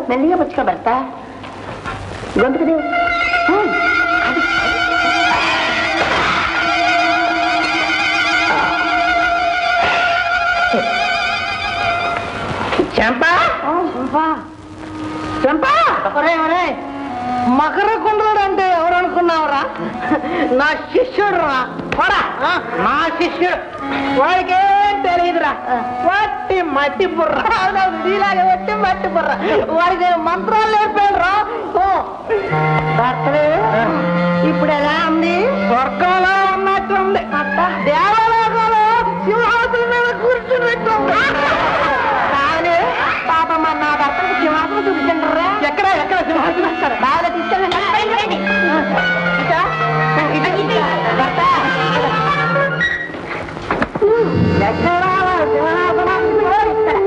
మెల్లిగా పుచ్చుకో భర్త గొంతుకుది చెంపా చెంపా ఒరే ఒరే మకర కుండలుడు అంటే ఎవరు అనుకున్నావురా నా శిష్యుడు రా పోరా ఆ, నా శిష్యుడు వాడికేం తెలియదురా వట్టి మట్టి బుర్ర అవునవును, నీలాగే వట్టి మట్టి బుర్ర వాడికి మంత్రాలు నేర్పాడు రా ఇప్పుడు ఎలా ఉంది స్వర్గంలో ఉన్నట్టు ఉంది దేవలోకంలో సింహాసనం మీద కూర్చున్నట్టు ఉంది కానీ పాపం మన నా భర్తకు సింహాసనం చూపించండి ఎక్కడ ఎక్కడ సింహాసనం బాగా తీసుకెళ్ళండి ఇంకా? భర్త. ఎక్కడ సింహాసనం ఇక్కడ.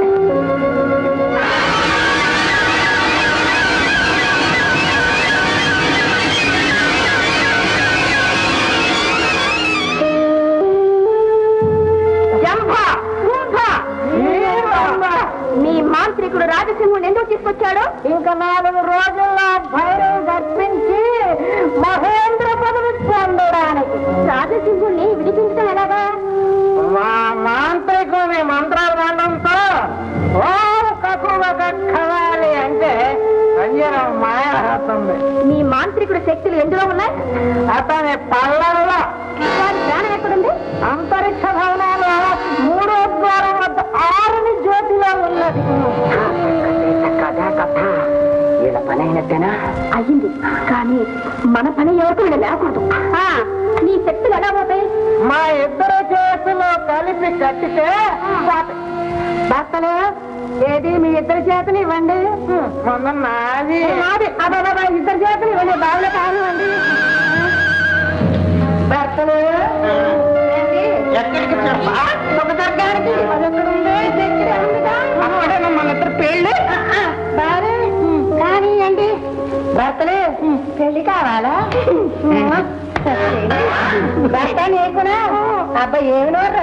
జంభ కుంభ నీరంభ. మీ మాంత్రికుడు రాజసింహుడు ఎందుకు తీసుకొచ్చాడు ఇంకా నాలుగు రోజుల్లో భైరవ్ గర్పించి మహేంద్ర పదవి పొందడానికి రాజసింహుడిని విడిపించడం ఎలాగా మా మాంత్రికుని మంత్రాలు మండంతో ఓం కకువ కవాలి అంటే సంజనం మాయాహతుంది మీ మాంత్రికుడి శక్తులు ఎందులో ఉన్నాయి అతని పళ్ళల్లో వారి ప్రాణం ఎక్కడుంది అంతరిక్ష భవనాలు మూడో ద్వారం వద్ద ఆరుని జ్యోతిలో ఉన్నది కథ కథ వీళ్ళ పని అయినట్టేనా అయ్యింది కానీ మన పని ఎవరికి వీళ్ళు లేకూడదు నీ శక్తులు ఎలా పోతాయి మా ఇద్దరు చేతులు కలిపి కట్టితే భర్తలు ఏది మీ ఇద్దరి చేతులు ఇవ్వండి మొన్న నాది నాది అదే ఇద్దరి చేతులు ఇవ్వండి బాగా కానివ్వండి భర్తలు ఎక్కడికి చెప్పా ఒక స్వర్గానికి అది ఎక్కడ ఉంది దగ్గర ఉందిగా అక్కడే మన ఇద్దరు పెళ్ళి బారే కానివ్వండి భర్తలు పెళ్లి కావాలా భర్త నీకునా అబ్బాయి ఏమి నోర్రా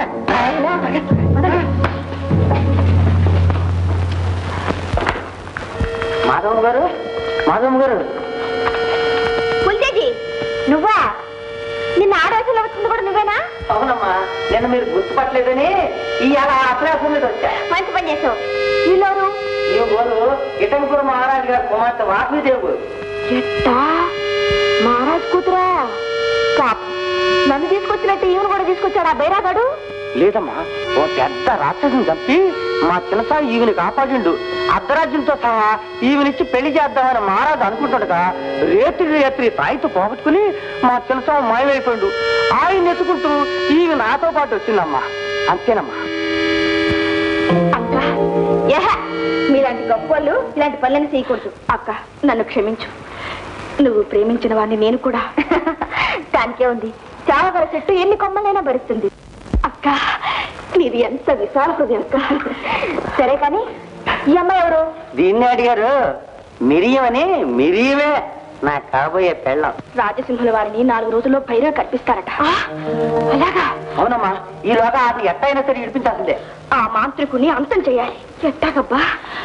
మాధవ్ గారు మాధవ్ గారు పుల్తేజీ నువ్వా నిన్న ఆడవాసంలో వచ్చింది కూడా నువ్వేనా అవునమ్మా నేను మీరు గుర్తుపట్టలేదని ఇవాళ అప్రాసం మీద వచ్చా మంచి పని చేసావు వీళ్ళెవరు ఈ ఊరు ఇటంపూర్ మహారాజు గారు కుమార్తె వాసుదేవు ఎట్టా మహారాజ్ కూతురా పాప నన్ను తీసుకొచ్చినట్టు ఈమెను కూడా తీసుకొచ్చాడా బైరాగాడు లేదమ్మా ఓ పెద్ద రాక్షసుని చంపి మా చిన్నసారి ఈవిని కాపాడిండు అర్ధరాజ్యంతో సహా ఈవినిచ్చి పెళ్లి చేద్దామని మహారాజు అనుకుంటుండగా రేత్రి రేత్రి తాయితో పోగొట్టుకుని మా చిన్నసారి మాయమైపోయిండు ఆయన ఎత్తుకుంటూ ఈవి నాతో పాటు వచ్చిందమ్మా అంతేనమ్మా అక్క యహ మీలాంటి గొప్ప వాళ్ళు ఇలాంటి పనులను చేయకూడదు అక్క నన్ను క్షమించు నువ్వు ప్రేమించిన వాడిని నేను కూడా దానికే ఉంది చావగల చెట్టు ఎన్ని కొమ్మలైనా భరిస్తుంది అక్క నీది ఎంత విశాల హృదయం అక్క సరే కానీ ఈ అమ్మాయి ఎవరు దీన్ని అడిగారు మిరియం అని మిరియమే నా కాబోయే పెళ్ళం రాజసింహుల వారిని నాలుగు రోజుల్లో భైరవ కల్పిస్తారట అలాగా అవునమ్మా ఈలోగా అది ఎట్టయినా సరే ఇడిపించాల్సిందే ఆ మాంత్రికుని అంతం చేయాలి ఎట్టాగబ్బా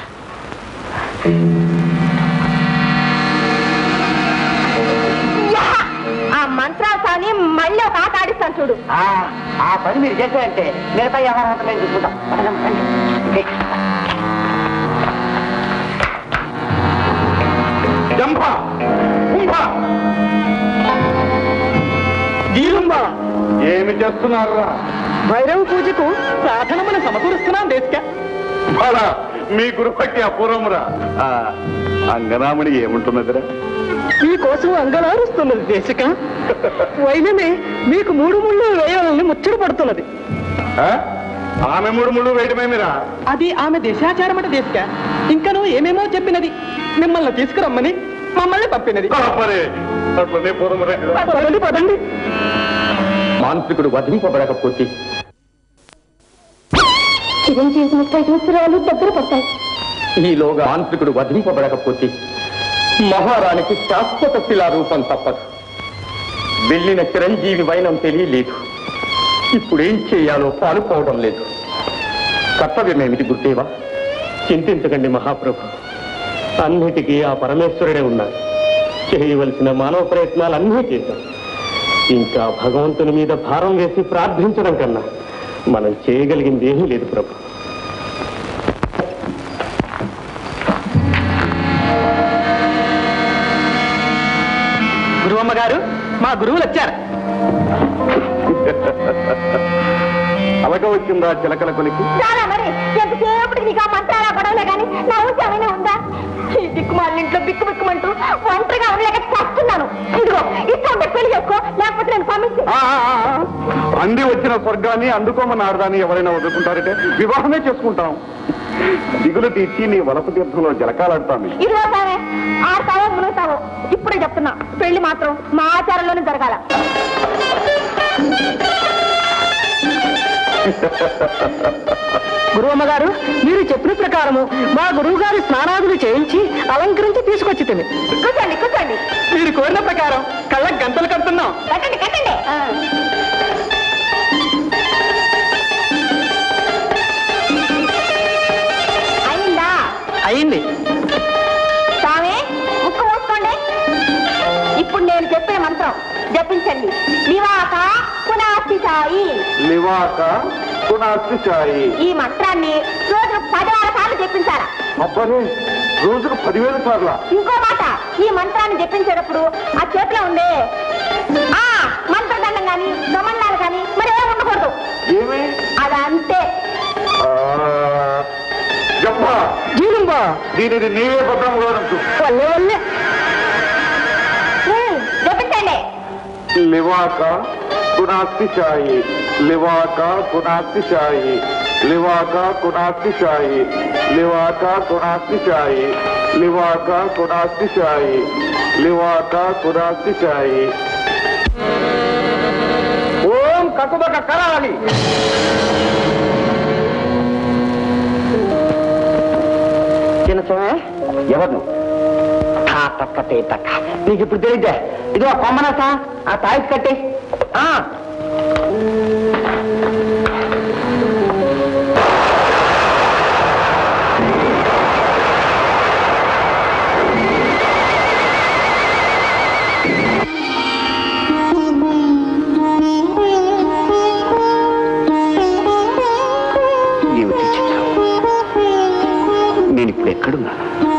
యహ! ఆ మంత్రాసాన్ని మళ్ళీ ఒక ఆట ఆడిస్తాను చూడు ఆ ఆ పని మీరు చేశారంటే మిగతా వ్యవహారం అంతా మేము చూసుకుంటాం పదండి, రండి. జంభ కుంభ గీలుంబ ఏమి చేస్తున్నారా భైరవ పూజకు సాధనమును సమకూరుస్తున్నాం దేశక బాలా మీ గురుపట్టి అపూర్వమురా ఆ, అంగనామణి ఏముంటున్నదిరా మీకోసం అంగలారుస్తున్నది దేశక వైనమే మీకు మూడు ముళ్ళు వేయాలని ముచ్చట పడుతున్నది ఆ? ఆమె మూడు ముళ్ళు వేయటమేమిరా అది ఆమె దేశాచారమట దేశక ఇంకను ఏమేమో చెప్పినది మిమ్మల్ని తీసుకురమ్మని మమ్మల్ని పంపినది మరి అట్లనే పూర్వమురా పదండి పదండి మాంత్రికుడు వధింపబడకపోతే చిరంజీవి ముప్పై సంవత్సరాలు దగ్గర పడతాయి ఈలోగా మాంత్రికుడు వధింపబడకపోతే మహారాణికి శాశ్వత శిలారూపం తప్పదు వెళ్ళిన చిరంజీవి వైనం తెలియలేదు ఇప్పుడేం చేయాలో పాలుపోవడం లేదు కర్తవ్యమేమిటి గుర్తేవా చింతించకండి మహాప్రభు అన్నిటికీ ఆ పరమేశ్వరుడే ఉన్నాడు చేయవలసిన మానవ ప్రయత్నాలు అన్నీ చేశాం ఇంకా భగవంతుని మీద భారం వేసి ప్రార్థించడం కన్నా మనం చేయగలిగింది ఏమీ లేదు ప్రభు గురువమ్మ గారు మా గురువులు వచ్చారు అలక వచ్చిందా చిలకల కొలికి చాలా మరి ఎంతసేపటికి నీకు ఆ మంత్రాల గొడవలే కానీ నా ఉద్యోగమే ఉందా ఈ దిక్కుమాలిన ఇంట్లో బిక్కు బిక్కుమంటూ ఒంటరిగా ఉండలేక చేస్తున్నాను ఇదిగో ఇష్టం ఉంటే పెళ్లి చేసుకో లేకపోతే నేను పంపిస్తే ఆ, ఆ, ఆ, ఆ. అంది వచ్చిన స్వర్గాన్ని అందుకోమని ఆడదాన్ని ఎవరైనా వదులుకుంటారంటే వివాహమే చేసుకుంటాం దిగులు తీర్చి నీ వలపు తీర్థంలో జలకాలాడతాను ఇదిగో సామే ఆడతావో మునుగుతావో ఇప్పుడే చెప్తున్నా పెళ్లి మాత్రం మా ఆచారంలోనే జరగాల గురువమ్మ గారు మీరు చెప్పిన ప్రకారము మా గురువు గారి స్నానాదులు చేయించి అలంకరించి తీసుకొచ్చి తిని కూర్చోండి కూర్చోండి మీరు కోరిన ప్రకారం కళ్ళ గంటలు కడుతున్నాం కట్టండి కట్టండి ఆ. అయిందా అయింది స్వామి ముక్కు మూసుకోండి ఇప్పుడు నేను చెప్పే మంత్రం జపించండి నివాక పునాస్తి సాయి నివాక పునాస్తి చాయి ఈ మంత్రాన్ని రోజు పదివేల సార్లు చెప్పించాలా అబ్బరే రోజుకు పదివేల సార్ల ఇంకో మాట ఈ మంత్రాన్ని జపించేటప్పుడు ఆ చేతిలో ఉండే ఆ మంత్రదండం కానీ దమండాలు కానీ మరి ఏమి ఉండకూడదు ఏమి అదంతే ఆ, జప్ప జీలుంబా దీనిని నీవే భద్రం కావచ్చు వల్లే వల్లే ఉమ్, జపించండి లివాక పునాస్తి చాయి లివాక పునాస్తి చాయి లివాక పునాస్తి చాయి లివాక పునాస్తి చాయి లివాక పునాస్తి చాయి లివాక పునాస్తి చాయి ఓం కక్కుబక కరాలి చిన్న స్వామి ఎవరు తప్పతే తక్క నీకు ఇప్పుడు తెలియదే ఇది ఆ కొమ్మనసా ఆ తాయిస్ కట్టి ఆ ఏమిటి చిత్రం నేను ఇప్పుడు ఎక్కడున్నాను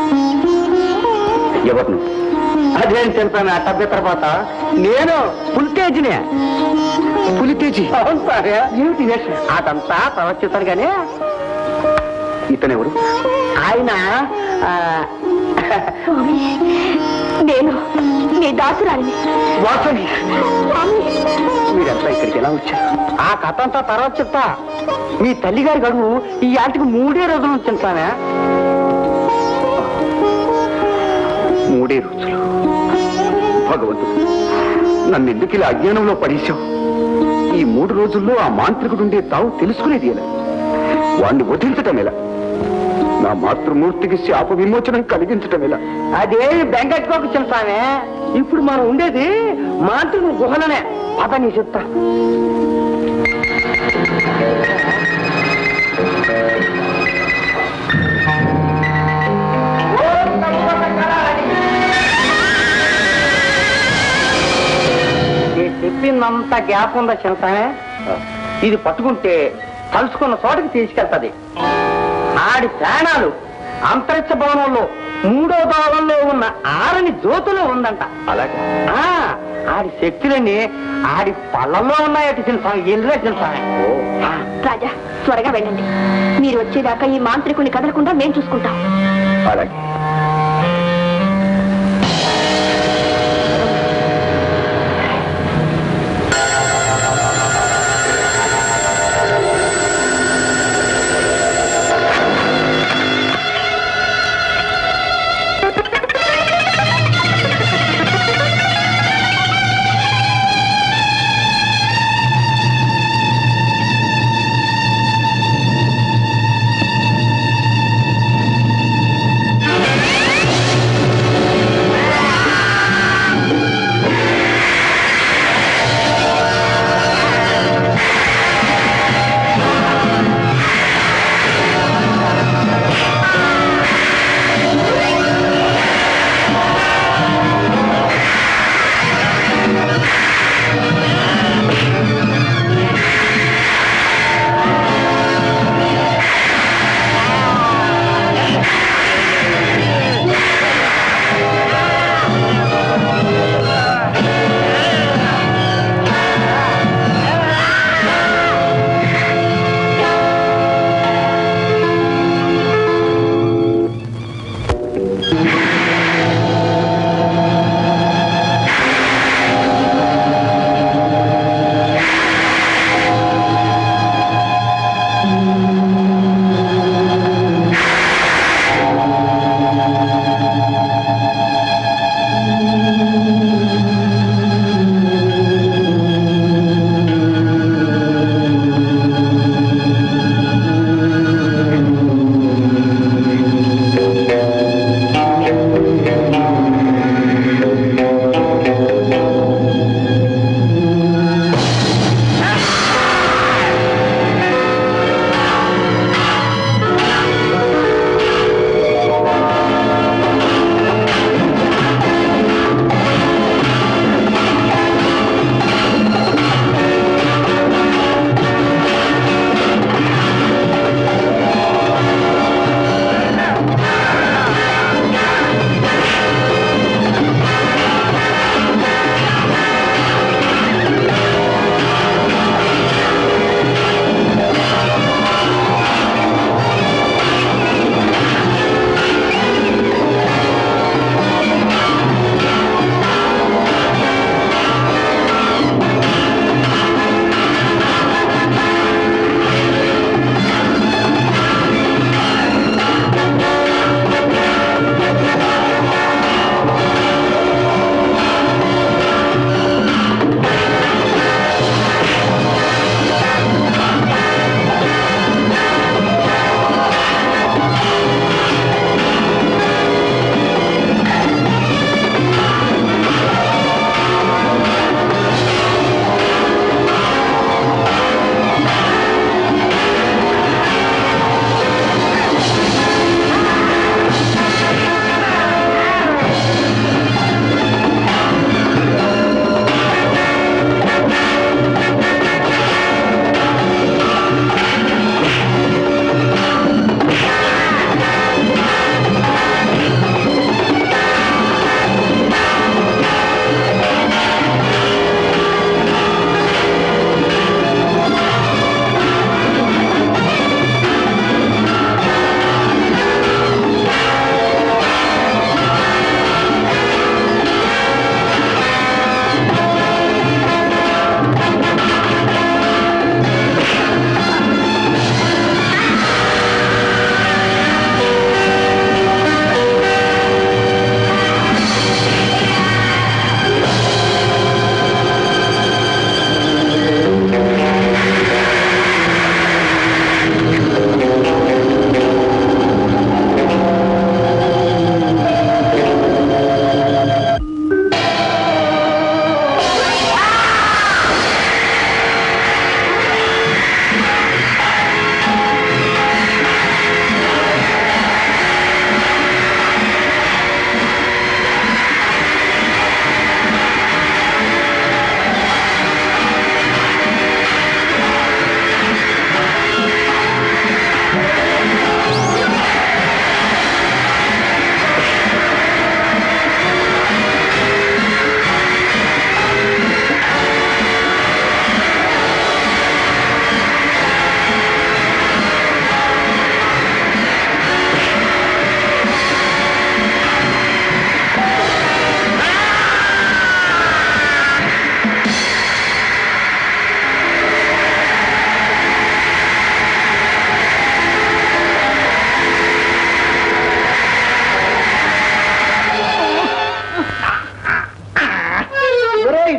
ఎవరు నువ్వు? అదేం తెలిపాను ఆ తప్పే తర్వాత నేను పులితేజినే పులితేజి అవును సార్ ఏమిటి వేషం? అదంతా ప్రవర్తిస్తాను కానీ ఇతనెవరు ఆయన ఆ, నేను నీ దాసురాలిని వాసవి స్వామి మీరంతా ఇక్కడికి ఎలా వచ్చారు ఆ కథ అంతా తర్వాత చెప్తా మీ తల్లిగారి గడువు ఈ ఆటికి మూడే రోజులు వచ్చింది సామె మూడే రోజులు భగవంతుడు నన్ను ఎందుకు ఇలా అజ్ఞానంలో పడేశావు ఈ మూడు రోజుల్లో ఆ మాంత్రికుడు ఉండే తావు తెలుసుకునేది ఎలా వాణ్ణి వదిలించటం ఎలా నా మాతృమూర్తికి శాప విమోచనం కలిగించటం ఎలా అదేమి బెంగట్టుకోకు చిన్న సామె ఇప్పుడు మనం ఉండేది మాంత్రికుని గుహలనే పద నీ చెప్తా నేను చెప్పిందంతా గ్యాప్ ఉందా చిన్నసామే ఇది పట్టుకుంటే తలుచుకున్న చోటకి తీసుకెళ్తది ఆడి ప్రాణాలు అంతరిక్ష భవనంలో మూడో భావంలో ఉన్న ఆరని జ్యోతిలో ఉందంట అలాగా ఆ ఆడి శక్తులన్నీ ఆడి పళ్ళల్లో ఉన్నాయట చిన్నసామి ఎల్లురా చిన్నసామి రాజా త్వరగా వెళ్ళండి మీరు వచ్చేదాకా ఈ మాంత్రికుని కదలకుండా మేం చూసుకుంటాం అలాగే ఆ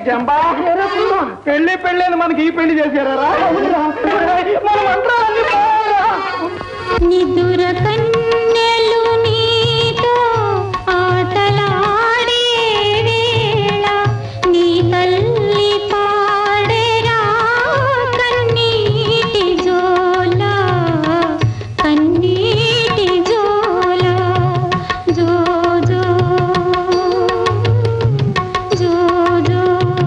జంబా పెళ్లి పెళ్లి అని మనకి ఈ పెళ్లి చేశారా మన మంత్రాలన్నీ పోయారా? నిదుర కన్నెలు నీతో ఆటలాడే వేళ నీ తల్లి పాడేరా కన్నీటి జోల కన్నీటి జోల జో జో జో జో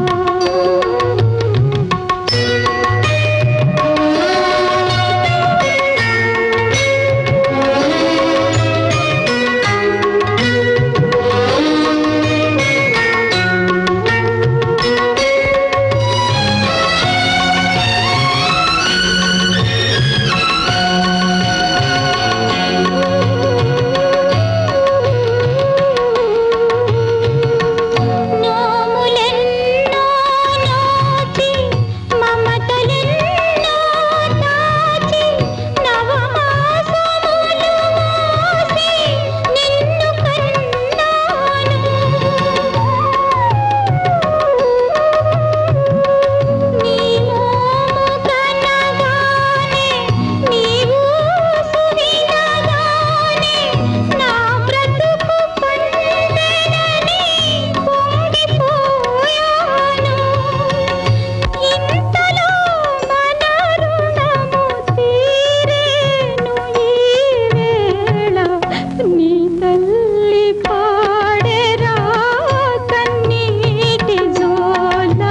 నోములెన్నో నోచి మమతలెన్నో దాచి నవమాసములు మోసి నిన్ను కన్నాను నీ మోము కనగానే నీవు సువినగానే నా బ్రతుకు పండెనని పొంగిపోయాను ఇంతలో మన రుణము తీరేను ఈ వేళ నీ తల్లి పాడెరా కన్నీటి జోల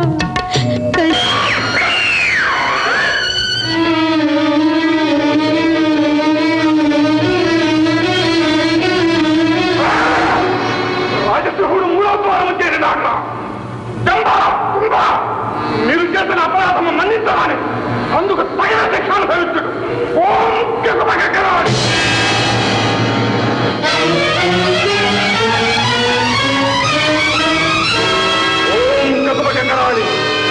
రాజద్రోహుడు మూడో ద్వారం చేరినాక జంబా కుంభా మీరు చేసిన అపరాధము మన్నించాలని అందుకు తగిన శిక్ష అనుభవించుడు ఓం కిసమగరాలి ఓం కిసమగరాలి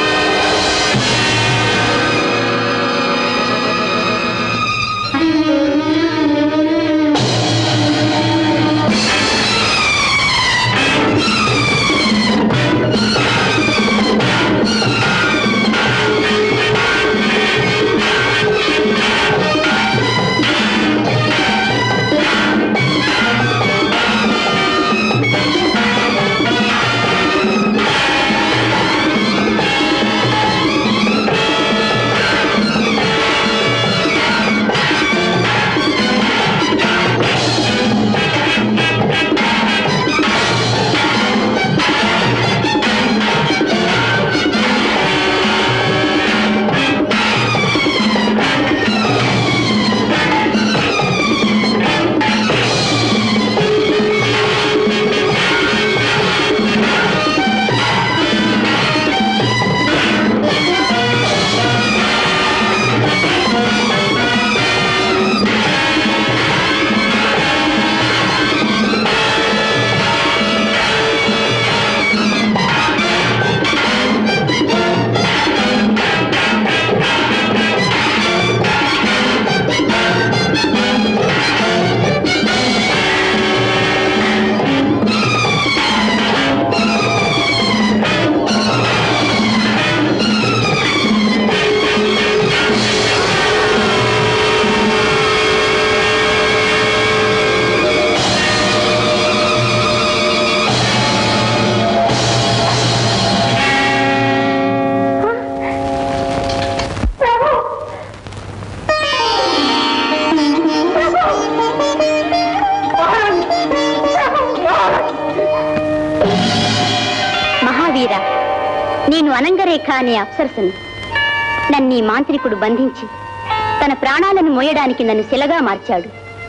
మహావీర నేను అనంగరేఖ అనే అప్సరసను నన్ను ఈ మాంత్రికుడు బంధించి తన ప్రాణాలను మోయడానికి నన్ను శిలగా మార్చాడు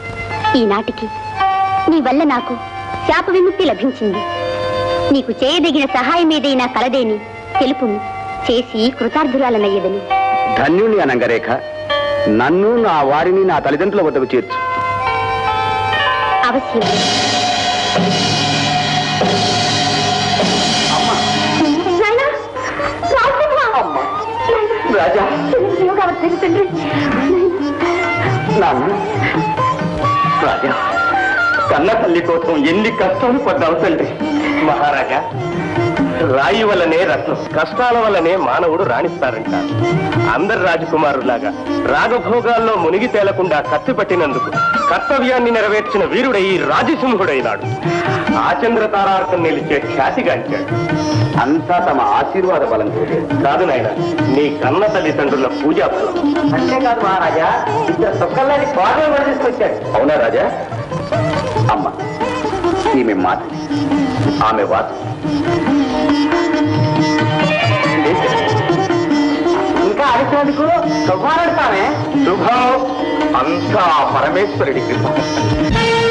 ఈనాటికి నీ వల్ల నాకు శాప విముక్తి లభించింది నీకు చేయదగిన సహాయం ఏదైనా కలదేని తెలుపుము చేసి కృతార్థురాలనయ్యదని ధన్యుని అనంగరేఖ నన్ను నా వారిని నా తల్లిదండ్రుల వద్దకు చేర్చు అవశ్యం రాజా నాన్న రాజా కన్న తల్లి కోసం ఎన్ని కష్టాలు పడ్డావు తండ్రి మహారాజా రాయి వల్లనే రత్నం కష్టాల వల్లనే మానవుడు రాణిస్తారంటారు అందరు రాజకుమారులాగా రాగభోగాల్లో మునిగి తేలకుండా కత్తి పట్టినందుకు కర్తవ్యాన్ని నెరవేర్చిన వీరుడై రాజసింహుడైనాడు ఆచంద్ర తారార్థం నిలిచే ఖ్యాతిగాంచాడు అంతా తమ ఆశీర్వాద బలం కాదు నాయన నీ కన్న తల్లిదండ్రుల పూజా ఫలం అంతేకాదు మహారాజా ఇద్దరు సొక్కల్లాని కోడలు కూడా తీసుకొచ్చాడు అవునా రాజా అమ్మ ఈమె మాట ఆమె వాత ఇంకా అడిచినందుకు శుభారడతానే శుభం అంతా పరమేశ్వరుడి కృప